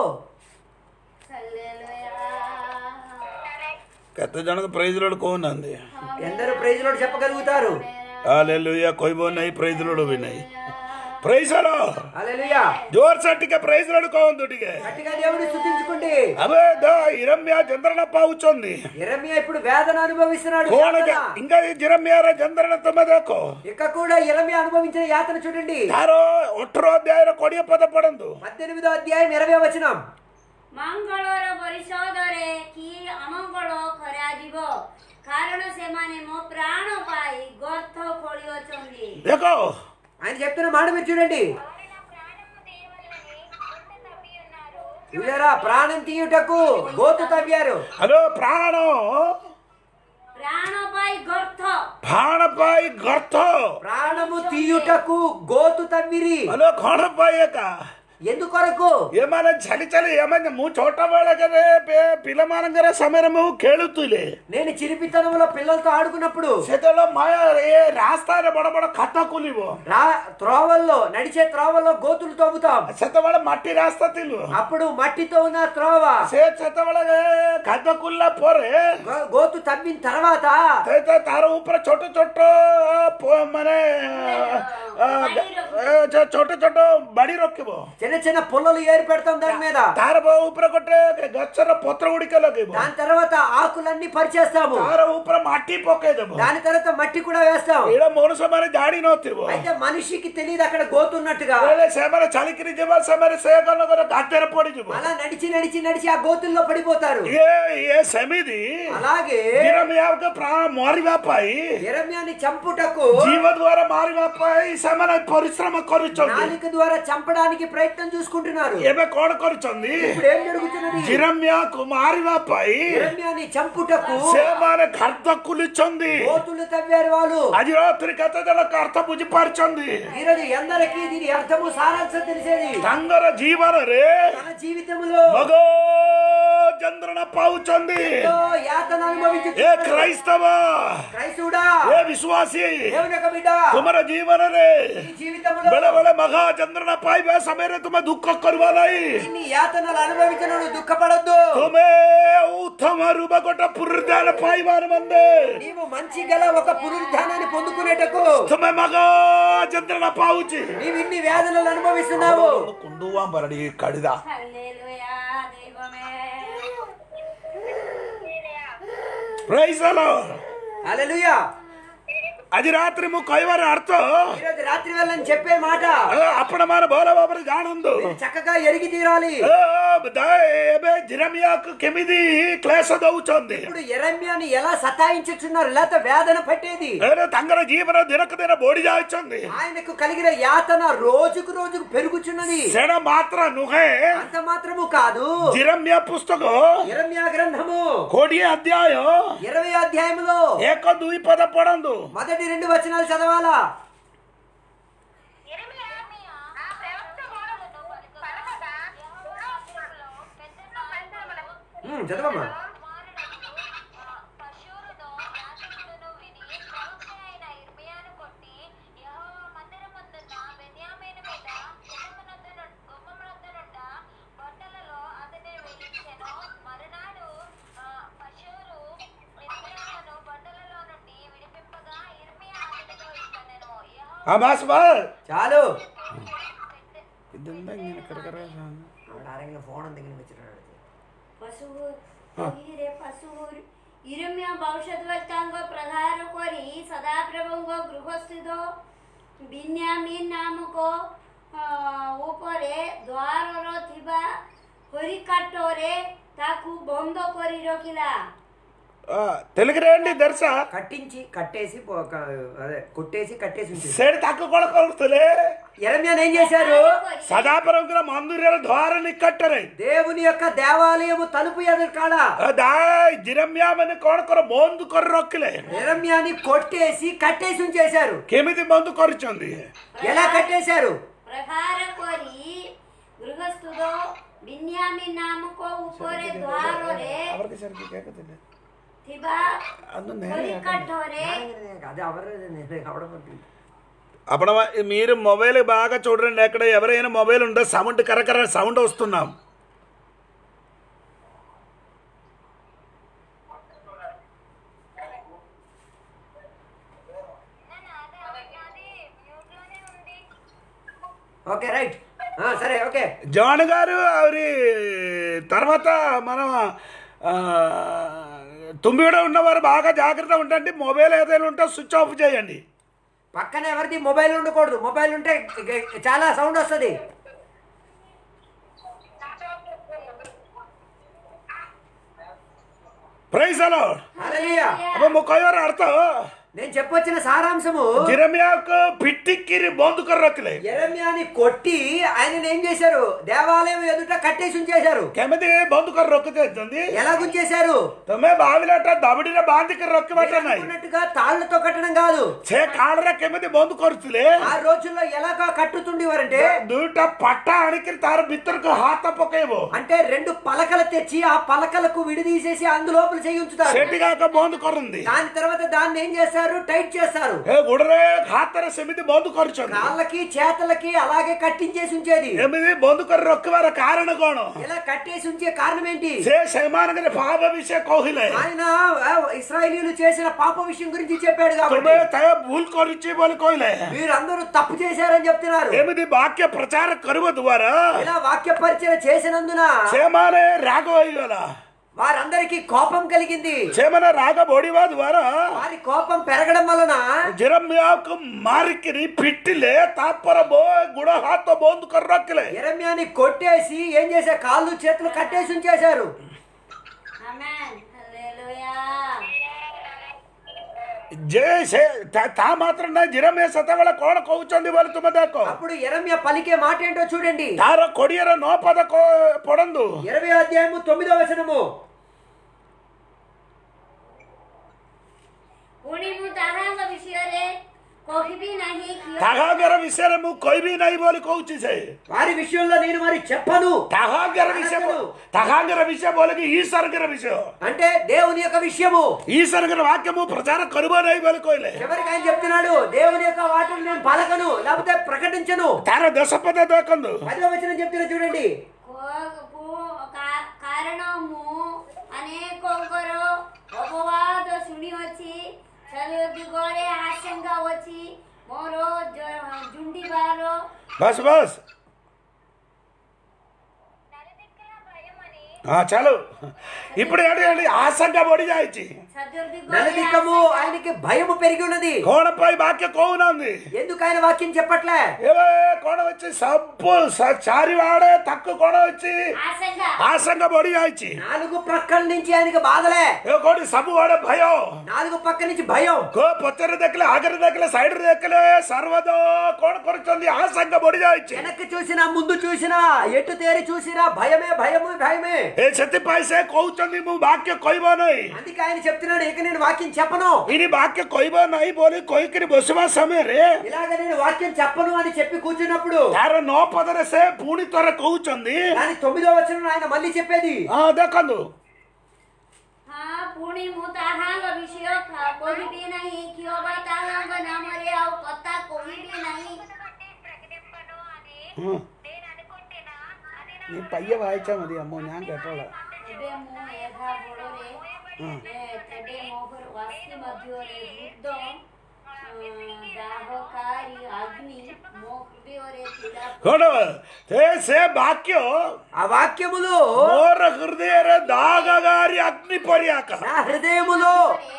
କେତେ ଜଣ ପ୍రైజ్ ଲୋଡ୍ କହୁନାହାନ୍ତି ఎందరూ ప్రైజ్ లోడ్ చెప్పగలుగుతారు ହାଲେଲୁୟା କହିବ ନାହିଁ ପ୍రైజ్ ଲୋଡ୍ ବି ନାହିଁ ପ୍రైజ్ ଲୋଡ୍ హల్లెలూయా ଜୋର ସେ ଟିକେ ପ୍రైజ్ ଲୋଡ୍ କୁହନ୍ତୁ ଟିକେ గట్టిగా దేవుని స్తుతించుకోండి అబే దా ఇరమ్యా చంద్రన పావుచంది ఇరమియా ఇప్పుడు వేదన అనుభవిస్తున్నాడు కోణ యాతన. ఇంకా జిరమ్యార చంద్రన తమ ଦେଖ ఇక కూడా ఇరమియా అనుభవించిన యాతన చూడండి ତାର ଅଠର ଅଧ୍ୟାୟର କୋଡିଏ ପଦ ପଢନ୍ତୁ పద్దెనిమిదో అధ్యాయం ఇరవై వచనం ମଙ୍ଗଳର ପରିଷଦରେ କି ଅମଙ୍ଗଳ କରାଯିବ କାରଣ ସେମାନେ ମୋ ପ୍ରାଣ ପାଇ ଗର୍ଥ ଖୋଳିଅଛନ୍ତି ଦେଖ ఆయన చెప్తున్న మాట మీరు చూడండి వారు నా ప్రాణము తీయవలనని గుండె తవ్వి ఉన్నారు చూసారా ప్రాణం తీయుటకు గోతు తవ్వారు ହ୍ୟାଲୋ ପ୍ରାଣ ପ୍ରାଣ ପାଇ ଗର୍ଥ ପ୍ରାଣ ପାଇଁ ଗର୍ଥ ప్రాణము తీయుటకు గోతు తవ్విరి ହ୍ୟାଲୋ କଣ ପାଇଁ ଏକା ఎందుకొరకు ଏମାନେ ଚାଲି ଚାଲି ଏମାନେ ମୁଁ ଛୋଟ ବେଳକରେ ପେ- ପିଲାମାନଙ୍କର ସମୟରେ ମୁଁ ଖେଳୁଥିଲି నేను చిరిపితనంలో పిల్లలతో ఆడుకున్నప్పుడు ସେତେବେଳେ ମାୟା ଏ ରାସ୍ତାରେ ବଡ ବଡ ଖାତ ଖୋଲିବ రా త్రోవల్లో నడిచే త్రోవల్లో గోతులు తవ్వుతాం ସେତେବେଳେ ମାଟି ରାସ୍ତା ଥିଲୁ అప్పుడు మట్టితో ఉన్న త్రోవ ସେ ସେତେବେଳେ ଖାତ ଖୋଲିଲା ପରେ గో- గోతు తవ్విన తర్వాత ସେ ତ ତାର ଉପରେ ଛୋଟ ଛୋଟ ପ- ମାନେ ଆ, ଏ, ଯୋ ଛୋଟ ଛୋଟ ବାଡି ରଖିବ చిన్న చిన్న పుల్లలు ఏరి పెడతాం దాని మీద ତାର ବ- ଉପରେ ଗୋଟେ ଗଛର ପତ୍ର ଗୁଡିକ ଲଗେଇବ దాని తర్వాత ఆకులన్నీ పరిచేస్తాము ତାର ଉପରେ ମାଟି ପକେଇଦବ దాని తర్వాత మట్టి కూడా వేస్తాం ଏଇଟା ମଣିଷ ମାନେ ଜାଣି ନଥିବ అయితే మనిషికి తెలియదు అక్కడ గోతున్నట్టుగా ବେଳେ ସେମାନେ ଚାଲିକିରି ଯିବା ସେମାନେ ସେ କନକର ଗାତରେ ପଡିଯିବ అలా నడిచి నడిచి నడిచి ఆ గోతుల్లో పడిపోతారు ଇଏ ଇଏ ସେମିତି అలాగే ଜିରମିୟାକୁ ପ୍ରାଣ ମାରିବା ପାଇଁ ఎరమ్యాని చంపుటకు ଜୀବ ଦ୍ୱାରା ମାରିବା ପାଇଁ ସେମାନେ ପରିଶ୍ରମ କରୁଛନ୍ତି నాలిక ద్వారా చంపడానికి ప్రయత్నం చూసుకుంటున్నారు ଏବେ କଣ କରୁଛନ୍ତି ఇప్పుడు ఏం జరుగుతున్నది ଜିରମିୟାକୁ ମାରିବା ପାଇଁ ఎరమ్యాని చంపుటకు ସେମାନେ ଖାଦ୍ୟ କୁଲିଛନ୍ତି గోతులు తవ్వారు వాళ్ళు ଆଜି ରାତିରେ କେତେ ଜଣ ଅର୍ଥ ବୁଝିପାରୁଛନ୍ତି ఈరోజు ఎందరికీ దీని అర్థము సారాంశం తెలిసేది ତାଙ୍କର ଜୀବନରେ తన జీవితంలో ମଗ ଯନ୍ତ୍ରଣା ପାଉଛନ୍ତି ఎంతో యాతన అనుభవించి ଏ କ୍రైସ୍ତବ క్రైస్తవుడా ଏ ବିଶ୍ୱାସୀ దేవుని యొక్క బిడ్డ ତୁମର ଜୀବନରେ ఈ జీవితంలో ବେଳେ ବେଳେ ମଘା ଯନ୍ତ୍ରଣା ପାଇବା ସମୟରେ ତୁମେ ଦୁଃଖ କରିବା ନାହିଁ ఇన్ని యాతనలు అనుభవించిన నువ్వు దుఃఖపడొద్దు ତୁମେ ଉତ୍ତମ ରୂପ ଗୋଟେ ପୁନରୁଦ୍ଧାନ ପାଇବା ନିମନ୍ତେ నీవు మంచి గల ఒక పునరుద్ధానాన్ని పొందుకునేటకు ତୁମେ ମଗ ଯନ୍ତ୍ରଣା ପାଉଛି నీవు ఇన్ని వేదనలు అనుభవిస్తున్నావు କୁଣ୍ଡୁଆ ବରଡ଼ି କାଢିଦା హల్లెలూయా దైవమే ପ୍రైଜ హల్లెలూయా ଆଜି ରାତ୍ରି ମୁଁ କହିବାର ଅର୍ଥ ఈరోజు రాత్రి వెళ్ళని చెప్పే మాట ଅ, ଆପଣମାନେ ଭଲ ଭାବରେ ଜାଣନ୍ତୁ మీరు చక్కగా ఎరిగి తీరాలి ଅ, ଦ- ଏବେ ଜିରମିୟାକୁ କେମିତି କ୍ଲେଶ ଦଉଛନ୍ତି ఇప్పుడు ఎరమ్యాని ఎలా సతాయించుచున్నారు లేకపోతే వేదన పట్టేది ଏ, ତାଙ୍କର ଜୀବନ ଦିନକୁ ଦିନ ବଢି ଯାଉଛନ୍ତି ఆయనకు కలిగిన యాతన రోజుకు రోజుకు పెరుగుచున్నది ସେଟା ମାତ୍ର ନୁହେଁ అంత మాత్రము కాదు ଜିରମିୟା పుస్తକ ఇరమ్యా గ్రంథము କୋଡିଏ ଅଧ୍ୟାୟ ఇరవై అధ్యాయములో ଏକ ଦୁଇ పଦ ପଢନ୍ତୁ మొదటి రెండు వచనాలు చదవాలా ఇర్మియా ఆ ప్రవక్త బోధకుడు పలకగా యెహోవా పెద్ద మందిరములకు ఉమ్, చదవమ్మా పశువులను యాజకులను విని ప్రవక్త అయిన ఇర్మియాను కొట్టి యెహోవా మందిరమందున్న బెన్యామీను మీద గుమ్మమునొద్ద ను- గుమ్మమునొద్ద నుండ బట్టలలో అతని వేయించెను మరునాడు ఆ, పశువులు ఇర్మియాను బట్టలలో నుండి విడిపింపగా ఇర్మియా అతనితో ఇట్లనెను యెహోవా ఆ బాస్ బాస్ చాలు ఇదంతా నేను కరకర ఫోన్ దగ్గర వచ్చినాడు ପଶୁ ବହିରେ ପଶୁ ଇରମ୍ୟ ଭବିଷ୍ୟତବକ୍ତାଙ୍କ ପ୍ରହାର କରି ସଦାପ୍ରଭୁଙ୍କ ଗୃହସ୍ଥିତ ବିନ୍ୟାମିନ୍ ନାମକ ଅ, ଉପରେ ଦ୍ୱାରର ଥିବା ହରିକାଟରେ ତାକୁ ବନ୍ଦ କରି ରଖିଲା తెలుగుରେ ఏంటి దర్శ కట్టించి కట్టేసి పో- క- అదే కొట్టేసి కట్టేసి ఉంటుంది ସେଠି ତାକୁ କଣ କରୁଥିଲେ ఎరమ్యాన్ ఏం చేశారు ସଦାପରଙ୍କର ମନ୍ଦିରର ଦ୍ୱାର ନିକଟରେ దేవుని యొక్క దేవాలయము తలుపు ఎదురు కాడ ଜିରମିଆ ମାନେ କଣ କର ବନ୍ଦ କରି ରଖିଲେ ఎరమ్యాని కొట్టేసి కట్టేసి ఉంచేశారు କେମିତି ବନ୍ଦ କରିଛନ୍ତି ఎలా కట్టేశారు ପ୍ରହାର କରି ଗୃହସ୍ଥୁତ ବିନ୍ୟାମିନ୍ ନାମକ ଉପରେ ଦ୍ୱାରରେ ଥିବା ହରିକାଠରେ అది ఎవరు అవడం అప్పుడు మీరు మొబైల్ బాగా చూడండి ఎక్కడ ఎవరైనా మొబైల్ ఉంటే సౌండ్ కరకర సౌండ్ వస్తున్నాం అది మ్యూట్లోనే ఉంది ఓకే రైట్ సరే ఓకే జాన్ గారు అవి తర్వాత మనం ఆ, తుమ్మిడ ఉన్నవారు బాగా జాగ్రత్త ఉండండి మొబైల్ ఏదైనా ఉంటే స్విచ్ ఆఫ్ చేయండి పక్కన ఎవరిది మొబైల్ ఉండకూడదు మొబైల్ ఉంటే చాలా సౌండ్ వస్తుంది ప్రైజ్ అలో హల్లెలూయా. అప్పుడు ମୁଁ କହିବାର ଅର୍ଥ నేను చెప్పొచ్చిన సారాంశము ଜିରମିଆକୁ ପିଟିକିରି ବନ୍ଦ କରି ରଖିଲେ ఎరమ్యాని కొట్టి ఆయన ఏం చేశారు దేవాలయం ఎదుట కట్టేసి ఉంచేశారు କେମିତି ବନ୍ଦ କରି ରଖିଦେଇଛନ୍ତି ఎలా గుంచేశారు ତମେ ଭାବିଲାଟା ଦବଡ଼ିରେ ବାନ୍ଧିକି ରଖିବାଟା ନାହିଁ అనుకున్నట్టుగా తాళ్లతో కట్టడం కాదు ସେ କାଳରେ କେମିତି ବନ୍ଦ କରୁଥିଲେ ఆ రోజుల్లో ఎలాగా కట్టుతుండేవారంటే ଦୁଇଟା ପାଟା ଆଣିକିରି ତାର ଭିତରକୁ ହାତ ପକେଇବ అంటే రెండు పలకలు తెచ్చి ఆ పలకలకు విడిదీసేసి అందులోపల చేయి ఉంచుతారు ସେଠିକାକ ବନ୍ଦ କରନ୍ତି దాని తర్వాత దాన్ని ఏం చేస్తారు టైట్ చేస్తారు ଏ ଗୋଡରେ ହାତରେ ସେମିତି ବନ୍ଦ କରିଛନ୍ତି కాళ్ళకి చేతలకి అలాగే కట్టించేసి ఉంచేది ଏମିତି ବନ୍ଦ କରି ରଖିବାର କାରଣ କଣ ఇలా కట్టేసి ఉంచే కారణం ఏంటి ସେ ସେମାନଙ୍କର ପାପ ବିଷୟ କହିଲେ ఆయన ఆ, ఇస్రాయేలీలు చేసిన పాప విషయం గురించి చెప్పాడు ତୁମେ కాబట్టి ତାହା ଭୁଲ କରିଛି ବୋଲି କହିଲେ మీరందరూ తప్పు చేశారని చెప్తున్నారు ଏମିତି ବାକ୍ୟ ପ୍ରଚାର କରିବା ଦ୍ୱାରା ఇలా వాక్య పరిచయం చేసినందున ସେମାନେ ରାଗ ହେଇଗଲା వారందరికీ కోపం కలిగింది ସେମାନେ ରାଗ ବଢିବା ଦ୍ୱାରା వారి కోపం పెరగడం వలన ଜିରମିଆକୁ ମାରିକିରି ପିଟିଲେ ତାପରେ ବୋ ଗୁଡ ହାତ ବନ୍ଦ କରି ରଖିଲେ ఎరమ్యాని కొట్టేసి ఏం చేశారు కాళ్ళు చేతులు కట్టేసి ఉంచేశారు ଆମେନ୍ ହାଲେଲୁୟା ଯେ ସେ ତା- ତା ମାତ୍ର ନା ଜିରମିଆ ସେତେବେଳେ କଣ କହୁଛନ୍ତି ବୋଲି ତୁମେ ଦେଖ అప్పుడు ఎరమ్య పలికే మాట ఏంటో చూడండి ତାର କୋଡିଏର ନଅ ପଦ କ- ପଢନ୍ତୁ ఇరవై అధ్యాయము తొమ్మిదో వచనము ପୁଣି ମୁଁ ତାହାଙ୍କ ବିଷୟରେ କହିବି ନାହିଁ କିଏ ତାହାଙ୍କର ବିଷୟରେ ମୁଁ କହିବି ନାହିଁ ବୋଲି କହୁଛି ସେ వారి విషయంలో నేను మరి చెప్పను ତାହାଙ୍କର ବିଷୟ ତାହାଙ୍କର ବିଷୟ ବୋଲେ କି ଈଶ୍ୱରଙ୍କର ବିଷୟ అంటే దేవుని యొక్క విషయము ଈଶ୍ୱରଙ୍କର ବାକ୍ୟ ମୁଁ ପ୍ରଚାର କରିବ ନାହିଁ ବୋଲି କହିଲେ చివరికి ఆయన చెప్తున్నాడు దేవుని యొక్క వాటిని నేను పలకను లేకపోతే ప్రకటించను ତାର ଦେଶ ପଦ ଦେଖନ୍ତୁ పదో వచనం చెప్తున్నా చూడండి କୋ- କୋ- କା- କାରଣ ମୁଁ ଅନେକଙ୍କର ଅପବାଦ ଶୁଣିଅଛି ଦିଗରେ ଆଶଙ୍କା ଅଛି ମୋର ଜ- ଜୁଣ୍ଡିବାର బస్ బస్ నలుదిక్కుల భయమని ఆ, చాలు ఇప్పుడు ఏంటి ఏంటి ఆశంగా పడి జాయిచి ଛ చతుర్థి నలుదిక్కము ఆయనకి భయము పెరిగి ఉన్నది కోణపై వాక్య కోవునంది ఎందుకు ఆయన వాక్యం చెప్పట్లే ఏవే కోణ వచ్చి సబ్బు స- చారి వాడే తక్కువ కోణ వచ్చి ఆశంగా ఆసంగ బొడి ఆయిచి నాలుగు ప్రక్కల నుంచి ఆయనకి బాధలే ఏ కోడి సబ్బు వాడే భయం నాలుగు పక్క నుంచి భయం కో పొచ్చర దక్కలే ఆగరి దక్కలే సైడ్ దక్కలే సర్వదో కోణ కొరుచుంది ఆసంగ బొడి ఆయిచి వెనక్కి చూసినా ముందు చూసినా ఎటు తేరి చూసినా భయమే భయము భయమే ఏ చెత్తి పైసే కోవుచుంది ము వాక్య కొయ్యబోనాయి అందుకే ఆయన చెప్తున్నాడు ఇక నేను వాక్యం చెప్పను ఇని వాక్య కొయ్యబోనాయి బోలి కొయ్యకిని బొసుమా సమయ రే ఇలాగ నేను వాక్యం చెప్పను అని చెప్పి కూర్చున్నప్పుడు ତାର ନଅ ପଦରେ ସେ ପୁଣି ଥରେ କହୁଛନ୍ତି కానీ తొమ్మిదో వచ్చిన ఆయన మళ్ళీ చెప్పేది ହଁ ଦେଖନ୍ତୁ ହଁ ପୁଣି ମୁଁ ତାହାଙ୍କ ବିଷୟ କ- କହିବି ନାହିଁ କିଅ ବା ତାହାଙ୍କ ନାମରେ ଆଉ କଥା କହିବି ନାହିଁ కొట్టి ప్రకటింపను అని ହଁ నేను అనుకుంటున్నా అది నా നീ പയ്യെ വായിച്ചാ മതി അമ്മോ ഞാൻ കേട്ടോളാം ଏବେ ମୁଁ ଏହା ବଳରେ ଏ, ତେବେ ମୋହର ବାସ୍ତି ମଧ୍ୟରେ ରୁଦ୍ଧ ଦାହକାରୀ ଅଗ୍ନି ମୋ ହୃଦୟରେ ଥିଲା କଣ ସେ ସେ ବାକ୍ୟ ఆ వాక్యములు ମୋର ହୃଦୟରେ ଦାଗଗାରି ଅଗ୍ନି ପରିଆକା నా హృదయములో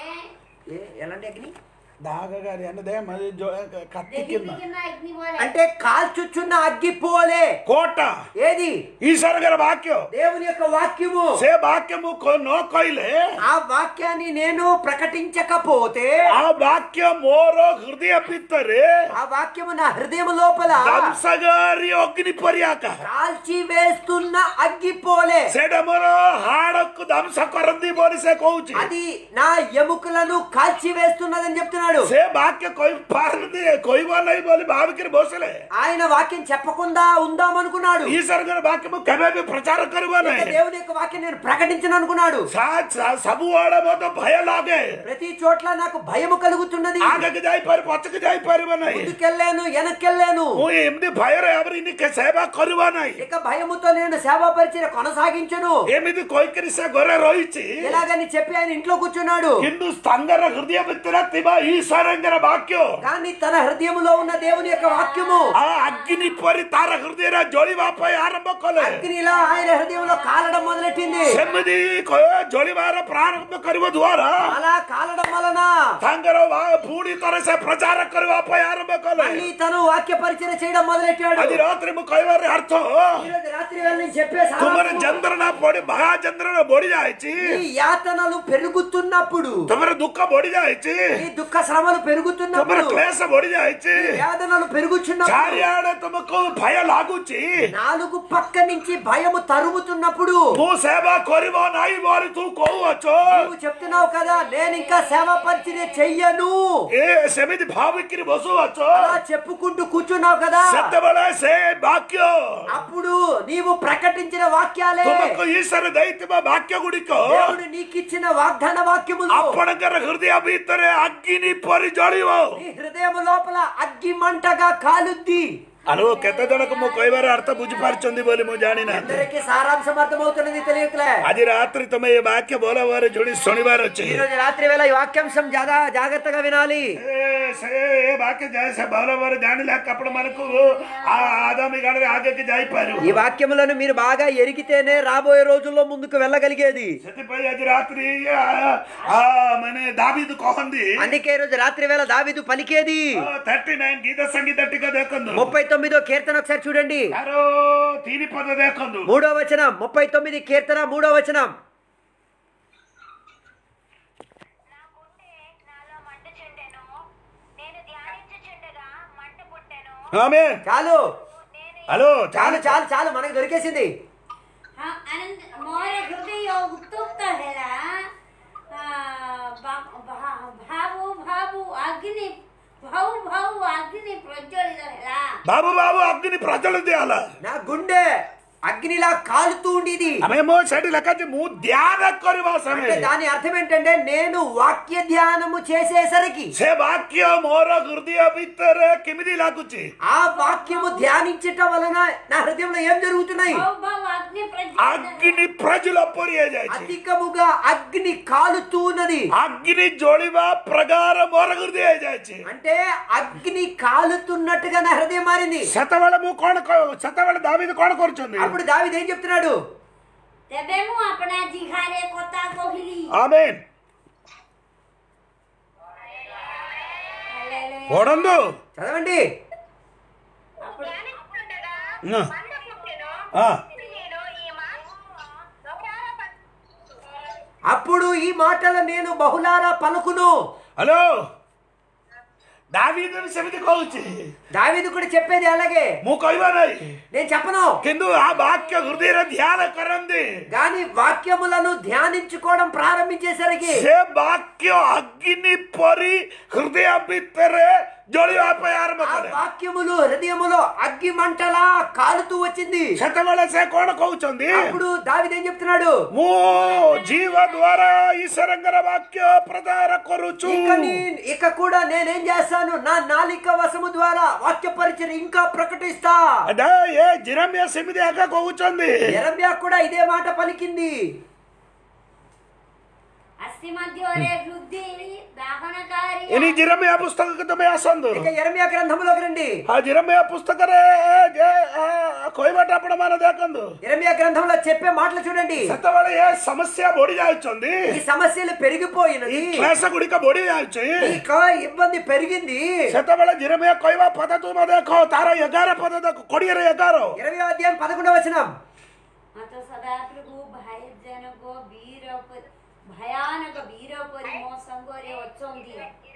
ପରେ ఏ- ఎలాంటి అగ్ని దాగగారి అంటే దే మరి జో- కత్తి కింద ଦେଖିକିନା ଅଗ୍ନି ପରେ అంటే కాల్చుచున్న అగ్గి పోలే కోట ఏది ఈశ్వర గారి వాక్యం దేవుని యొక్క వాక్యము ସେ ବାକ୍ୟము କ- ନ କହିଲେ ఆ వాక్యాన్ని నేను ప్రకటించకపోతే ఆ వాక్య ମୋର ହୃଦୟ ଭିତରେ ఆ వాక్యము నా హృదయం లోపల దంసగారి ଅଗ୍ନି ପରିଆକା కాల్చి వేస్తున్న అగ్గి పోలే ସେଇଟା ମୋର ହାଡକୁ ଧ୍ୱଂସ କରନ୍ତି ବୋଲି ସେ କହୁଛି అది నా ఎముకలను కాల్చి వేస్తున్నదని చెప్తున్నాడు ସେ ବାକ୍ୟ କହିପାରନ୍ତି କହିବ ନାହିଁ ବୋଲି ଭାବିକିରି ବସିଲେ ఆయన వాక్యం చెప్పకుండా ఉందామనుకున్నాడు ఈశ్వରଙ୍କର ବାକ୍ୟ ମୁଁ କେବେ ବି ପ୍ରଚାର କରିବ ఇక ନାହିଁ దేవుని యొక్క వాక్యం నేను ప్రకటించను అనుకున్నాడు ସା- ସା- ସବୁଆଡେ ମତେ ଭୟ ଲାଗେ ప్రతి చోట్ల నాకు భయము కలుగుతున్నది ଆଗକୁ ଯାଇପାରି ପଛକୁ ଯାଇପାରିବ ନାହିଁ ముందుకెళ్ళాను వెనక్కెళ్ళాను ମୁଁ ଏମିତି ଭୟରେ ଭାବରେ ଇନିକେ ସେବା କରିବ ନାହିଁ ఇక భయముతో నేను సేవా పరిచయ కొనసాగించను ଏମିତି କହିକିରି ସେ ଘରେ ରହିଛି ఎలాగని చెప్పి ఆయన ఇంట్లో కూర్చున్నాడు କିନ୍ତୁ ସ୍ତଙ୍ଗର ହୃଦୟ ଭିତରେ ଥିବା ఈశ్వରଙ୍କର ବାକ୍ୟ కానీ తన హృదయములో ఉన్న దేవుని యొక్క వాక్యము ఆ అగ్ని పరి ତାର ହୃଦୟରେ ଜଳିବା ପାଇଁ ଆରମ୍ଭ କଲେ అగ్నిలా ఆయన హృదయంలో కాలడం మొదలెట్టింది ସେମିତି କ- ଜଳିବାର ପ୍ରାରମ୍ଭ କରିବା ଦ୍ୱାରା అలా కాలడం వలన ତାଙ୍କର ବା- ପୁଣି ଥରେ ସେ ପ୍ରଚାର କରିବା ପାଇଁ ଆରମ୍ଭ କଲେ మళ్ళీ తను వాక్య పరిచయం చేయడం మొదలెట్టాడు ଆଜି ରାତିରେ ମୁଁ କହିବାର ଅର୍ଥ ఈరోజు రాత్రి వేళ నేను చెప్పే ତୁମର సారాంశము, ଯନ୍ତ୍ରଣା ବଢି ମହା ଯନ୍ତ୍ରଣା ବଢି ଯାଇଛି ఈ యాతనలు పెరుగుతున్నప్పుడు ତୁମର ଦୁଃଖ ବଢି ଯାଇଛି ఈ దుఃఖ శ్రమలు ତୁମର పెరుగుతున్నప్పుడు କ୍ଲେଶ ବଢି ଯାଇଛି ఈ వేదనలు పెరుగుచున్నప్పుడు ଚାରିଆଡେ ତୁମକୁ ଭୟ ଲାଗୁଛି నాలుగు పక్క నుంచి భయము తరుగుతున్నప్పుడు ମୁଁ ସେବା କରିବ ନାହିଁ ବୋଲି ତୁ କହୁଅଛ నువ్వు చెప్తున్నావు కదా నేను ఇంకా సేవా పరిచర్య చెయ్యను ଏ ସେମିତି ଭାବିକିରି ବସୁଅଛ అలా చెప్పుకుంటూ కూర్చున్నావు కదా ସେତେବେଳେ ସେ ବାକ୍ୟ అప్పుడు నీవు ప్రకటించిన వాక్యాలే ତୁମକୁ ଈଶ୍ୱର ଦେଇଥିବା ବାକ୍ୟ ଗୁଡିକ దేవుడు నీకిచ్చిన వాగ్దాన వాక్యములు ଆପଣଙ୍କର ହୃଦୟ ଭିତରେ ଅଗ୍ନି ପରି ଜଳିବ నీ హృదయం లోపల అగ్గి మంటగా కాలుద్ది ଆଲୋ କେତେ ଜଣକୁ ମୁଁ କହିବାର ଅର୍ଥ ବୁଝିପାରୁଛନ୍ତି ବୋଲି ମୁଁ ଜାଣିନାହାନ୍ତି అందరికి సారాంశం అర్థమవుతున్నది తెలియట్లే ଆଜି ରାତ୍ରି ତମେ ଏ ବାକ୍ୟ ଭଲ ଭାବରେ ଯୋଡ଼ି ଶୁଣିବାର ଅଛି ఈ రోజు రాత్రి వేళ ఈ వాక్యాంశం జాగా జాగ్రత్తగా వినాలి ଏ- ସେ ଏ ବାକ୍ୟ ଯାଏ ସେ ଭଲ ଭାବରେ ଜାଣିଲେ ଆପଣ ମାନଙ୍କୁ ଆଗାମୀ କାଳରେ ଆଗକୁ ଯାଇପାରିବ ఈ వాక్యములను మీరు బాగా ఎరిగితేనే రాబోయే రోజుల్లో ముందుకు వెళ్ళగలిగేది ସେଥିପାଇଁ ଆଜି ରାତ୍ରି ଆ, ଆ, ମାନେ ଦାବିଦ କହନ୍ତି అందుకే ఈ రోజు రాత్రి వేళ దావిదు పలికేది ଥାର୍ଟି ନାଇନ ଗୀତ ସଙ୍ଗୀତ ଟିକେ ଦେଖନ୍ତୁ ముప్పై తొమ్మిదో కీర్తన ఒకసారి చూడండి ତାର ତିନି ପଦ ଦେଖନ୍ତୁ మూడో వచనం ముప్పై తొమ్మిది కీర్తన మూడో వచనం నా గుండె నాలో మండుచుండెను నేను ధ్యానించుచుండగా మంట పుట్టెను ఆమె చాలు నేను హలో చాలు చాలు చాలు చాలు మనకు దొరికేసింది ହଁ ଆନନ୍ଦ ମୋର ହୃଦୟ ଉତ୍ତପ୍ତ ହେଲା ଆ, ବା- ଭା- ଭାବୁ ଭାବୁ ଅଗ୍ନି ଭାଉ ଭାଉ ଅଗ୍ନି ପ୍ରଜ୍ୱଳିତ ହେଲା బాబు బాబు అగ్ని ప్రజలు తేయాల నా గుండె అగ్నిలా కాలుతూ ఉండేది ఆమెమో సెటి లెక్కచి మూ ధ్యాన କରିବା అంటే సమయం దాని అర్థం ఏంటంటే నేను వాక్య ధ్యానము చేసేసరికి ସେ ବାକ୍ୟ ମୋର ହୃଦୟ ଭିତରେ କେମିତି ଲାଗୁଛି ఆ వాక్యము ధ్యానించటం వలన నా హృదయంలో ఏం జరుగుతున్నాయి ଭାଉ ଭାଉ ଅଗ୍ନି ପ୍ରଜ୍ୱଳିତ ଅଗ୍ନି ପ୍ରଜ୍ୱଳ ପରି ହେଇଯାଇଛି అధికముగా అగ్ని కాలుతూ ఉన్నది ଅଗ୍ନି ଜଳିବା ପ୍ରକାର ମୋର ହୃଦୟ ହେଇଯାଇଛି అంటే అగ్ని కాలుతున్నట్టుగా నా హృదయం మారింది ସେତେବେଳେ ମୁଁ କଣ କ- ସେତେବେଳେ ଦାବିଦ କଣ କରୁଛନ୍ତି అప్పుడు దావిది ఏం చెప్తున్నాడు ତେବେ ମୁଁ ଆପଣା ଜିଘାରେ କଥା କହିଲି ଆମେନ୍ ఓడందు చదవండి ధ్యానించుండగా ఆ. మంద పుట్టెను. ఆ. నేను ఈ మాట బహుళారా ప- అప్పుడు ఈ మాటలు నేను బహుళారా పలుకును హలో దావీదుని సెమిది కోవచ్చు దావీదు కూడా చెప్పేది అలాగే ମୁଁ କହିବା ନାହିଁ నేను చెప్పను କିନ୍ତୁ ఆ వాక్య ହୃଦୟରେ ଧ୍ୟାନ କରନ୍ତି కానీ వాక్యములను ధ్యానించుకోవడం ప్రారంభించేసరికి ସେ ବାକ୍ୟ ଅଗ୍ନି ପରି ହୃଦୟ ଭିତରେ ଜଳିବା ପାଇଁ ଆରମ୍ଭ ఆ କରେ వాక్యములు హృదయములో అగ్గి మంటలా కాలుతూ వచ్చింది ସେତେବେଳେ ସେ କଣ କହୁଛନ୍ତି అప్పుడు దావిదేం చెప్తున్నాడు ମୁଁ ଜୀବ ଦ୍ୱାରା ଈଶ୍ୱରଙ୍କର ବାକ୍ୟ ପ୍ରଚାର କରୁଛୁ ఇక నీ- ఇక కూడా నేనేం చేస్తాను నా నాలిక వశము ద్వారా వాక్య పరిచయం ఇంకా ప్రకటిస్తా ଏଟା ଏ ଜିରମିଆ ସେମିତି ଆକା କହୁଛନ୍ତି ఎరమ్యా కూడా ఇదే మాట పలికింది అస్థి మధ్ୟରେ వృద్ధి ଦାହନକାରୀ ଏନି ଜିରମିଆ ପୁସ୍ତକକୁ ତମେ ଆସନ୍ତୁ ఇక ఎరమ్యా గ్రంథములోకి రండి ఆ ଜିରମିଆ పుస్తକରେ ଯେ ଆ, କହିବାଟା ଆପଣ ମାନେ ଦେଖନ୍ତୁ ఎరమ్యా గ్రంథంలో చెప్పే మాటలు చూడండి ସେତେବେଳେ ଏ ସମସ୍ୟା ବଢି ଯାଉଛନ୍ତି ఈ సమస్యలు ఈ పెరిగిపోయినది କ୍ଲେଶ ଗୁଡ଼ିକ ବଢି ଯାଉଛି ఈ క- ఇబ్బంది పెరిగింది ସେତେବେଳେ ଜିରମିଆ କହିବା ପଦ ତୁମ ଦେଖ ତାର ଏଗାର ପଦ ଦେଖ କୋଡିଏରେ ଏଗାର ఇరవై అధ్యాయం పదకొండవ వచనం ମତ ସଦାପ୍ରଭୁ ଭୟଜନକ ବୀର ପରି- ଭୟାନକ ବୀର ପରି ମୋ ସଙ୍ଗରେ ଅଛନ୍ତି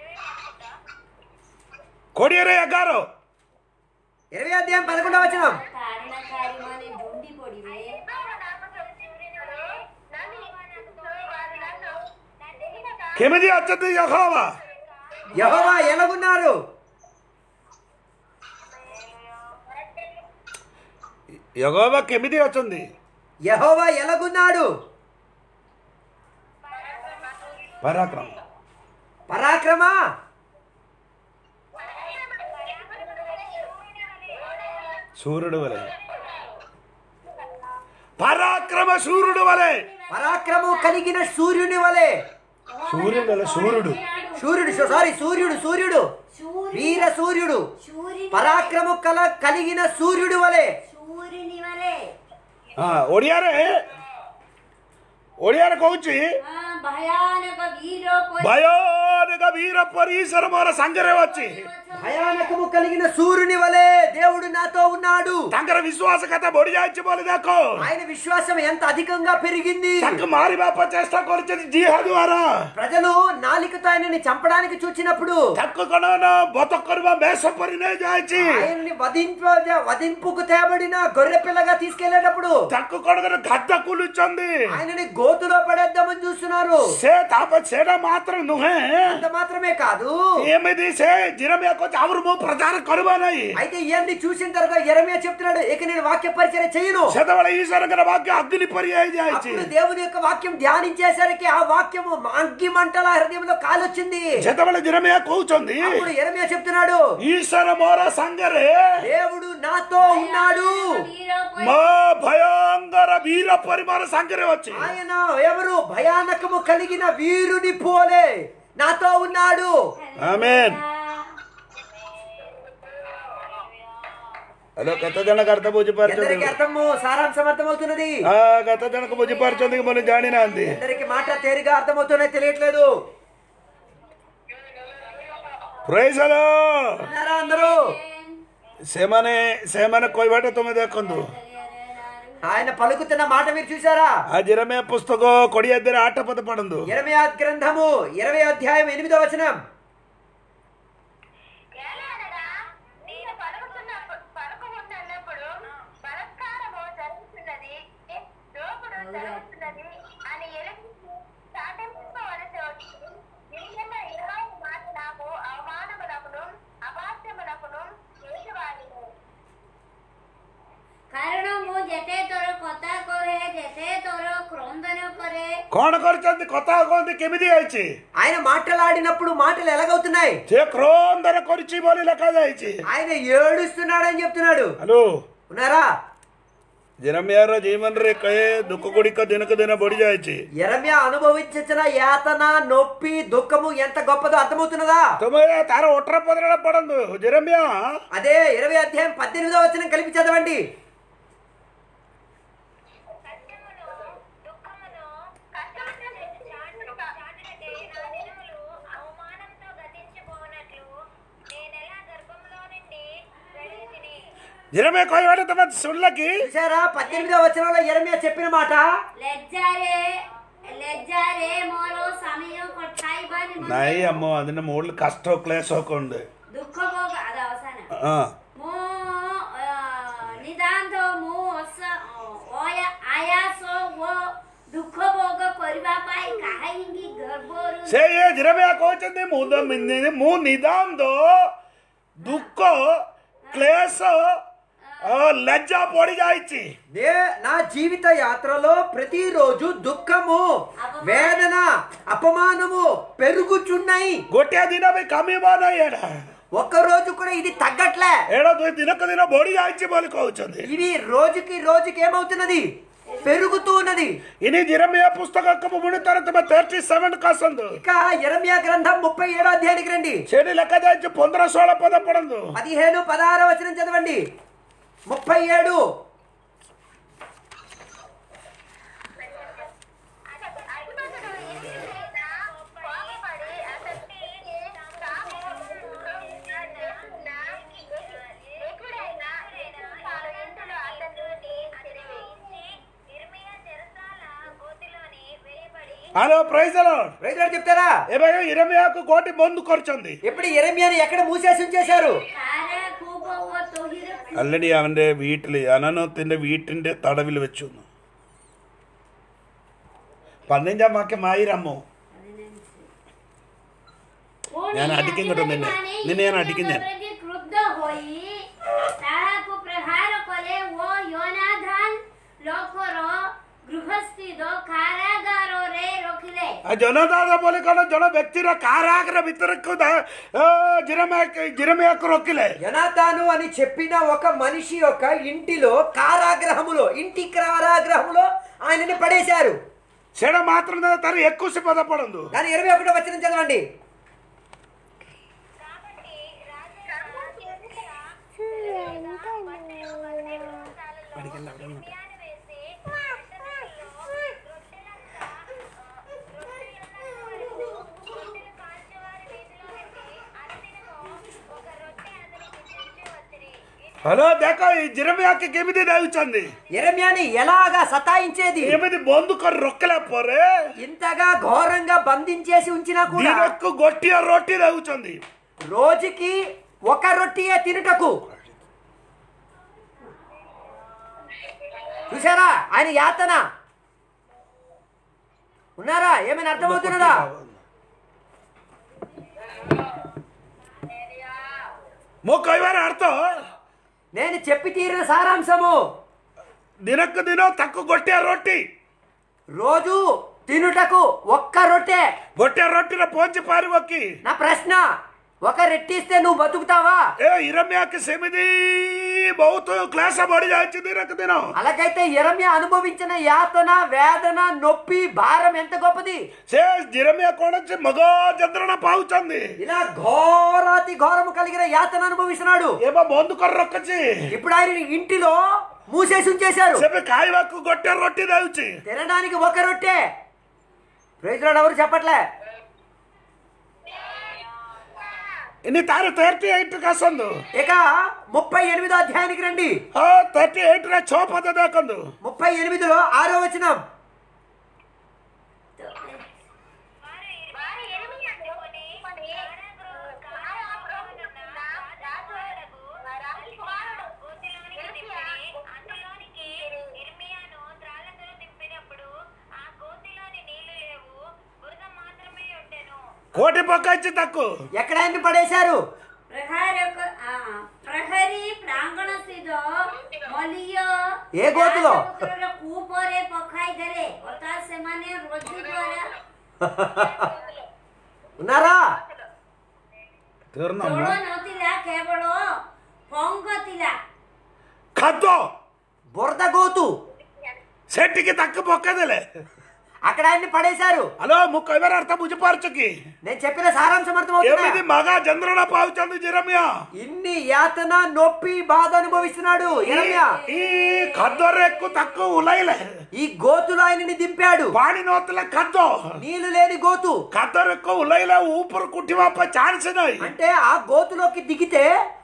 କୋଡିଏରେ ଏଗାର ఇరవై అధ్యాయం పదకొండవ వచనం ତାଡ଼ନାକାରୀ ମାନେ ଝୁଣ୍ଡି ପଡ଼ିବେ యెహోవా నాకు సూర్యుడు, నన్ను వారు నన్ను నన్ను କେମିତି ଅଛନ୍ତି యెహోవా యహోవా ఎలాగున్నారు యెహోవా କେମିତି ଅଛନ୍ତି యహోవా ఎలాగున్నాడు పరాక్రమ పరాక్రమ సూర్యుడు వలె పరాక్రమ సూర్యుడు వలె పరాక్రమం కలిగిన సూర్యుని వలె సూర్యుడు వలె సూర్యుడు సూర్యుడు సారీ సూర్యుడు సూర్యుడు సూర్యుని వీర సూర్యుడు సూర్యుని పరాక్రమం కల కలిగిన సూర్యుడు వలె సూర్యుని వలె ହଁ ଓଡ଼ିଆରେ ଓଡ଼ିଆରେ କହୁଛି ఆ, భయానక వీర పరి ଭୟାନକ ବୀର ପରି ଈଶ୍ୱର ମୋର ସାଙ୍ଗରେ ଅଛି భయానకము కలిగిన సూర్యుని వలె దేవుడు నాతో ఉన్నాడు ତାଙ୍କର ବିଶ୍ୱାସ କଥା ବଢି ଯାଇଛି ବୋଲି ଦେଖ ఆయన విశ్వాసం ఎంత అధికంగా పెరిగింది ତାଙ୍କୁ ମାରିବା ପାଇଁ ଚେଷ୍ଟା କରିଛନ୍ତି ଜିହା ଦ୍ୱାରା ప్రజలు నాలికతో ఆయనని చంపడానికి చూచినప్పుడు ତାକୁ କଣ ନା ବଧ କରିବା ବେଶ ପରି ନେଇ ଯାଇଛି ఆయన్ని వధింప వధింపుకు తేబడిన గొర్రె పిల్లగా తీసుకెళ్లేటప్పుడు ତାକୁ କଣ କରେ ଘାତ କୁଲୁଛନ୍ତି ఆయనని గోతులో పడేద్దామని చూస్తున్నారు ସେ ତାପରେ ସେଇଟା ମାତ୍ର ନୁହେଁ అంత మాత్రమే కాదు ଏମିତି ସେ ଜିରମିଆ କହୁଛି ଆହୁରି ମୁଁ ପ୍ରଚାର କରିବା ନାହିଁ అయితే ఇవన్నీ చూసిన తర్వాత ఎరమియా చెప్తున్నాడు ఇక నేను వాక్య పరిచయం చేయను ସେତେବେଳେ ଈଶ୍ୱରଙ୍କର ବାକ୍ୟ ଅଗ୍ନି ପରି ହେଇଯାଇଛି అప్పుడు దేవుని యొక్క వాక్యం ధ్యానించేసరికి ఆ వాక్యము అగ్గి మంటల హృదయంలో కాలొచ్చింది ଯେତେବେଳେ ଜିରମିଆ କହୁଛନ୍ତି అప్పుడు ఎరమియా చెప్తున్నాడు ଈଶ୍ୱର ମୋର ସାଙ୍ଗରେ దేవుడు నాతో ఉన్నాడు వీర పరి ମୋ ଭୟଙ୍କର ବୀର ପରି ମୋର ସାଙ୍ଗରେ ଅଛି ఆయన ఎవరు భయానకము కలిగిన వీరుని పోలే నాతో ఉన్నాడు ఆమేన్ హలో କେତେ ଜଣକ ଅର୍ଥ ବୁଝିପାରୁଛନ୍ତି ఎందరికి అర్థము సారాంశం అర్థమవుతున్నది ହଁ କେତେ ଜଣକ ବୁଝିପାରୁଛନ୍ତି କି ବୋଲି ଜାଣିନାହାନ୍ତି ఎందరికి మాట తేలిగా అర్థమవుతున్నాయి తెలియట్లేదు ପ୍ରାଇଜ ఉన్నారా అందరూ ସେମାନେ ସେମାନେ କହିବାଟା ତୁମେ ଦେଖନ୍ତୁ ఆయన పలుకుతున్న మాట మీరు చూసారా ఆ జిరమే పుస్తక కొడి అద్దెర ఆట పద పడందు ఇరవై గ్రంథము ఇరవై అధ్యాయం ఎనిమిదో వచనం ఏలనగా నేను పలుకుతున్నప్పుడు పలుకుతున్నప్పుడు బలత్కారము జరుగుతున్నది దోపుడు జరుగుతున్నది అని ఎలుగు చాటింపవలసి వచ్చింది నిజంగా ఇరవై మాట నాకు అవమానమునకును అపాస్యమునకును చేసేవాడిను କାରଣ ମୁଁ ଯେତେ ତୋର କଥା କହେ ଯେତେ ତୋର କ୍ରନ୍ଦନ କରେ କଣ କରିଛନ୍ତି କଥା କହନ୍ତି କେମିତି ହେଇଛି ఆయన మాట్లాడినప్పుడు మాటలు ఎలాగవుతున్నాయి ସେ କ୍ରୋନ୍ଦନ କରିଛି ବୋଲି ଲେଖାଯାଇଛି ఆయన ఏడుస్తున్నాడని చెప్తున్నాడు ହ୍ୟାଲୋ ఉన్నారా ଜିରମିଆର ଜୀବନରେ କହେ ଦୁଃଖ ଗୁଡ଼ିକ ଦିନକୁ ଦିନ ବଢି ଯାଇଛି ఎరమ్య అనుభవించిన యాతన నొప్పి దుఃఖము ఎంత గొప్పదో అర్థమవుతున్నదా ତୁମେ ତାର ଅଠର ପଦରେ ପଢନ୍ତୁ ଜିରମିଆ అదే ఇరవై అధ్యాయం పద్దెనిమిదో వచనం కలిపి చదవండి కష్టమును దుఃఖమును కష్టమును చాటుట చాటుటకే నా దినములు అవమానంతో గతించిపోనట్లు నేను జిరమే కోయవాడ తమ సుళ్ళకి చూసారా పద్దెనిమిదో వచనంలో ఎరమియా చెప్పిన మాట లెజ్జారే లెజ్జారే మోరో సమయం కొట్టాయిబాని నాయి అమ్మో അതിന്റെ മുകളിൽ കഷ്ടോ ക്ലേശോ ഒക്കെ ഉണ്ട് దుఃఖ భోగ అది అవసానం ആ మో ନିଦାନ୍ତ ମୁଁ ଅସ ଅୟ ଆୟାସ ଓ ଦୁଃଖ ଭୋଗ କରିବା ପାଇଁ କାହିଁକି ଗର୍ଭରୁ ସେ ଏ ജിരമയ କହୁଛନ୍ତି ମୁଁ ତ ମିନି- ମୁଁ ନିଦାନ୍ତ ଦୁଃଖ କ୍ଲେଶ ଅ, ଲଜ୍ଜା ପଡି ଯାଇଛି నే నా జీవిత యాత్రలో ప్రతిరోజు దుఃఖము వేదన అపమానము పెరుగుచున్నాయి ଗୋଟିଏ ଦିନ ବି କମିବ ନାହିଁ ଏଇଟା ఒక్క రోజు కూడా ఇది తగ్గట్లే ଏଇଟା ଦୁଇ ଦିନକୁ ଦିନ ବଢି ଯାଇଛି ବୋଲି କହୁଛନ୍ତି ఇది రోజుకి రోజుకి ఏమవుతున్నది పెరుగుతూ ఉన్నది ఇని జిరమియా పుస్తకకు ముడితారు తమ థర్టీ సెవెన్ కాసందు ఇక ఎరమియా గ్రంథం ముప్పై ఏడో అధ్యాయానికి రండి చెడి లెక్క దాచి పొందర సోళ పద పడందు పదిహేను పదహారో వచనం చదవండి ముప్పై ఏడు అధిపతుడు ఇరిగిపోయిన కోపపడి అతన్ని తాము చేసుకున్న లేకుడైన తాను ఇంటిలో అతన్ని తిరిగి ఇర్మియా చెరసాల గోతిలోని వేయబడి హలో ప్రైజ్ అలాడ్ రైతులు చెప్తారా ଏବେ ଇରମିୟାକୁ କୋଉଠି ବନ୍ଦ କରିଛନ୍ତି ఇప్పుడు ఎరమియాని ఎక్కడ మూసేసి ఉంచేశారు കാര കൂപ ഓ തൊഹിര ആൾറെഡി അവന്റെ വീട്ടില് അനനത്തിന്റെ വീട്ടിന്റെ തടവിൽ വെച്ചു പതിനഞ്ചാം വാക്യം ആയിരമ്മോ ഞാൻ അടിക്കും കേട്ടോ നിന്നെ. നിന്നെ ഞാൻ അടിക്കും ഞാൻ. କ୍ରୁଦ୍ଧ ହୋଇ ତାହାକୁ ପ୍ରହାର କଲେ ଓ ୟୋନାଧାନ ଲୋକର ଗୃହସ୍ଥିତ କାରାଗାରରେ ରଖିଲେ ఆ జనదాద పోలి కూడా జన వ్యక్తిର కారాగ్ర ଭିତରକୁ దా- ఆ, జిరమియా- జిరమియాకు రొక్కిలే యనాతాను అని చెప్పిన ఒక మనిషి యొక్క ఇంటిలో కారాగ్రహములో ఇంటి కారాగ్రహములో ఆయనని పడేశారు ସେଟା మాత్రం తను ఎక్కువ పద పడందు కానీ ఇరవై ఒకటో వచనం చదవండి కాబట్టి రాజు వేసి పట్టణంలో రొట్టెలంతా రొట్టెలు కాల్చేవారి వీధిలో నుండి అనుదినము ఒక రొట్టె అతనికి తెచ్చి వచ్చిరి హలో దేఖ ఈ జిరమియాకి କେମିତି ଦେଉଛନ୍ତି ఎరమ్యాని ఎలాగా సతాయించేది ଏମିତି ବନ୍ଦ କରି ରଖିଲା ପରେ ఇంతగా ఘోరంగా బంధించేసి ఉంచినా కూడా ଦିନକୁ ଗୋଟିଏ ରୋଟି ଦେଉଛନ୍ତି రోజుకి ఒక రొట్టియే తినుటకు చూసారా ఆయన యాతన ఉన్నారా ఏమైనా అర్థమవుతున్నదా ମୁଁ କହିବାର ଅର୍ଥ నేను చెప్పి తీరిన సారాంశము ଦିନକୁ ଦିନ ତାକୁ ଗୋଟିଏ ରୋଟି రోజు తినుటకు ఒక్క రొట్టె ଗୋଟିଏ ରୋଟିରେ ପହଞ୍ଚି ପାରିବ କି నా ప్రశ్న ఒక రెట్టిస్తే నువ్వు బతుకుతావా ଏ ଇରମିୟାକି ସେମିତି ବହୁତ କ୍ଲାସ ବଢି ଯାଇଛି ଦିନକୁ ଦିନ అలాగైతే ఎరమ్య అనుభవించిన యాతన వేదన నొప్పి భారం ఎంత గొప్పది ସେ ଜିରମିୟା କଣ ଅଛି ମଗ ଯନ୍ତ୍ରଣା ପାଉଛନ୍ତି ఇలా ఘోరాతి ఘోరము కలిగిన యాతన అనుభవిస్తున్నాడు ଏବେ ବନ୍ଦ କରି ରଖୁଛି ఇప్పుడు ఆయన ఇంటిలో మూసేసి ఉంచేశారు ସେବେ ଖାଇବାକୁ ଗୋଟିଏ ରୋଟି ଦେଉଛି తినడానికి ఒక రొట్టె ప్రైజ్లాడు ఎవరు చెప్పట్లే ఇన్ని తాను థర్టీ ఎయిట్కి ଆସନ୍ତୁ ఇక ముప్పై ఎనిమిదో అధ్యాయానికి రండి ହଁ థర్టీ ఎయిଟ୍ରେ ଛଅ ପଦ ଦେଖନ୍ତୁ ముప్పై ఎనిమిదిలో ఆరో వచనం వారు ఎనిమిది అందుకొని కారాగృహమునున్న రాజువరగు రాజకుమారుడు గోతిలోనికి దింపిరి. అందులోనికి ఇర్మియాను త్రాళ్ళతో దింపినప్పుడు ఆ గోతిలోని నీళ్లు లేవు బురద మాత్రమే ఉండెను కోటి పక్కచ్చి తక్కువ ఎక్కడ ఆయన్ని పడేశారు પ્રહારક આ પ્રહરી પ્રાંગણ સ્થિત મલિય એ ગોતલો. રાજપુત્રର કૂପରେ પખાઈ ધરે ଅର୍ଥାତ୍ ସେମାନେ ରୋଜି ଦ୍ୱାରା ఉన్నారా తీర్ణ ଜଳ ନଥିଲା କେବଳ ପଙ୍କ ଥିଲା ଖାଦ୍ୟ బురద గోతు ସେଠିକି ତାକୁ ପକେଇଦେଲେ అక్కడ ఆయన్ని పడేశారు ହ୍ୟାଲୋ ମୁଁ କହିବାର ଅର୍ଥ ବୁଝିପାରୁଛ କି నేను చెప్పిన సారాంశం అర్థమవుతుందా ଏମିତି ମଗା ଯନ୍ତ୍ରଣା ପାଉଛନ୍ତି ଜିରମିୟା ఇన్ని యాతన నొప్పి బాధ అనుభవిస్తున్నాడు ఎరమ్యా ఈ ଖାଦ୍ୟରେକୁ ତାକୁ ଓହ୍ଲାଇଲେ ఈ గోతులో ఆయనని దింపాడు ପାଣି ନଥିଲା ଖାଦ୍ୟ నీళ్లు లేని గోతు ଖାଦ୍ୟରେକୁ ଓହ୍ଲାଇଲେ ଉପରକୁ ଉଠିବା ପାଇଁ ଚାନ୍ସ ନାହିଁ అంటే ఆ గోతులోకి దిగితే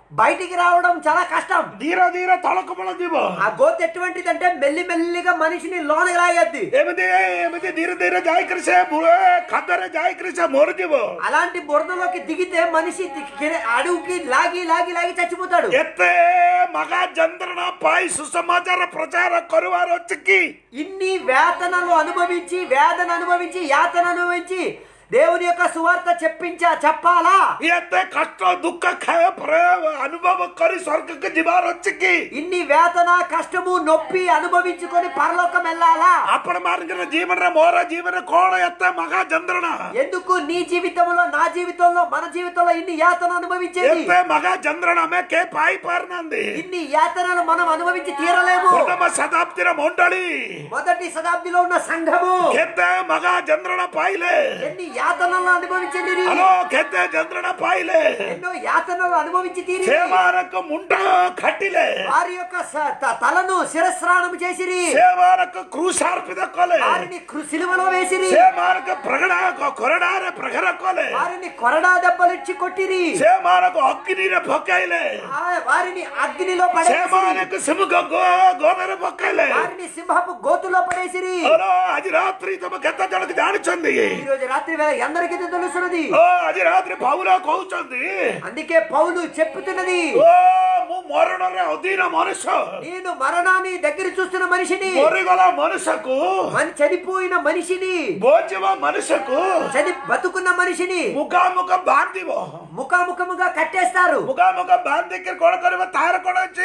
బయటికి రావడం చాలా కష్టం ధీర ధీర తొలకముల జీవ ఆ గోత్ ఎటువంటిదంటే మెల్లి మెల్లిగా మనిషిని లోనకి లాగేద్ది ఏమిది ఏమిది ధీర ధీర జాయకరిసే ఖద్దర జాయకరిసే మోరు జీవ అలాంటి బురదలోకి దిగితే మనిషి ది- కింద- అడుగుకి లాగి లాగి లాగి చచ్చిపోతాడు ఎత్తే మగ చంద్రన పాయి సుసమాచార ప్రచార కొరువారు వచ్చి ఇన్ని వేతనలు అనుభవించి వేదన అనుభవించి యాతన అనుభవించి దేవుని యొక్క సువార్త చెప్పించా చెప్పాలా ఎత్తే కష్ట దుఃఖ ఖయ ప్రేమ అనుభవ కరి స్వర్గಕ್ಕೆ జిబార్ వచ్చి ఇన్ని వేతన కష్టము నొప్పి అనుభవించుకొని పరలోకం వెళ్ళాలా అప్పుడు మార్గిన జీవన మోర జీవన కోణ ఎత్తే మగ చంద్రన ఎందుకు నీ జీవితంలో నా జీవితంలో మన జీవితంలో ఇన్ని యాతన అనుభవించేది ఎత్తే మగ చంద్రన కే పాయి పారినంది ఇన్ని యాతనలు మనం అనుభవించి తీరలేము ప్రథమ శతాబ్దిన మొండలి మొదటి శతాబ్దిలో ఉన్న సంఘము ಕೆತ್ತೆ ಮಗ ಚಂದ್ರನ ಪಾಯಿಲೆ ఎన్ని యాతనలు అనుభవించింది ಹಲೋ ಕೆತ್ತೆ ಚಂದ್ರನ ಪಾಯಿಲೆ ఎన్నో యాతనలు అనుభవించి తీరి ಸೇವಾನಕ್ಕ ಮುಂಡ ಕಟ್ಟಿಲೆ వారి యొక్క స- త- తలను శిరస్నానం చేసిరి ಸೇವಾನಕ್ಕ ಕ್ರೂಸಾರ್ಪಿದ ಕೊಲೆ వారిని కృ- సిలువలో వేసిరి ಸೇಮಾನಕ್ಕ ಪ್ರಗಡ ಕೊರಡಾರ ಪ್ರಗರ ಕೊಲೆ వారిని కొరడా దెబ్బలిచ్చి కొట్టిరి ಸೇಮಾನಕ್ಕ ಅಗ್ನಿರ ಪೊಕ್ಕೈಲೆ ఆ వారిని అగ్నిలో పడేసిరి ಸೇಮಾನಕ್ಕ ಸಿಮುಗ ಗೋ ಗೋದರ ಪೊಕ್ಕೈಲೆ వారిని సింహపు గోతులో పడేసిరి హలో అది రాత్రి తమ గెత్త జనకు జానిచుంది ఈ రోజు రాత్రి వేళ ఎందరికీ ఇది తెలుస్తున్నది ఓ అది రాత్రి పౌలా కోచుంది అందుకే పౌలు చెప్పుతున్నది ఓ ము మరణరే అధీన మనుష్య నేను మరణాన్ని దగ్గర చూస్తున్న మనిషిని మొరిగల మనుషకు మన చనిపోయిన మనిషిని భోజవ మనుషకు చని బతుకున్న మనిషిని ముఖాముఖ బాంధివ ముఖాముఖముగా కట్టేస్తారు ముఖాముఖ బాంధికి కొడకొనివ తార కొడొచ్చి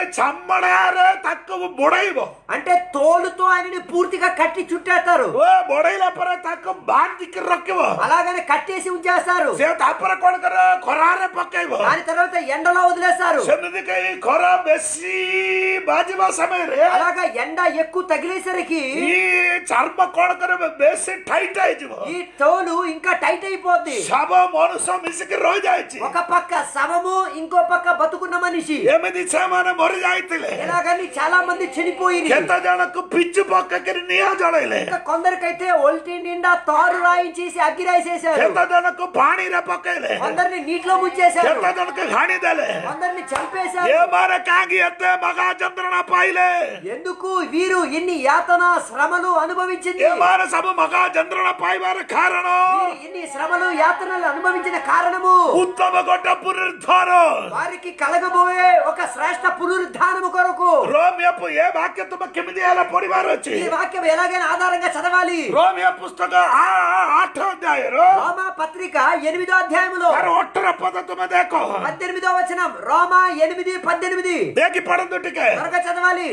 చమ్మడారే తక్కువ బుడైవ అంటే తోలుతో ఆయనని పూర్తిగా కట్టి చుట్టేస్తారు ఓ బుడైల పర తక్కువ బాంధికి రొక్కివ అలాగనే కట్టేసి ఉంచేస్తారు సే తాపర కొడకర కొరారే పక్కైవ దాని తర్వాత ఎండలో వదిలేస్తారు సెమిదికై కొర బెస్సి బాజివ సమయరే అలాగా ఎండ ఎక్కువ తగిలేసరికి ఈ చర్మ కొడకర బెస్సి టైట్ అయిజివ ఈ తోలు ఇంకా టైట్ అయిపోద్ది శవ మనుష మిసికి రోజాయిచి ఒక పక్క శవము ఇంకో పక్క బతుకున్న మనిషి ఎమిది సేమాన మొరి జాయితిలే ఎలాగని చాలా మంది చనిపోయి ఎంత జనకు పిచ్చి పక్కకి నియా జడైలే ఇంకా కొందరికైతే ఒల్టి నిండా తారు రాయించేసి అగ్గి రాసేసారు ఎంత జనకు పాణిర పక్కైలే కొందరిని నీటిలో ముంచేశారు ఎంత జనకు హానిదలే కొందరిని ఏ చంపేశారు మార కాగి ఎత్తే మగా చంద్రన పాయిలే ఎందుకు వీరు ఇన్ని యాతన శ్రమలు అనుభవించింది ఏ మార సభ మగా చంద్రన పాయి వార కారణం వీరు ఇన్ని శ్రమలు యాతనలు అనుభవించిన కారణము ఉత్తమ గొడ్డ పునరుద్ధారం వారికి కలగబోయే ఒక శ్రేష్ట పునరుద్ధానము కొరకు రోమియపు ఏ వాక్య తుమ కిమిది అలా పొడివారు వచ్చి ఈ వాక్యం ఎలాగైనా ఆధారంగా చదవాలి రోమియ పుస్తక ఆ ఆఠ అధ్యాయరు రోమా పత్రిక ఎనిమిదో అధ్యాయములో ಯಾರು ಒಟ್ಟರ ಪದ ತುಮ ದೇಕೋ పద్దెనిమిదో వచనం రోమా ఎనిమిది పద్దెనిమిది ದೇಕಿ ಪಡಂದುಟ್ಟಿಗೆ త్వరగా చదవాలి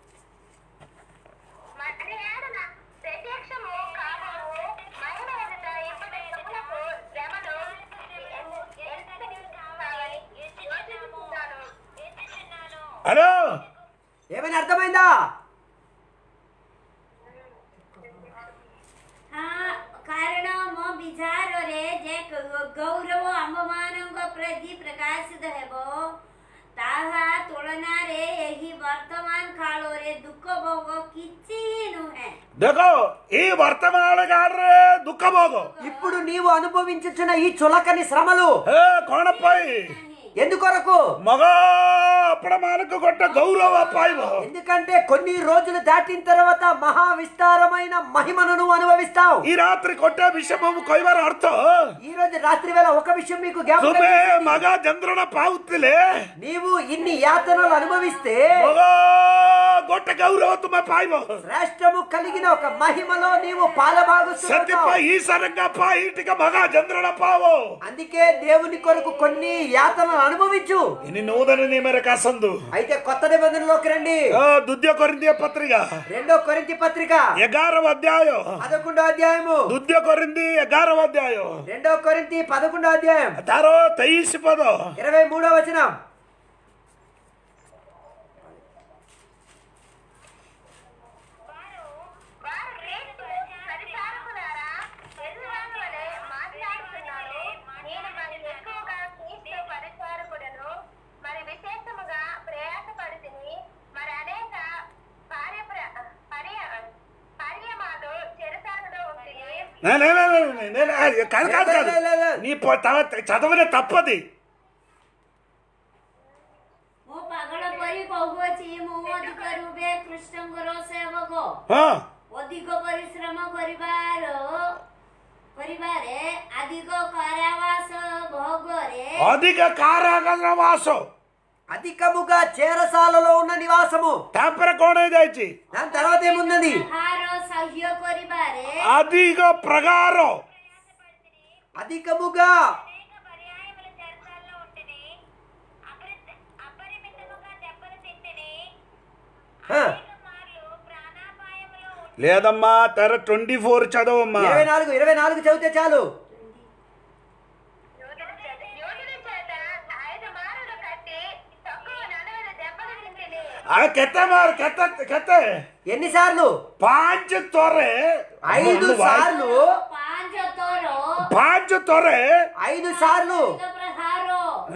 మరి ఏడన ప్రత్యక్షము కాబోవు మహిమ ఎదుట ఇప్పటి యుగములకు శ్రమలు ఎంతటి కావాలని యోచిస్తున్నాను. ಹಲೋ ఏమైనా అర్థమైందా ହଁ କାରଣ ମୋ ବିଚାରରେ ଯେ ଗ- ଗୌରବ ଆମ୍ଭମାନଙ୍କ ପ୍ରତି ପ୍ରକାଶିତ ହେବ ତାହା ତୁଳନାରେ ଏହି ବର୍ତ୍ତମାନ କାଳରେ ଦୁଃଖ ଭୋଗ କିଛି ହିଁ ନୁହେଁ देखो ಈ ವರ್ತಮಾನ ಕಾಡ್ರೆ ದುಃಖ ಭೋಗ ఇప్పుడు నీవు అనుభవించుచున్న ఈ చులకని శ్రమలు ಹೇ ಕೋಣಪ್ಪಾಯಿ ఎందుకొరకు ಮಗ ಪ್ರಮಾಣಕ್ಕೆ ಕೊಟ್ಟ ಗೌರವ ಪಾಯ್ವ ఎందుకంటే కొన్ని రోజులు దాటిన తర్వాత మహా విస్తారమైన మహిమను నువ్వు అనుభవిస్తావు ಈ ರಾತ್ರಿ ಕೊಟ್ಟ ವಿಷಮವು ಕೊಯ್ವರ ಅರ್ಥ ఈ రోజు రాత్రి వేళ ఒక విషయం మీకు జ్ఞాపకం ತುಮೆ చేస్తుంది. ಮಗ ಚಂದ್ರನ ಪಾವುತ್ತಿಲೆ నీవు ఇన్ని యాతనలు అనుభవిస్తే ಮಗ ಗೊಟ್ಟ ಗೌರವ ತುಮ ಪಾಯ್ವ శ్రేష్టము కలిగిన ఒక మహిమలో నీవు ಸತ್ಯಪ್ಪ పాలభాగస్తున్నావు ಈ ಸರಂಗಪ್ಪ ಈಟಿಗ ಮಗ ಚಂದ್ರನ ಪಾವು అందుకే దేవుని కొరకు కొన్ని యాతనలు అనుభవించు ಇನ್ನು ನೂತನ ನಿಯಮರ ಕಾಸಂದು అయితే కొత్త నిబంధనలోకి రండి ಆ, ದುದ್ಯ ಕೊರಿಂದಿಯ ಪತ್ರಿಕ రెండో కొరింతి పత్రిక ఎగారవ అధ్యాయం పదకొండో అధ్యాయము ದುದ್ಯ ಕೊರಿಂದಿ ఎగారవ అధ్యాయం రెండో కొరింతి పదకొండో అధ్యాయం ತಾರೋ ತೈಸಿ ಪದ ఇరవై మూడో వచనం వారు వారు క్రీస్తు పరిచారకులారా ఎదురాని వలె మాట్లాడుతున్నారు నేను మరి ఎక్కువగా క్రీస్తు పరిచారకుడను మరి విశేషముగా ప్రయాసపడుతుని మరి అనేక కార్య కార్యమాలు చెరసాలలో ఉంటుంది నే- నే- నే- నే- నే- నే- నే- కాదు కాదు కాదు లే, లే, లే. నీ ప- తవ- చదవనే తప్పది ଯେ କୃଷ୍ଣଙ୍କର ସେବକ ହଁ ଅଧିକ ପରିଶ୍ରମ କରିବାର କରିବାରେ ଅଧିକ କାରାବାସ ଭୋଗରେ ଅଧିକ କାରାଗାର వాସ అధికముగా చేరసాలలో ఉన్న నివాసము ତାପରେ କଣ ହେଇଯାଇଛି దాని తర్వాత ఏముందండి ଆହାର ସହ୍ୟ କରିବାରେ ଅଧିକ ପ୍ରଗାର అధికముగా అనేక పర్యాయముల చెరసాల్లో ఉంటిని అపరి- అపరిమితముగా దెబ్బలు తింటిని ఆ, అనేక మార్లు ప్రాణాపాయములో ఉంటి లేదమ్మా తెర ట్వంటీ ఫోర్ చదవమ్మా ఇరవై నాలుగు ఇరవై నాలుగు చదివితే చాలు యోధుడి చేత యోధుడి చేత ఐదు మారులు కట్టి తక్కువ నలభై దెబ్బలు తింటిని ఆ కెత్తే మారు కెత్తే కెత్తే ఎన్నిసార్లు పాంచ్ తొర్రె ఐదు సార్లు ପାଞ୍ଚ ତୋର పాంచ్ తొర్రె ఐదు సార్లు ପ୍ରହାର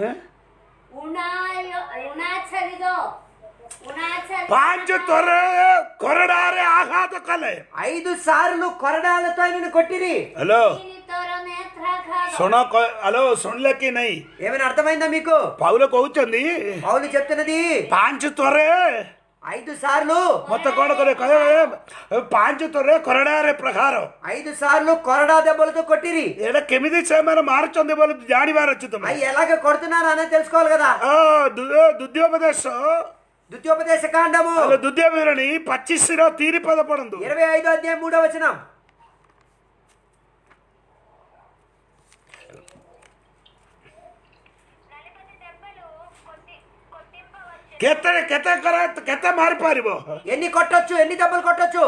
ଉଣାଛେଲିଦ ଉଣାଛେଲି పాంచ్ తొర్రె కొరడారే ఆఘాత కలే ఐదు సార్లు కొరడాలతో ఆయన కొట్టిరి హలో ତୋର ନେତ୍ରାଘାତ ଶୁଣ କ- హలో ଶୁଣିଲେ କି ନାଇଁ ఏమైనా అర్థమైందా మీకు ପାଉଲ କହୁଛନ୍ତି పౌలు చెప్తున్నది ପାଞ୍ଚ ଥରେ ఐదు సార్లు ମତେ କଣ କରେ କହିବେ ପାଞ୍ଚ ଥରେ କରଡ଼ାରେ ପ୍ରହାର ఐదు సార్లు కొరడా దెబ్బలతో కొట్టిరి ଏଇଟା କେମିତି ସେମାନେ ମାରୁଛନ୍ତି ବୋଲି ଜାଣିବାର ଅଛି ତମେ అవి ఎలాగ కొడుతున్నారు అనేది తెలుసుకోవాలి కదా ఆ, దు- ଦୁଦ୍యోపదేଶ ద్వితీయోపదేశ కాండము ହେଲେ ଦୁଦ୍ୟ ବିବରଣୀ ପଚିଶର ତିନି ପଦ ପଢନ୍ତୁ ఇరవై ఐదు అధ్యాయం మూడో వచనం నలభై దెబ్బలు కొట్టి కొట్టింపవచ్చు କେତେ କେତେ କର କେତେ ମାରି ପାରିବ ఎన్ని కొట్టొచ్చు ఎన్ని దెబ్బలు కొట్టొచ్చు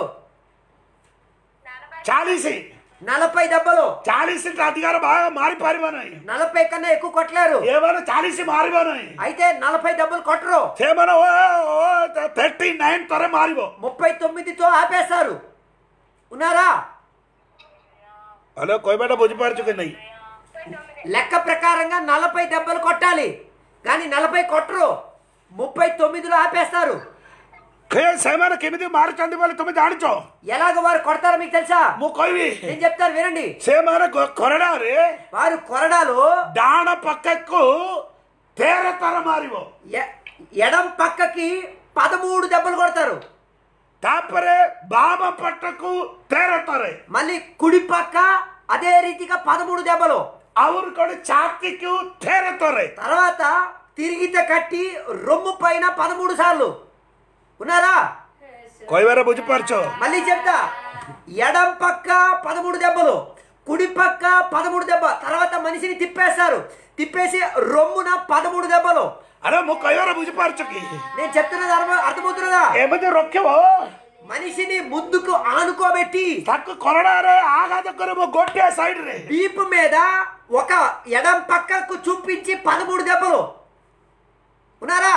ଚାଳିଶ నలభై దెబ్బలు ଚାଳିଶ ଅଧିକାର ଭାଗ ମାରି ପାରିବ ନାହିଁ నలభై కన్నా ఎక్కువ కొట్టలేరు ଏମାନେ ଚାଳିଶ ମାରିବ ନାହିଁ అయితే నలభై దెబ్బలు కొట్టరు ସେମାନେ థర్టీ ନାଇନ୍ ଥରେ ମାରିବ ముప్పై తొమ్మిదితో ఆపేస్తారు ఉన్నారా హలో କହିବାଟା ବୁଝିପାରୁଛୁ କି ନାହିଁ లెక్క ప్రకారంగా నలభై దెబ్బలు కొట్టాలి కానీ నలభై కొట్టరు ముప్పై తొమ్మిదిలో ఆపేస్తారు ହେ ସେମାନେ କେମିତି ମାରୁଛନ୍ତି ବୋଲି ତୁମେ ଜାଣିଛ ఎలాగ వారు కొడతారో మీకు తెలుసా ମୁଁ କହିବି నేను చెప్తాను వినండి ସେମାନେ ଗ- କରଡ଼ାରେ వారు కొరడాలు ଡାହାଣ ପାଖକୁ ତେର ଥର ମାରିବ ఎ- ఎడం పక్కకి పదమూడు దెబ్బలు కొడతారు ତାପରେ ବାମ ପଟକୁ ତେର ଥର మళ్ళీ కుడి పక్క అదే రీతిగా పదమూడు దెబ్బలు ଆହୁରି କଣ ଛାତିକୁ ତେର ଥର తర్వాత తిరిగిత కట్టి రొమ్ము పైన పదమూడు సార్లు ఉన్నారా କହିବାରେ ବୁଝିପାରୁଛ మళ్ళీ చెప్తా ఎడం పక్క పదమూడు దెబ్బలు కుడి పక్క పదమూడు దెబ్బ తర్వాత మనిషిని తిప్పేస్తారు తిప్పేసి రొమ్మున పదమూడు దెబ్బలు ଆରେ ମୁଁ କହିବାରେ ବୁଝିପାରୁଛ କି నేను చెప్తున్నది అర్థం అర్థమవుతున్నదా ଏମିତି ରଖିବ మనిషిని ముందుకు ఆనుకోబెట్టి ତାକୁ କରଡ଼ାରେ ଆଘାତ କରିବ ଗୋଟିଏ ସାଇଡରେ వీపు మీద ఒక ఎడం పక్కకు చూపించి పదమూడు దెబ్బలు ఉన్నారా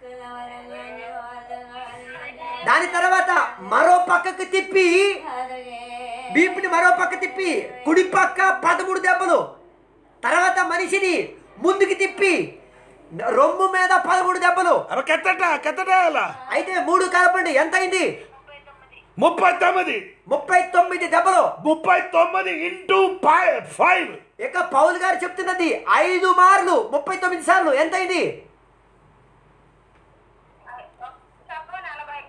దాని తర్వాత మరో పక్కకు తిప్పి వీపుని మరో పక్క తిప్పి కుడి పక్క పదమూడు దెబ్బలు తర్వాత మనిషిని ముందుకు తిప్పి రొమ్ము మీద పదమూడు దెబ్బలు అరే కెత్తట కెత్తట ହେଲା అయితే మూడు కలపండి ఎంత అయింది ముప్పై తొమ్మిది ముప్పై తొమ్మిది దెబ్బలు ముప్పై తొమ్మిది ఇంటూ ఫైవ్ ఇక పౌల్ గారు చెప్తున్నది ఐదు మార్లు ముప్పై తొమ్మిది సార్లు ఎంత అయింది తక్కువ నలభై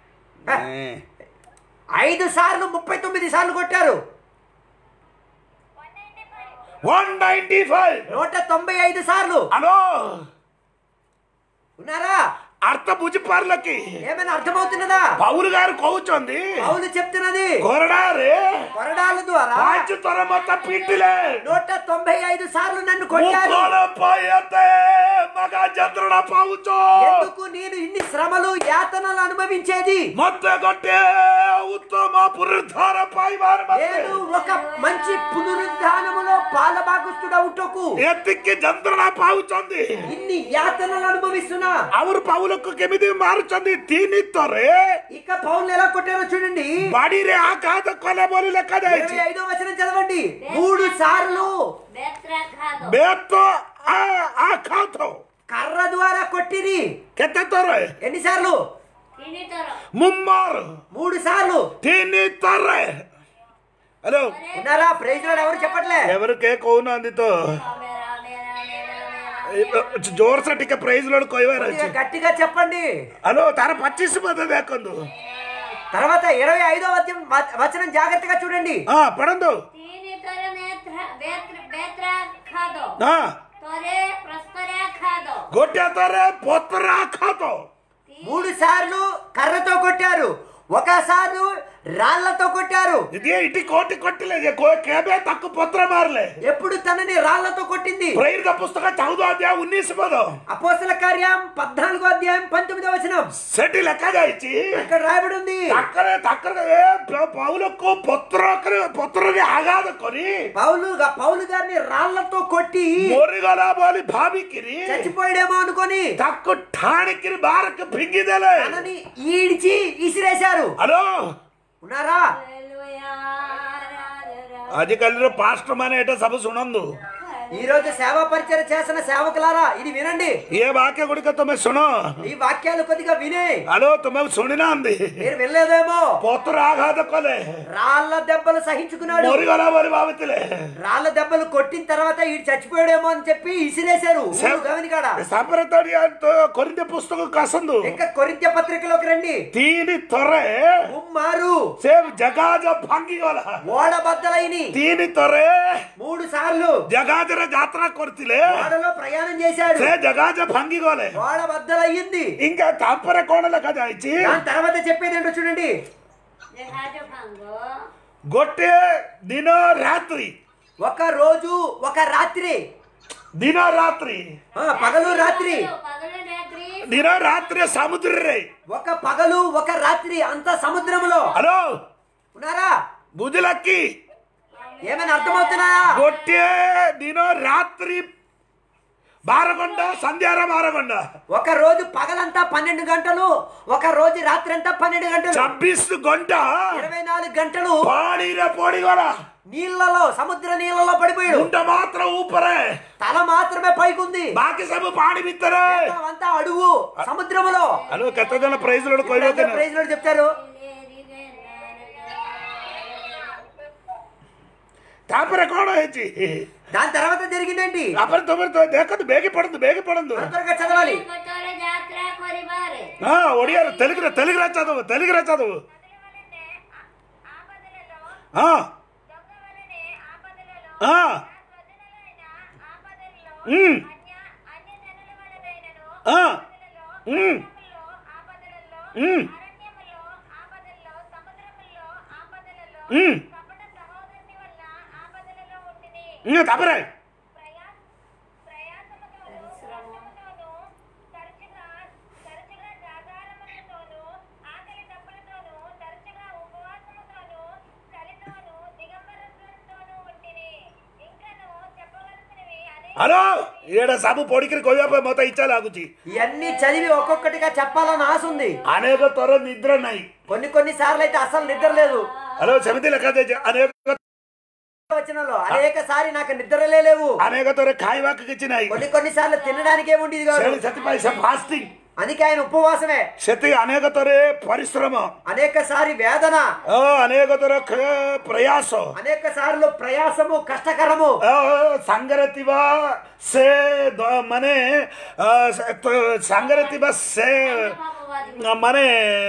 ఐదు సార్లు ముప్పై తొమ్మిది సార్లు కొట్టారు వన్ నైన్టీ ఫైవ్ నూట తొంభై ఐదు సార్లు హలో ఉన్నారా అర్థ బుଝିପାରିଲକି ఏమైనా అర్థమవుతున్నదా పౌరు గారు କହୁଛନ୍ତି పౌలు చెప్తున్నది కొరడాରେ కొరడాల ద్వారా ପାଞ୍ଚ ଥର ମତେ ପିଟିଲେ నూట తొంభై ఐదు సార్లు నన్ను ମୁଁ కొట్టారు କଣ ପାଇଁ ଏତେ ମଗା ଯନ୍ତ୍ରଣା ପାଉଛ ఎందుకు నేను ఇన్ని శ్రమలు యాతనలు అనుభవించేది ମତେ ଗୋଟେ ଉତ୍ତମ ପୁନରୁଦ୍ଧାର ପାଇବାର నేను ମତେ ఒక మంచి పునరుద్ధానములో పాలభాగస్తుడవుటకు ଏତିକି ଯନ୍ତ୍ରଣା ପାଉଛନ୍ତି ఇన్ని యాతనలు అనుభవిస్తున్నా ଆହୁରି ପାଉଲକୁ କେମିତି ମାରୁଛନ୍ତି ତିନି ଥରେ ఇక పౌలు ఎలా కొట్టారో చూడండి ବାଡିରେ ଆଘାତ କଲେ ବୋଲି ଲେଖାଯାଇଛି ఇరవై ఐదో వచనం చదవండి మూడు సార్లు ବେତ୍ରାଘାତ ବେତ ଆ- ଆଘାତ కర్ర ద్వారా కొట్టిరి କେତେ ଥର ఎన్నిసార్లు ତିନି ଥର ମୁମର మూడు సార్లు ତିନି ଥର ହ୍ୟାଲୋ ఉన్నారా ప్రైజ్ లార్డ్ ఎవరు చెప్పట్లే ఎవరు కే କହୁନାହାନ୍ତି ତ ମେରା ମେରା ମେରା ମେରା ಜೋರ್ಸ ಟಿಕೆ ಪ್ರೈಸ್ ಲೋಡ್ ಕೊಯ್ವಾರ కొద్దిగా గట్టిగా చెప్పండి ಅಲೋ ತಾರ ಪಚ್ಚಿಸ್ ಮದ ಬೇಕೊಂದು తర్వాత ఇరవై ఐదో వచనం వచనం జాగ్రత్తగా చూడండి ಹಾ ಪಡಂದು ତିନି ତୋର ବେତ୍ରା ଖାଦ ಹಾ ତୋରେ ପ୍ରସ୍ତରା ଖାଦ ಗೊಟ್ಟೆ ತಾರೆ ಪೊತ್ರ ಹಾಕಾತೋ మూడు సార్లు కర్రతో కొట్టారు ఒకసారి రాళ్లతో కొట్టారు ಇದೇ ಇಟಿ ಕೋಟಿ ಕೊಟ್ಟಿಲ್ಲ ಕೇಬೆ ತಕ್ಕ ಪತ್ರ ಮಾರ್ಲೆ ఎప్పుడు తనని రాళ్లతో కొట్టింది ಪ್ರೇರಿತ ಪುಸ್ತಕ ಚೌದ ಅಧ್ಯಾಯ ಉನ್ನಿಸಬಹುದು అపోస్తల కార్యం పద్నాలుగో అధ్యాయం పంతొమ్మిదో వచనం ಸೆಟಿ ಲೆಕ್ಕದಾಯ್ತಿ ఇక్కడ రాయబడి ఉంది ತಕ್ಕರೆ ತಕ್ಕರೆ ಪೌಲಕ್ಕೂ ಪತ್ರಕ್ಕೆ ಪತ್ರಗೆ ಆಗಾದ ಕೊರಿ పౌలు పౌలు గారిని రాళ్లతో కొట్టి ಮೊರಿಗಲ ಬೋಲಿ ಭಾವಿಕಿರಿ చచ్చిపోయాడేమో అనుకొని ತಕ್ಕು ಠಾಣಿಕಿರಿ ಬಾರಕ್ಕೆ ಪಿಂಗಿದಲೆ తనని ఈడ్చి ఇసిరేశారు ಹಲೋ ఉన్నారా హల్లెలూయా రారా ಅಧಿಕಾರಿ ಪಾಸ್ಟರ್ ಮನೆ ಏಟ ಸಭೆ ಸುಣಂದು ఈ రోజు సేవా పరిచయం చేసిన సేవకులారా ఇది వినండి ఏ వాక్య గుడిక తొమ్మె సుణో ఈ వాక్యాలు కొద్దిగా వినే హలో తొమ్మె సునినా అంది మీరు వినలేదేమో పొత్తుర ఆఘాత కొలే రాళ్ల దెబ్బలు సహించుకున్నాడు మొరిగల బోలి భావితులే రాళ్ల దెబ్బలు కొట్టిన తర్వాత ఈ చచ్చిపోయాడేమో అని చెప్పి ఇసిరేశారు ఊరు గమనికాడ ಸಪರತಡಿ ಅಂತ ಕೊರಿಂತ ಪುಸ್ತಕ ಕಸಂದು ఇంకా కొరింత్య పత్రికలోకి రండి ತೀನಿ ತೊರೆ ముమ్మారు ಸೇಮ್ ಜಗಾಜ ಭಂಗಿಗೋಲ ఓడ బద్దలైని ತೀನಿ ತೊರೆ మూడు సార్లు ಜಗಾಜರ ಜಾತ್ರಾ ಕೊಡ್ತಿಲೆ ఓడలో ప్రయాణం చేశాడు ಸೇ ಜಗಾಜ ಭಂಗಿಗೋಲೆ ఓడ బద్దలయ్యింది ఇంకా తాపర కోణల కదా ఇచ్చి దాని తర్వాత చెప్పేది ఏంటో చూడండి జహాజ భాంగ ಗೊಟ್ಟೆ ದಿನ ರಾತ್ರಿ ఒక రోజు ఒక రాత్రి ದಿನ ರಾತ್ರಿ ఆ, పగలు రాత్రి పగలు రాత్రి ದಿನ ರಾತ್ರಿ ಸಮುದ್ರ ರೇ ఒక పగలు ఒక రాత్రి అంత సముద్రంలో ಹಲೋ ఉన్నారా ಬುಜಲಕ್ಕಿ ఏమైనా అర్థమవుతున్నాయా ಗೊಟ್ಟೆ ದಿನ ರಾತ್ರಿ ಬಾರಗೊಂಡ ಸಂಧ್ಯಾರ ಬಾರಗೊಂಡ ఒక రోజు పగలంతా పన్నెండు గంటలు ఒక రోజు రాత్రి అంతా పన్నెండు గంటలు ಚಬ್ಬಿಸ್ ಗಂಟ ఇరవై నాలుగు గంటలు ಪಾಡಿರ ಪೋಡಿಗೋಲ నీళ్ళలో సముద్ర నీళ్ళలో పడిపోయాడు ಉಂಟ ಮಾತ್ರ ಊಪರೆ తల మాత్రమే పైకుంది ಬಾಕಿ ಸಬ್ ಪಾಡಿ ಬಿತ್ತಾರೆ అంతా అడుగు సముద్రములో ಹಲೋ ಕೆತ್ತ ಜನ ಪ್ರೈಸ್ ಲೋಡ್ ಕೊಯ್ಬೇಕೇನು ప్రైజ్ లో చెప్తారు ತಾಪರ ಕೋಣ ಹೆಚ್ಚಿ దాని తర్వాత జరిగిందేంటి ಅಪರ ತೊಗೊಳ್ತ ದೇಕದು ಬೇಗ ಪಡದು ಬೇಗ ಪಡದು త్వర త్వరగా చదవాలి ତୋର ଯାତ୍ରା କରିବାରେ ಹಾ ಒಡಿಯಾರು ತೆಲುಗು ತೆಲುಗು ರಚ್ಚದವು ತೆಲುಗು ರಚ್ಚದವು ఆపదలలో ಹಾ దొంగ వలనే ఆపదలలో ಹಾ స్వజనులైన ఆపదలలో ಹ್ಮ್ అన్య అన్య జనుల వలనైనను ಹಾ ఆపదలలో ಹ್ಮ್ దేశములో ఆపదలలో ಹ್ಮ್ అరణ్యములో ఆపదల్లో సముద్రములో ఆపదలలో ಹ್ಮ್ కపట సహోదరుని వల్ల ఆపదలలో ఉంటిని ಹ್ಮ್ ತಾಪರೆ ప్రయాస ప్రయాసముతోను కష్టముతోను తరచుగా తరచుగా జాగారములతోను ఆకలి తప్పులతోను తరచుగా ఉపవాసముతోను చలితోను దిగంబరత్వంతోను ఉంటిని ఇంకను చెప్పవలసినవి అనేక ಹಲೋ ಏಡ ಸಾಬು ಪೋಡಿಕರಿ ಕೊಯ್ಯಪ್ಪ ಮೊತ್ತ ಇಚ್ಛಲಾಗುಚಿ ఇవన్నీ చదివి ఒక్కొక్కటిగా చెప్పాలని ఆశ ఉంది ಅನೇಕ ತರ ನಿದ್ರ ನೈ కొన్ని కొన్ని సార్లు అయితే అసలు నిద్ర లేదు ಹಲೋ ಸಮಿತಿ ಲೆಕ್ಕ ಅನೇಕ వచనంలో అనేక సారి నాకు నిద్రలే లేవు ಅನೇಕ ತರ ಕಾಯುವಾಕ ಕಿಚ್ಚಿನಾಯಿ కొన్ని కొన్ని సార్లు తినడానికి ఏముండేది కాదు ಸತಿ ಪೈಸ ಫಾಸ್ಟಿಂಗ್ అందుకే ఆయన ఉపవాసమే ಸತಿ ಅನೇಕ ತರ ಪರಿಶ್ರಮ అనేక సారి వేదన ಆ, ಅನೇಕ ತರ ಕ- ಪ್ರಯಾಸ అనేక సార్లు ప్రయాసము కష్టకరము ಆ, ಸಂಗರತಿವ ಸೇ ದ- ಮನೆ ಆ, ಸ- ತ- ಸಂಗರತಿವ ಸೇ ಆ, ಮನೆ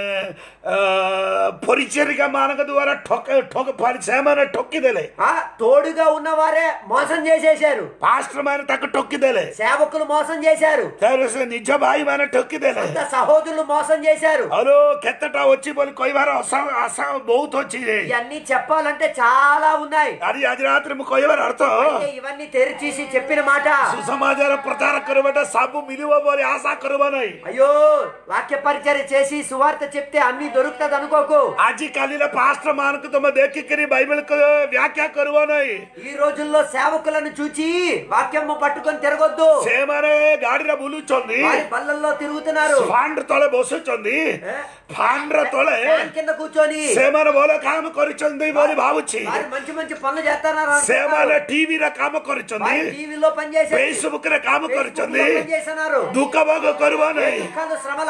ಆ, ಪರಿಚರಿಕ ಮಾನಕ ದ್ವಾರ ಠೊಕ್ ಠೊಕ್ ಪರಿಚಯಮನ ಠೊಕ್ಕಿದಲೆ ఆ తోడుగా ఉన్నవారే మోసం చేసేశారు ಪಾಸ್ಟರ್ ಮನೆ ತಕ್ಕ ಟೊಕ್ಕಿದಲೆ సేవకులు మోసం చేశారు ತೇರಸ ನಿಜ ಬಾಯಿ ಮನೆ ಟೊಕ್ಕಿದಲೆ అంత సహోదరులు మోసం చేశారు ಅವನು ಕೆತ್ತಟ వచ్చి బోలి కొయ్యవాರ ಹೊಸ ಹೊಸ ಬಹುತ್ వచ్చింది ఇవన్నీ చెప్పాలంటే చాలా ఉన్నాయి అది అది రాత్రి కొయ్యవాರ ಅರ್ಥ అయితే ఇవన్నీ తెరిచేసి చెప్పిన మాట ಸುಸಮಾಚಾರ ಪ್ರಚಾರ ಕರುಬಟ ಸಾಬು ಮಿಲಿವ ಬೋಲಿ ಆಸಾ ಕರುಬನೈ అయ్యో వాక్య పరిచర్య చేసి సువార్త చెప్తే అన్ని దొరుకుతుంది అనుకోకు ಆಜಿ ಕಾಲಿನ ಪಾಸ್ಟರ್ ಮಾನಕ ತಮ್ಮ ದೇಖಿಕರಿ ಬೈಬಲ್ ವ್ಯಾಖ್ಯಾ ಕರುವನೈ ఈ రోజుల్లో సేవకులను చూచి వాక్యము పట్టుకొని తిరగొద్దు సేమనే గాడిన బులుచొంది వారి బల్లల్లో తిరుగుతున్నారు ఫాండ్ర తొಳೆ బొసుచొంది ఏ? ఫాండ్ర తొಳೆ ఫ్యాన్ కింద కూర్చొని సేమన బోల కామ కొరిచొంది బోలి భావుచి వారు మంచి మంచి పనులు చేస్తున్నారు సేమన టీవీర కామ కొరిచొంది టీవీలో పనిచేసి ఫేస్బుక్ ర కామ కొరిచొంది పనిచేస్తున్నారు దుఃఖ భోగ కరువనై దుఃఖాలు శ్రమలు అనుభవించరు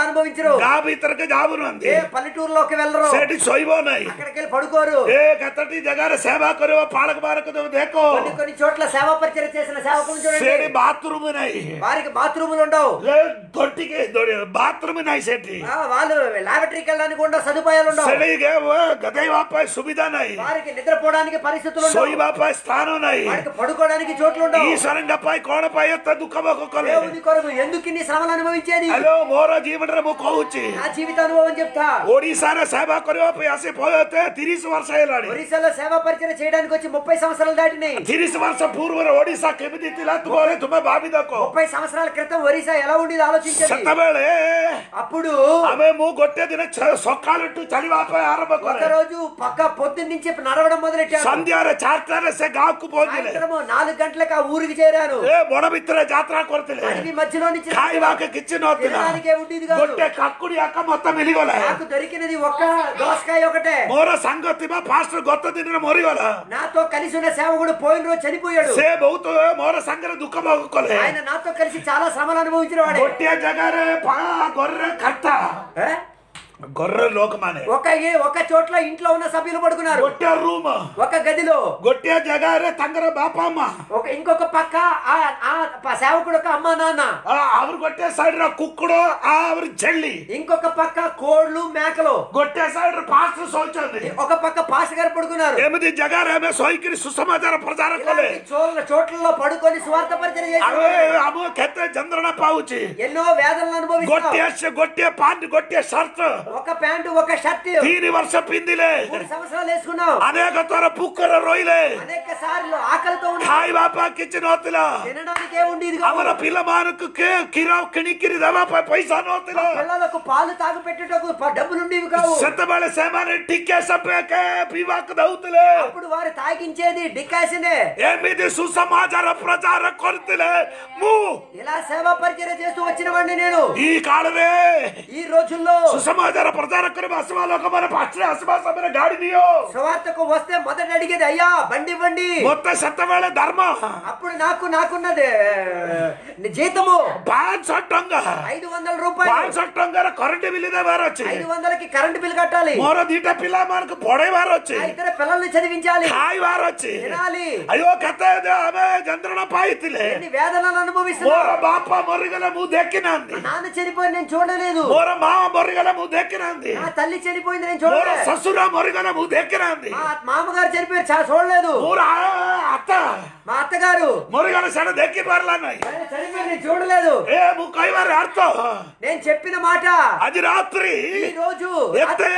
వెళ్ళరు ଗାଁ ଭିତରକୁ ଯାଉନାହାନ୍ତି ఏ పల్లెటూరులోకి వెళ్ళరు ସେଠି ଶୋଇବ ନାହିଁ అక్కడికి వెళ్ళి పడుకోరు ଏ କେତୋଟି ଜାଗାରେ ସେବା କରିବ ପାଳକ ବାଳକ ତମେ ଦେଖ కొన్ని కొన్ని చోట్ల సేవా పరిచయం చేసిన సేవకులు ସେଠି చూడండి ବାଥରୁମ ନାହିଁ వారికి బాత్రూములు ఉండవు ଏ ଦୋଟିକେ ବାଥରୁମ ନାହିଁ ସେଠି ఆ, వాళ్ళు లాబరేటరీకి వెళ్ళడానికి ఉండవు సదుపాయాలు ఉండవు ସେଠି ଗାଧେଇବା ପାଇଁ ସୁବିଧା ନାହିଁ వారికి నిద్రపోవడానికి పరిస్థితులు ఉండవు ଶୋଇବା ପାଇଁ ସ୍ଥାନ ନାହିଁ వారికి పడుకోవడానికి చోట్లు ఉండవు ఈశ్వరంగా ପାଇଁ କଣ ପାଇଁ ଏତେ ଦୁଃଖ ଭୋଗ କଲେ దేవుని కొరకు ఎందుకు ఇన్ని శ్రమలు అనుభవించేది ହ୍ୟାଲୋ ମୋର ଜୀବନରେ ମୁଁ କହୁଛି నా జీవిత అనుభవం చెప్తా ଓଡିଶାରେ ସେବା କରିବା ପାଇଁ ଆସି ପଳେଇତେ ତିରିଶ ବର୍ଷ ହେଲାଣି ఒరిస్సాలో సేవా పరిచయం చేయడానికి వచ్చి ముప్పై సంవత్సరాలు దాటినాయి ତିରିଶ ବର୍ଷ ପୂର୍ବରୁ ଓଡିଶା କେମିତି ଥିଲା ତୁମରେ ତୁମେ ଭାବି ଦେଖ ముప్పై సంవత్సరాల క్రితం ఒరిస్సా ఎలా ఉండేది ఆలోచించండి ସେତେବେଳେ అప్పుడు ଆମେ ମୁଁ ଗୋଟେ ଦିନ ଛ- ସକାଳଠୁ ଚାଲିବା ପାଇଁ ଆରମ୍ଭ ఒక କରେ రోజు పక్క పొద్దున్న నుంచి నడవడం మొదలెట్టాను ସନ୍ଧ୍ୟାରେ ଚାରିଟାରେ ସେ ଗାଁକୁ ପହଞ୍ଚିଲେ సాయంత్రము నాలుగు గంటలకు ఆ ఊరికి చేరాను ଏ ବଣ ଭିତରେ ଯାତ୍ରା କରୁଥିଲେ అడవి మధ్యలో నుంచి ଖାଇବାକୁ କିଛି ନଥିଲା తినడానికే ఉండేది కాదు ଗୋଟେ କାକୁଡି ଆକ ମତେ ମିଳିଗଲା నాకు దొరికినది ఒక్క దోసకాయ ఒకటే ମୋର ସାଙ୍ଗ ଥିବା ଫାଷ୍ଟ ଗତ ଦିନରେ ମରିଗଲା నాతో కలిసి ఉన్న సేవకుడు పోయిన రోజు చనిపోయాడు ସେ ବହୁତ ମୋର ସାଙ୍ଗରେ ଦୁଃଖ ଭୋଗ କଲେ ఆయన నాతో కలిసి చాలా శ్రమలు అనుభవించిన వాడే ଗୋଟିଏ ଜାଗାରେ ପା- ଗର୍ରେ ଖାତା ఏ? ଗର୍ରେ ଲୋକମାନେ ఒక ఏ- ఒక చోట్ల ఇంట్లో ఉన్న సభ్యులు పడుకున్నారు ଗୋଟିଏ ରୁମ ఒక గదిలో ଗୋଟିଏ ଜାଗାରେ ତାଙ୍କର ବାପା ମା ఒక ఇంకొక పక్క ఆ ఆ ప- సేవకుడు ఒక అమ్మ నాన్న ଆହୁରି ଗୋଟିଏ ସାଇଡରେ କୁକୁଡ ଆହୁରି ଛେଳି ఇంకొక పక్క కోళ్ళు మేకలు ଗୋଟିଏ ସାଇଡରେ ଫାଷ୍ଟ ଶୋଇଛନ୍ତି ఒక పక్క పాస్టర్ గారు పడుకున్నారు ଏମିତି ଜାଗାରେ ଆମେ ଶୋଇକିରି ସୁସମାଚାର ପ୍ରଚାର କଲେ ఇలాంటి చోట్ల చోట్లలో పడుకొని స్వార్థ పరిచయం ଆମେ చేసి ଆମ କେତେ ଯନ୍ତ୍ରଣା ପାଉଛି ఎన్నో వేదనలు అనుభవిస్తాం ଗୋଟିଏ ସେ ଗୋଟିଏ ପ୍ୟାଣ୍ଟ ଗୋଟିଏ ସାର୍ଟ ఒక ప్యాంటు ఒక షర్ట్ ତିନି ବର୍ଷ ପିନ୍ଧିଲେ మూడు సంవత్సరాలు వేసుకున్నాం ଅନେକ ଥର ଭୁକରେ ରହିଲେ అనేక సార్లు ఆకలితో ఉన్నాం ଖାଇବା ପାଇଁ କିଛି ନଥିଲା తినడానికి ఏ ఉండేది కాదు. ଆମର ପିଲାମାନଙ୍କୁ କେ- କ୍ଷୀର କିଣିକିରି ଦେବା ପାଇଁ ପଇସା ନଥିଲା పిల్లలకు పాలు తాగు పెట్టుటకు ప- డబ్బులు ఉండేవి కావు ସେତେବେଳେ ସେମାନେ ଟିକେ ସପେକେ ପିଇବାକୁ ଦଉଥିଲେ అప్పుడు వారు తాగించేది డికాసినే ଏମିତି ସୁସମାଚାର ପ୍ରଚାର କରୁଥିଲେ ମୁଁ ఇలా సేవా పరిచయం చేస్తూ వచ్చిన వాడిని నేను ఈ କାଳରେ ఈ రోజుల్లో ସୁସମାଚାର ପ୍ରଚାର କରିବା ଆସିବା ଲୋକମାନେ ପାଖରେ ଆସିବା ସମୟରେ ଗାଡି ନିଅ సువార్తకు వస్తే మొదట అడిగేది అయ్యా బండి బండి ମତେ ସେତେବେଳେ ଧର୍ମ అప్పుడు నాకు నాకున్నది నీ జీతము ପାଞ୍ଚଶହ ଟଙ୍କା ఐదు వందల రూపాయలు ପାଞ୍ଚଶହ ଟଙ୍କାର କରେଣ୍ଟ ବିଲ୍ ଦେବାର ଅଛି ఐదు వందలకి కరెంట్ బిల్ కట్టాలి ମୋର ଦିଟା ପିଲାମାନଙ୍କୁ ପଢେଇବାର ଅଛି ఆ ఇద్దరు పిల్లల్ని చదివించాలి ଖାଇବାର ଅଛି తినాలి అయ్యో କେତେ ଯେ ଆମେ ଯନ୍ତ୍ରଣା ପାଇଥିଲେ ఎన్ని వేదనలు అనుభవిస్తున్నా ମୋର ବାପା ମରିଗଲେ ମୁଁ ଦେଖିନାହାନ୍ତି నాన్న చనిపోయి నేను చూడలేదు ମୋର ମା ମରିଗଲେ ମୁଁ ଦେଖିନାହାନ୍ତି నా తల్లి చనిపోయింది నేను ମୋର చూడలేదు ଶ୍ୱଶୁର ମରିଗଲେ ମୁଁ ଦେଖିନାହାନ୍ତି మా మామగారు చనిపోయారు చా- చూడలేదు ମୋର ଆ- ଆତା మా అత్తగారు ମରିଗଲେ ସେଟା ଦେଖି ପାରିଲା ନାହିଁ ఆయన చనిపోయి నేను చూడలేదు ଏ ମୁଁ କହିବାର ଅର୍ଥ నేను చెప్పిన మాట ଆଜି ରାତ୍ରି ఈ రోజు ଏତେ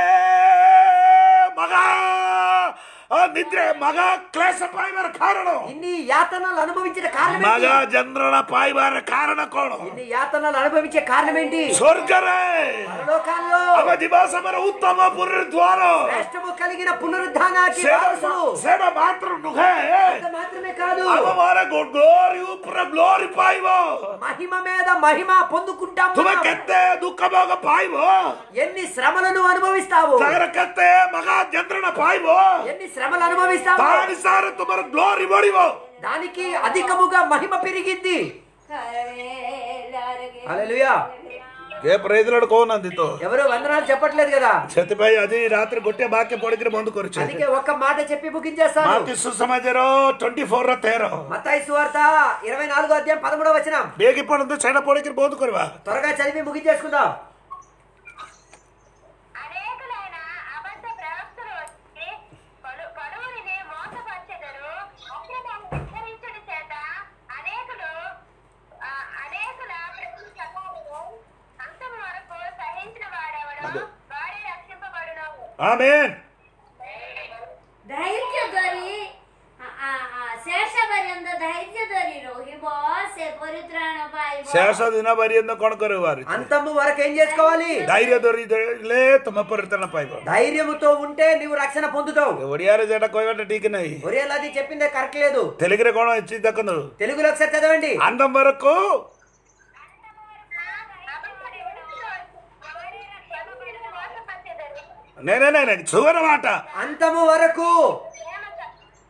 ମଗା ନିଦ୍ରେ ମଗା କ୍ଲେଶ ପାଇବାର କାରଣ ఇన్ని యాతనలు అనుభవించిన కారణం ମଗା ఏంటి? ଯନ୍ତ୍ରଣା ପାଇବାର କାରଣ କଣ ఇన్ని యాతనలు అనుభవించే కారణం ఏంటి ସ୍ୱର୍ଗରେ పరలోకాల్లో ଆମେ ଯିବା ସମୟରେ ଉତ୍ତମ ପୁରୀର ଦ୍ୱାର కష్టము కలిగిన పునరుద్ధానానికి ସେଟା వారసులు ସେଟା ମାତ୍ର ନୁହେଁ అంత మాత్రమే కాదు ଆମ ମାନେ ଗ୍ଲୋରି ଉପରେ ଗ୍ଲୋରି ପାଇବ మహిమ మీద మహిమ పొందుకుంటాము ତୁମେ କେତେ ଦୁଃଖ ଭୋଗ ପାଇବ ఎన్ని శ్రమలను అనుభవిస్తావు ତାଙ୍କର କେତେ ମଗା ଯନ୍ତ୍ରଣା ପାଇବ ఎన్ని శ్రమలు అనుభవిస్తావు ତା ଅନୁସାରେ ତୁମର ଗ୍ଲୋରି ବଢିବ దానికి అధికముగా మహిమ పెరిగింది హల్లెలూయా କେ ପ୍ରେଜଲଡ଼ କହୁନାହାନ୍ତି ତ ఎవరు వందనాలు చెప్పట్లేదు కదా ସେଥିପାଇଁ ଆଜି ରାତିରେ ଗୋଟେ ବାକ୍ୟ ପଢିକିରି ବନ୍ଦ କରୁଛେ అందుకే ఒక్క మాట చెప్పి ముగించేస్తాను ମାତି ସୁସମାଜର ଟ୍ୱେଣ୍ଟି ଫୋର ର ତେର మత్తాయి సువార్త ఇరవై నాలుగో అధ్యాయం పదమూడవ వచనం ବେଗି ପଢନ୍ତୁ ସେଇଟା ପଢିକିରି ବନ୍ଦ କରିବା త్వరగా చదివి ముగించేసుకుందాం అనేకులైన అబద్ధ ప్రవక్తలు వచ్చి పలు- పలువురిని మోసపరచెదరు. అక్రమాన్ని విస్తరించుట చేత అనేకులు ఆ, అనేకుల ప్రతి ప్రకారము అంతము వరకు సహించిన వాడెవడో వాడే రక్షింపబడును ఆమేన్ धैर्य धरी आ- आ- आ, शेष पर्यंत धैर्य धरी ରହିବ ସେ ପରିତ୍ରାଣ ପାଇବ ଶେଷ ଦିନ ପର୍ଯ୍ୟନ୍ତ କଣ କରିବ అంతము వరకు ఏం చేసుకోవాలి ଧୈର୍ଯ୍ୟ ଧରିଲେ ତମ ପରିତ୍ରାଣ ପାଇବ ధైర్యముతో ఉంటే నీవు రక్షణ పొందుతావు ଓଡିଆରେ ଯେଟା କହିବାଟା ଠିକ ନାହିଁ ఒరేలా అది చెప్పిందే కరెక్ట్ లేదు ତେଲୁଗୁରେ କଣ ଅଛି ଦେଖନ୍ତୁ తెలుగులో ఒకసారి చదవండి అందం వరకు నే నే, నే, నే, చూవన మాట అంతము వరకు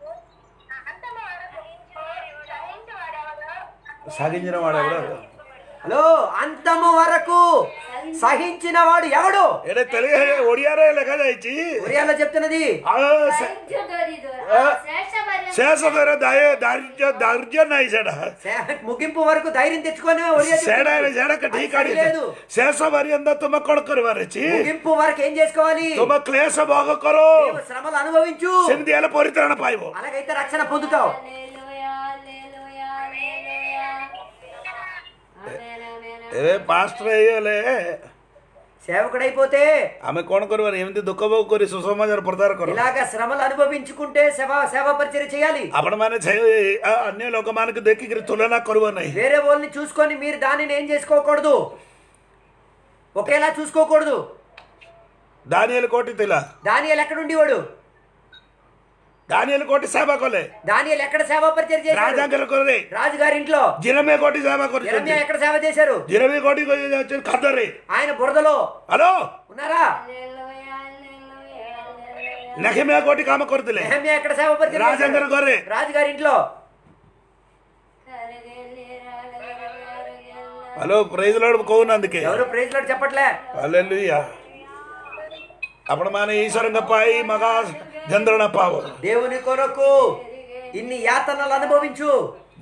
సాగించిన వాడు ఎవడో హలో అంతము వరకు సహించిన వాడు ఎవడు ଏଇଟା ତେଲୁଗୁ ଓଡ଼ିଆରେ ଲେଖାଯାଇଛି ఒరియాలో చెప్తున్నది ଆଉ ସେ- ధైర్య ధరిదు. ఆ. శేష పర్యంతం ଶେଷ ଧରେ ଦାୟ- ଦାରିଦ୍ର୍ୟ ଦାରିଦ୍ର୍ୟ ନାହିଁ ସେଟା సే- ముగింపు వరకు ధైర్యం తెచ్చుకొని ఒరియా ସେଟା చెప్తున్నది. ସେଟା ଠିକ అది లేదు ଶେଷ ପର୍ଯ୍ୟନ୍ତ ତୁମେ କଣ କରିବାର ଅଛି ముగింపు వరకు ఏం చేసుకోవాలి ତୁମେ କ୍ଲେଶ ଭୋଗ କର నీవు శ్రమలు అనుభవించు ସେମିତି ହେଲେ ପରିତ୍ରାଣ ପାଇବ అలాగైతే రక్షణ పొందుతావు హల్లెలూయా, హల్లెలూయా, హల్లెలూయా. ఆమేన్, ఆమేన్, ఆమేన్. ଏବେ ପାଷ୍ଟର ହେଇଗଲେ సేవకుడైపోతే ଆମେ କଣ କରିବାର ଏମିତି ଦୁଃଖ ଭୋଗ କରି ସୁସମାଚାର ପ୍ରଚାର କର ఇలాగ శ్రమలు అనుభవించుకుంటే సేవ సేవా పరిచయం చేయాలి ଆପଣମାନେ ଛେ- ଆ, ଅନ୍ୟ ଲୋକମାନଙ୍କୁ ଦେଖିକିରି ତୁଳନା କରିବ ନାହିଁ వేరే వాళ్ళని చూసుకొని మీరు దానిని ఏం చేసుకోకూడదు ఒకేలా చూసుకోకూడదు ଦାନିଏଲ କୋଟି ଥିଲା దానియలు ఎక్కడ ఉండేవాడు ଦାନିଏଲ କୋଟି ସେବା କଲେ దానియలు ఎక్కడ సేవా పరిచయం చేశాడు ରାଜାଙ୍କର କଲେ రాజుగారి ఇంట్లో ଜିରମେ କୋଟି ସେବା କରିଛନ୍ତି ఇరమ్యా ఎక్కడ సేవ చేశారు ଜିରମେ କୋଟି ଯାଉଛନ୍ତି ଖାଦ୍ୟରେ ఆయన బురదలో ହ୍ୟାଲୋ ఉన్నారా హల్లెలూయా, హల్లెలూయా, హల్లెలూయా. ନେଖିମିଆ କୋଟି କାମ କରୁଥିଲେ నెహమ్యా ఎక్కడ సేవ పరిచయం రాజాంగర్ చేశాడు? ଘରେ రాజుగారి ఇంట్లో కరగలేరా, కరగలేరా. హలో ప్రైజ్ లాడ్ କହୁନାହାନ୍ତି ఎవరు ప్రైజ్ లాడ్ చెప్పట్లే ହାଲେଲୁୟା ଆପଣମାନେ ଈଶ୍ୱରଙ୍କ ପାଇଁ ମଗା ଯନ୍ତ୍ରଣା ପାଅ దేవుని కొరకు ఇన్ని యాతనలు అనుభవించు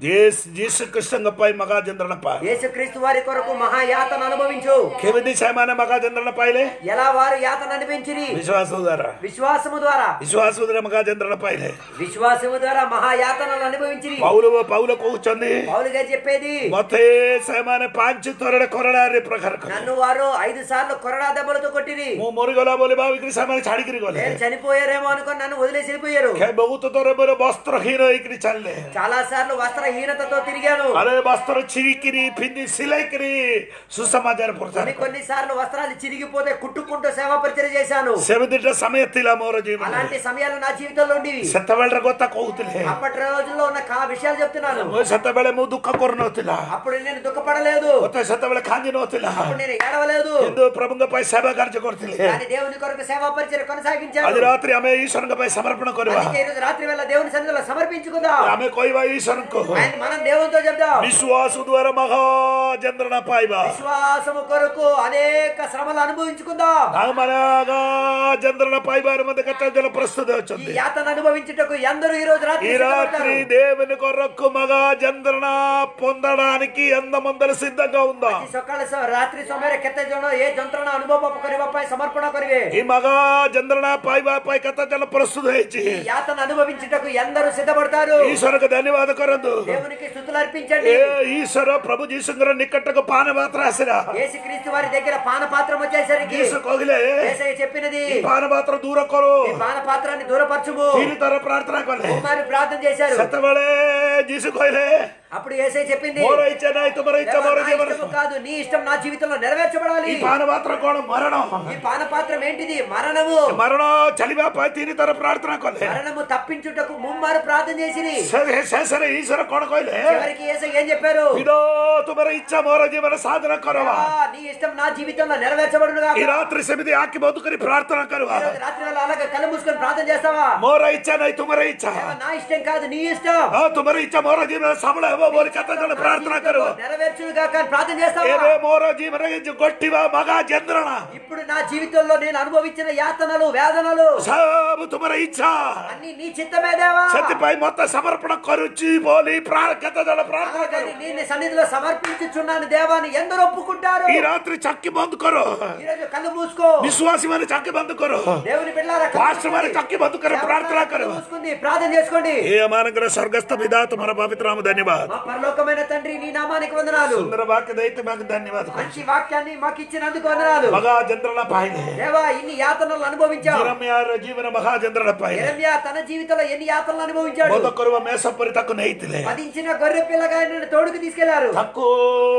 ଯୀଶୁ କୃଷ୍ଣଙ୍କ ପାଇଁ ମଗା ଯନ୍ତ୍ରଣା ପାଅ యేసుక్రీస్తు వారి కొరకు మహా యాతన అనుభవించు କେମିତି ସେମାନେ ମଗା ଯନ୍ତ୍ରଣା ପାଇଲେ ఎలా వారు యాతన అనిపించిరి ବିଶ୍ୱାସ ଦ୍ୱାରା విశ్వాసము ద్వారా ବିଶ୍ୱାସ ଦ୍ୱାରା ମଗା ଯନ୍ତ୍ରଣା ପାଇଲେ విశ్వాసము ద్వారా మహా యాతనలు అనుభవించిరి ପౌଲ ପౌଲ କହୁଛନ୍ତି పౌలు గారు చెప్పేది ମତେ ସେମାନେ ପାଞ୍ଚ ଥରରେ କରଡ଼ାରେ ପ୍ରହାର କଲେ నన్ను వారు ఐదు సార్లు కొరడా దెబ్బలతో కొట్టిరి ମୁଁ ମରିଗଲା ବୋଲି ଭାବିକିରି ସେମାନେ ଛାଡିକିରି ଗଲେ నేను చనిపోయారేమో అనుకొని నన్ను వదిలేసి వెళ్ళిపోయారు ଖେ ବହୁତ ଥର ମୋର ବସ୍ତ୍ରହୀନ ହେଇକିରି ଚାଲିଲେ చాలా సార్లు వస్త్రహీనతతో తిరిగాను ଆରେ ବସ୍ତ୍ର ଚିରିକିରି ପିନ୍ଧି ସିଲେଇକିରି ସୁସମାଚାର ପ୍ରଚାର కొన్ని କଲେ। కొన్ని సార్లు వస్త్రాలు చిరిగిపోతే కుట్టుకుంటూ సేవా పరిచయం చేశాను ସେମିତିଟା ସମୟ ଥିଲା ମୋର ଜୀବନ అలాంటి సమయాలు నా జీవితంలో ఉండేవి ସେତେବେଳେ କଥା କହୁଥିଲେ అప్పటి రోజుల్లో ఉన్న కా విషయాలు చెప్తున్నాను ମୁଁ ସେତେବେଳେ ମୁଁ ଦୁଃଖ କରୁନଥିଲା అప్పుడు నేను దుఃఖపడలేదు ମତେ ସେତେବେଳେ ଖାଞ୍ଜି ନଥିଲା అప్పుడు నేను ఏడవలేదు କିନ୍ତୁ ପ୍ରଭୁଙ୍କ ପାଇଁ ସେବା କାର୍ଯ୍ୟ କରୁଥିଲେ కానీ దేవుని కొరకు సేవా పరిచయం కొనసాగించాను ଆଜି ରାତ୍ରି ଆମେ ଈଶ୍ୱରଙ୍କ ପାଇଁ ସମର୍ପଣ କରିବା అందుకే ఈరోజు రాత్రి వేళ దేవుని సన్నిధిలో సమర్పించుకుందాం ଆମେ କହିବା ଈଶ୍ୱରଙ୍କୁ ఆయన మనం దేవునితో చెప్దాం ବିଶ୍ୱାସ ଦ୍ୱାରା ମହା ଯନ୍ତ୍ରଣା ପାଇବା విశ్వాసము కొరకు అనేక శ్రమలు అనుభవించుకుందాం ଆମମାନେ ଆଗା ଯନ୍ତ୍ରଣା ପାଇବାରେ ମଧ୍ୟ କେତେ ଜଣ ପ୍ରସ୍ତୁତ ఈ ଅଛନ୍ତି యాతన అనుభవించుటకు ఎందరూ ఈ రోజు రాత్రి ఈ రాత్రి సిద్ధపడతారు. దేవుని కొరకు మగా చంద్రణ పొందడానికి ఎంతమంది సిద్ధంగా ఉందా ఈ సకాଳ ಸ- ರಾತ್ರಿ ಸಮୟରେ କେତେ ଜଣ ଏ ଯନ୍ତ୍ରଣା ଅନୁଭବ କରିବା ପାଇଁ ସମର୍ପଣ କରିବେ ఈ మగా చంద్రణ పాଇବା ପାଇଁ କେତେ ଜଣ ପ୍ରସ୍ତୁତ ହେଇଛି ఈ యాతన అనుభవించుటకు ఎందరూ సిద్ధపడతారు ଈଶ୍ୱରକୁ ଧନ୍ୟବାଦ କରନ୍ତୁ దేవునికి స్థుతులు అర్పించండి ఏ ఈశ్వర ప్రభు ଯୀଶୁଙ୍କର ନିକଟକୁ ପାନ ମାତ୍ର ଆସିଲା యేసుక్రీస్తు వారి దగ్గర పాన పాత్రం వచ్చేసరికి ଯୀଶୁ କହିଲେ యేసయ్య చెప్పినది ఈ పాన పాత్ర దూర కరు ఈ పాన పాత్రాన్ని దూరపరచుము ତିନି ଥର ପ୍ରାର୍ଥନା କଲେ మరి ప్రార్థన చేశారు ସେତେବେଳେ ଯୀଶୁ କହିଲେ అప్పుడు ఏసై చెప్పింది ମୋର ఇଚ୍ଛା ନାହିଁ ତୁମର ଇଚ୍ଛା దేవా, ମୋର నా ଜୀବନ ఇష్టము కాదు నీ ఇష్టం నా జీవితంలో నెరవేర్చబడాలి ఈ పాన పాత్ర କଣ ମରଣ ఈ పాన పాత్రం ఏంటిది మరణము ମରଣ ଚାଲିବା ପାଇଁ ତିନି ଥର ପ୍ରାର୍ଥନା କଲେ మరణము తప్పించుటకు ముమ్మారు ప్రార్థన చేసిరి ସେ- ଶେଷରେ ଈଶ୍ୱର କଣ କହିଲେ చివరికి ఏసై ఏం చెప్పారు ପିదో ତୁମର ଇଚ୍ଛା ମୋର ଜୀବନ ସାଧନ କରବା దేవా, నీ ఇష్టం నా జీవితంలో నెరవేర్చబడును ఈ రాత్రి ସେମିତି ଆଖି ବନ୍ଦ କରି ପ୍ରାର୍ଥନା କରିବା రాత్రి వేళ అలాగే కళ్ళు మూసుకొని ప్రార్థన చేస్తావా ମୋର ଇଚ୍ଛା ନାହିଁ ତୁମର ଇଚ୍ଛା దేవా, నా ఇష్టం కాదు నీ ఇష్టం ହଁ ତୁମର ଇଚ୍ଛା ମୋର ଜୀବନ ସବଳ ହେବ ବୋଲି କେତେ ଜଣ ପ୍ରାର୍ଥନା କରିବ నెరవేర్చును కాక అని ప్రార్థన చేస్తావా ଏବେ ମୋର ଜୀବନରେ ଯୋଉ ଗୋଟିବା ମଗା ଯନ୍ତ୍ରଣା ఇప్పుడు నా జీవితంలో నేను అనుభవించిన యాతనలు వేదనలు ସବୁ ତୁମର ଇଚ୍ଛା అన్ని నీ చిత్తమే దేవా ସେଥିପାଇଁ ମତେ ସମର୍ପଣ କରୁଛି ବୋଲି ପ୍ରା- କେତେ ଜଣ ପ୍ରାର୍ଥନା କର అలాగని నేను నీ సన్నిధిలో సమర్పించుచున్నాను దేవాని ఎందరు ఒప్పుకుంటారు ఈ రాత్రి చక్కి బంద్ కର ఈరోజు కళ్ళు మూసుకో విశ్వాసి ମାନେ చక్కి బంద్ కର దేవుని బిడ్డలారా కళ్ళు పాస్టర్ మరి మూసుకోండి. చక్కి బంద్ కర ప్రార్థన కర కళ్ళు మూసుకుంది ప్రార్థన చేసుకోండి ఏ అమానకర స్వర్గస్థ పిదా తుమర పవిత్రామ ధన్యవాద మా పరలోకమైన తండ్రి నీ నామానికి వందనాలు సుందర వాక్య దైతే మాకు ధన్యవాద మంచి వాక్యాన్ని మాకు ఇచ్చినందుకు వందనాలు మగా చంద్రన పాయలే దేవా ఇన్ని యాతనలు అనుభవించావు ಜಿರಮ್ಯಾರ ಜೀವನ ಮಹಾಚಂದ್ರನ ಪಾಯಲೆ ఎరమ్యా తన జీవితంలో ఎన్ని యాతనలు అనుభవించాడు ಮೊದ ಕೊರುವ ಮೇಸಪ್ಪರಿ ತಕ್ಕು ನೈತಿಲೆ వధించిన గొర్రె పిల్లగా ఆయనను తోడుకు తీసుకెళ్లారు ತಕ್ಕು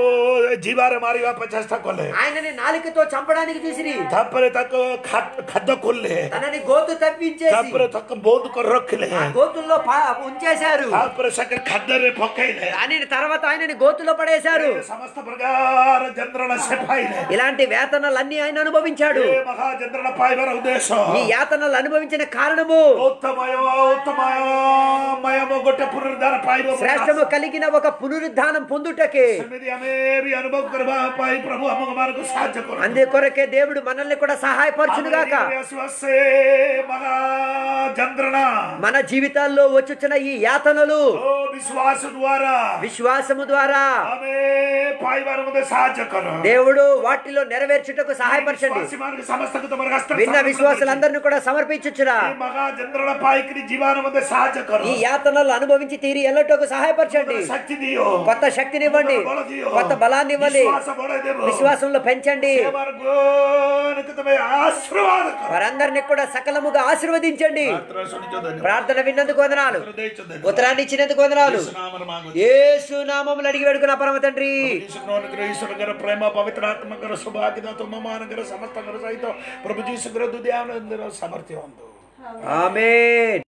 ಜೀವಾರ ಮಾರಿವ ಚೇಷ್ಟ ಕೊಲ್ಲೆ ఆయనని నాలికతో చంపడానికి చూసిరి ತಾಪರೆ ತಕ್ಕು ಖದ್ದ ಕೊಲ್ಲೆ తనని గోతు తప్పించేసి ತಾಪರೆ ತಕ್ಕ ಬೋಧು ಕೊರ ರೊಕ್ಕಿಲೆ ఆ గోతుల్లో పా- ఉంచేశారు ತಾಪರೆ ಸಕಲ ಖದ್ದರೆ ಪೊಕ್ಕೈಲೆ దానిని తర్వాత ఆయనని గోతులో పడేశారు ಸಮಸ್ತ ಪ್ರಕಾರ ಚಂದ್ರನ ಸೆಪಾಯಿಲೆ ఇలాంటి వేతనలన్నీ ఆయన అనుభవించాడు ಏ ಮಹಾಚಂದ್ರನ ಪಾಯ್ಬರ ಉದ್ದೇಶ ఈ యాతనలు అనుభవించిన కారణము ಉತ್ತಮಯ ಉತ್ತಮಯ ಗೊಟ್ಟೆ ಪುನರುದ್ಧಾರ ಪಾಯ್ಬ శ్రేష్టము కలిగిన ఒక పునరుద్ధానం పొందుటకే ಸಮಿತಿ ಅಮೇರಿ ಅನುಭವ అనుభవ కృప పై ప్రభు అమ్మకు మనకు సాధ్య కొరకు అందే కొరకే దేవుడు మనల్ని కూడా సహాయపరచును గాక స్వస్సే మహా చంద్రణ మన జీవితాల్లో వచ్చుచున్న ఈ యాతనలు ఓ విశ్వాస ద్వారా విశ్వాసము ద్వారా ఆమె పాయివారి ముందు సాధ్య కరు దేవుడు వాటిలో నెరవేర్చుటకు సహాయపరచండి విశ్వాసమానికి సమస్తకు తమరు హస్తం విన్న విశ్వాసులందరినీ కూడా సమర్పించుచురా ఈ మహా చంద్రణ పాయికి జీవాన ముందు సాధ్య కరు ఈ యాతనలు అనుభవించి తీరి ఎల్లటకు సహాయపరచండి శక్తి దియో కొత్త శక్తినివ్వండి కొత్త బలాన్ని ఇవ్వండి విశ్వాస బలదేవో. విశ్వాసంలో పెంచండి సేవర్గోనికి తమ ఆశీర్వాద కరు. వారందరినీ కూడా సకలముగా ఆశీర్వదించండి ప్రార్థన శునిచొద్దని. ప్రార్థన విన్నందుకు వందనాలు హృదయించొద్దని. ఉత్తరాన్ని ఇచ్చినందుకు వందనాలు యేసునామమున మాకు యేసు నామములు అడిగి వేడుకున్న పరమ తండ్రి ఈశ్వరుని అనుగ్రహ ఈశ్వర గారి ప్రేమ పవిత్రాత్మ గారి సౌభాగ్యత తుమ్మమాన గారి సమస్త గారి సహితం ప్రభు జీసు గారి దుద్యానందర సమర్థ్యం ఆమేన్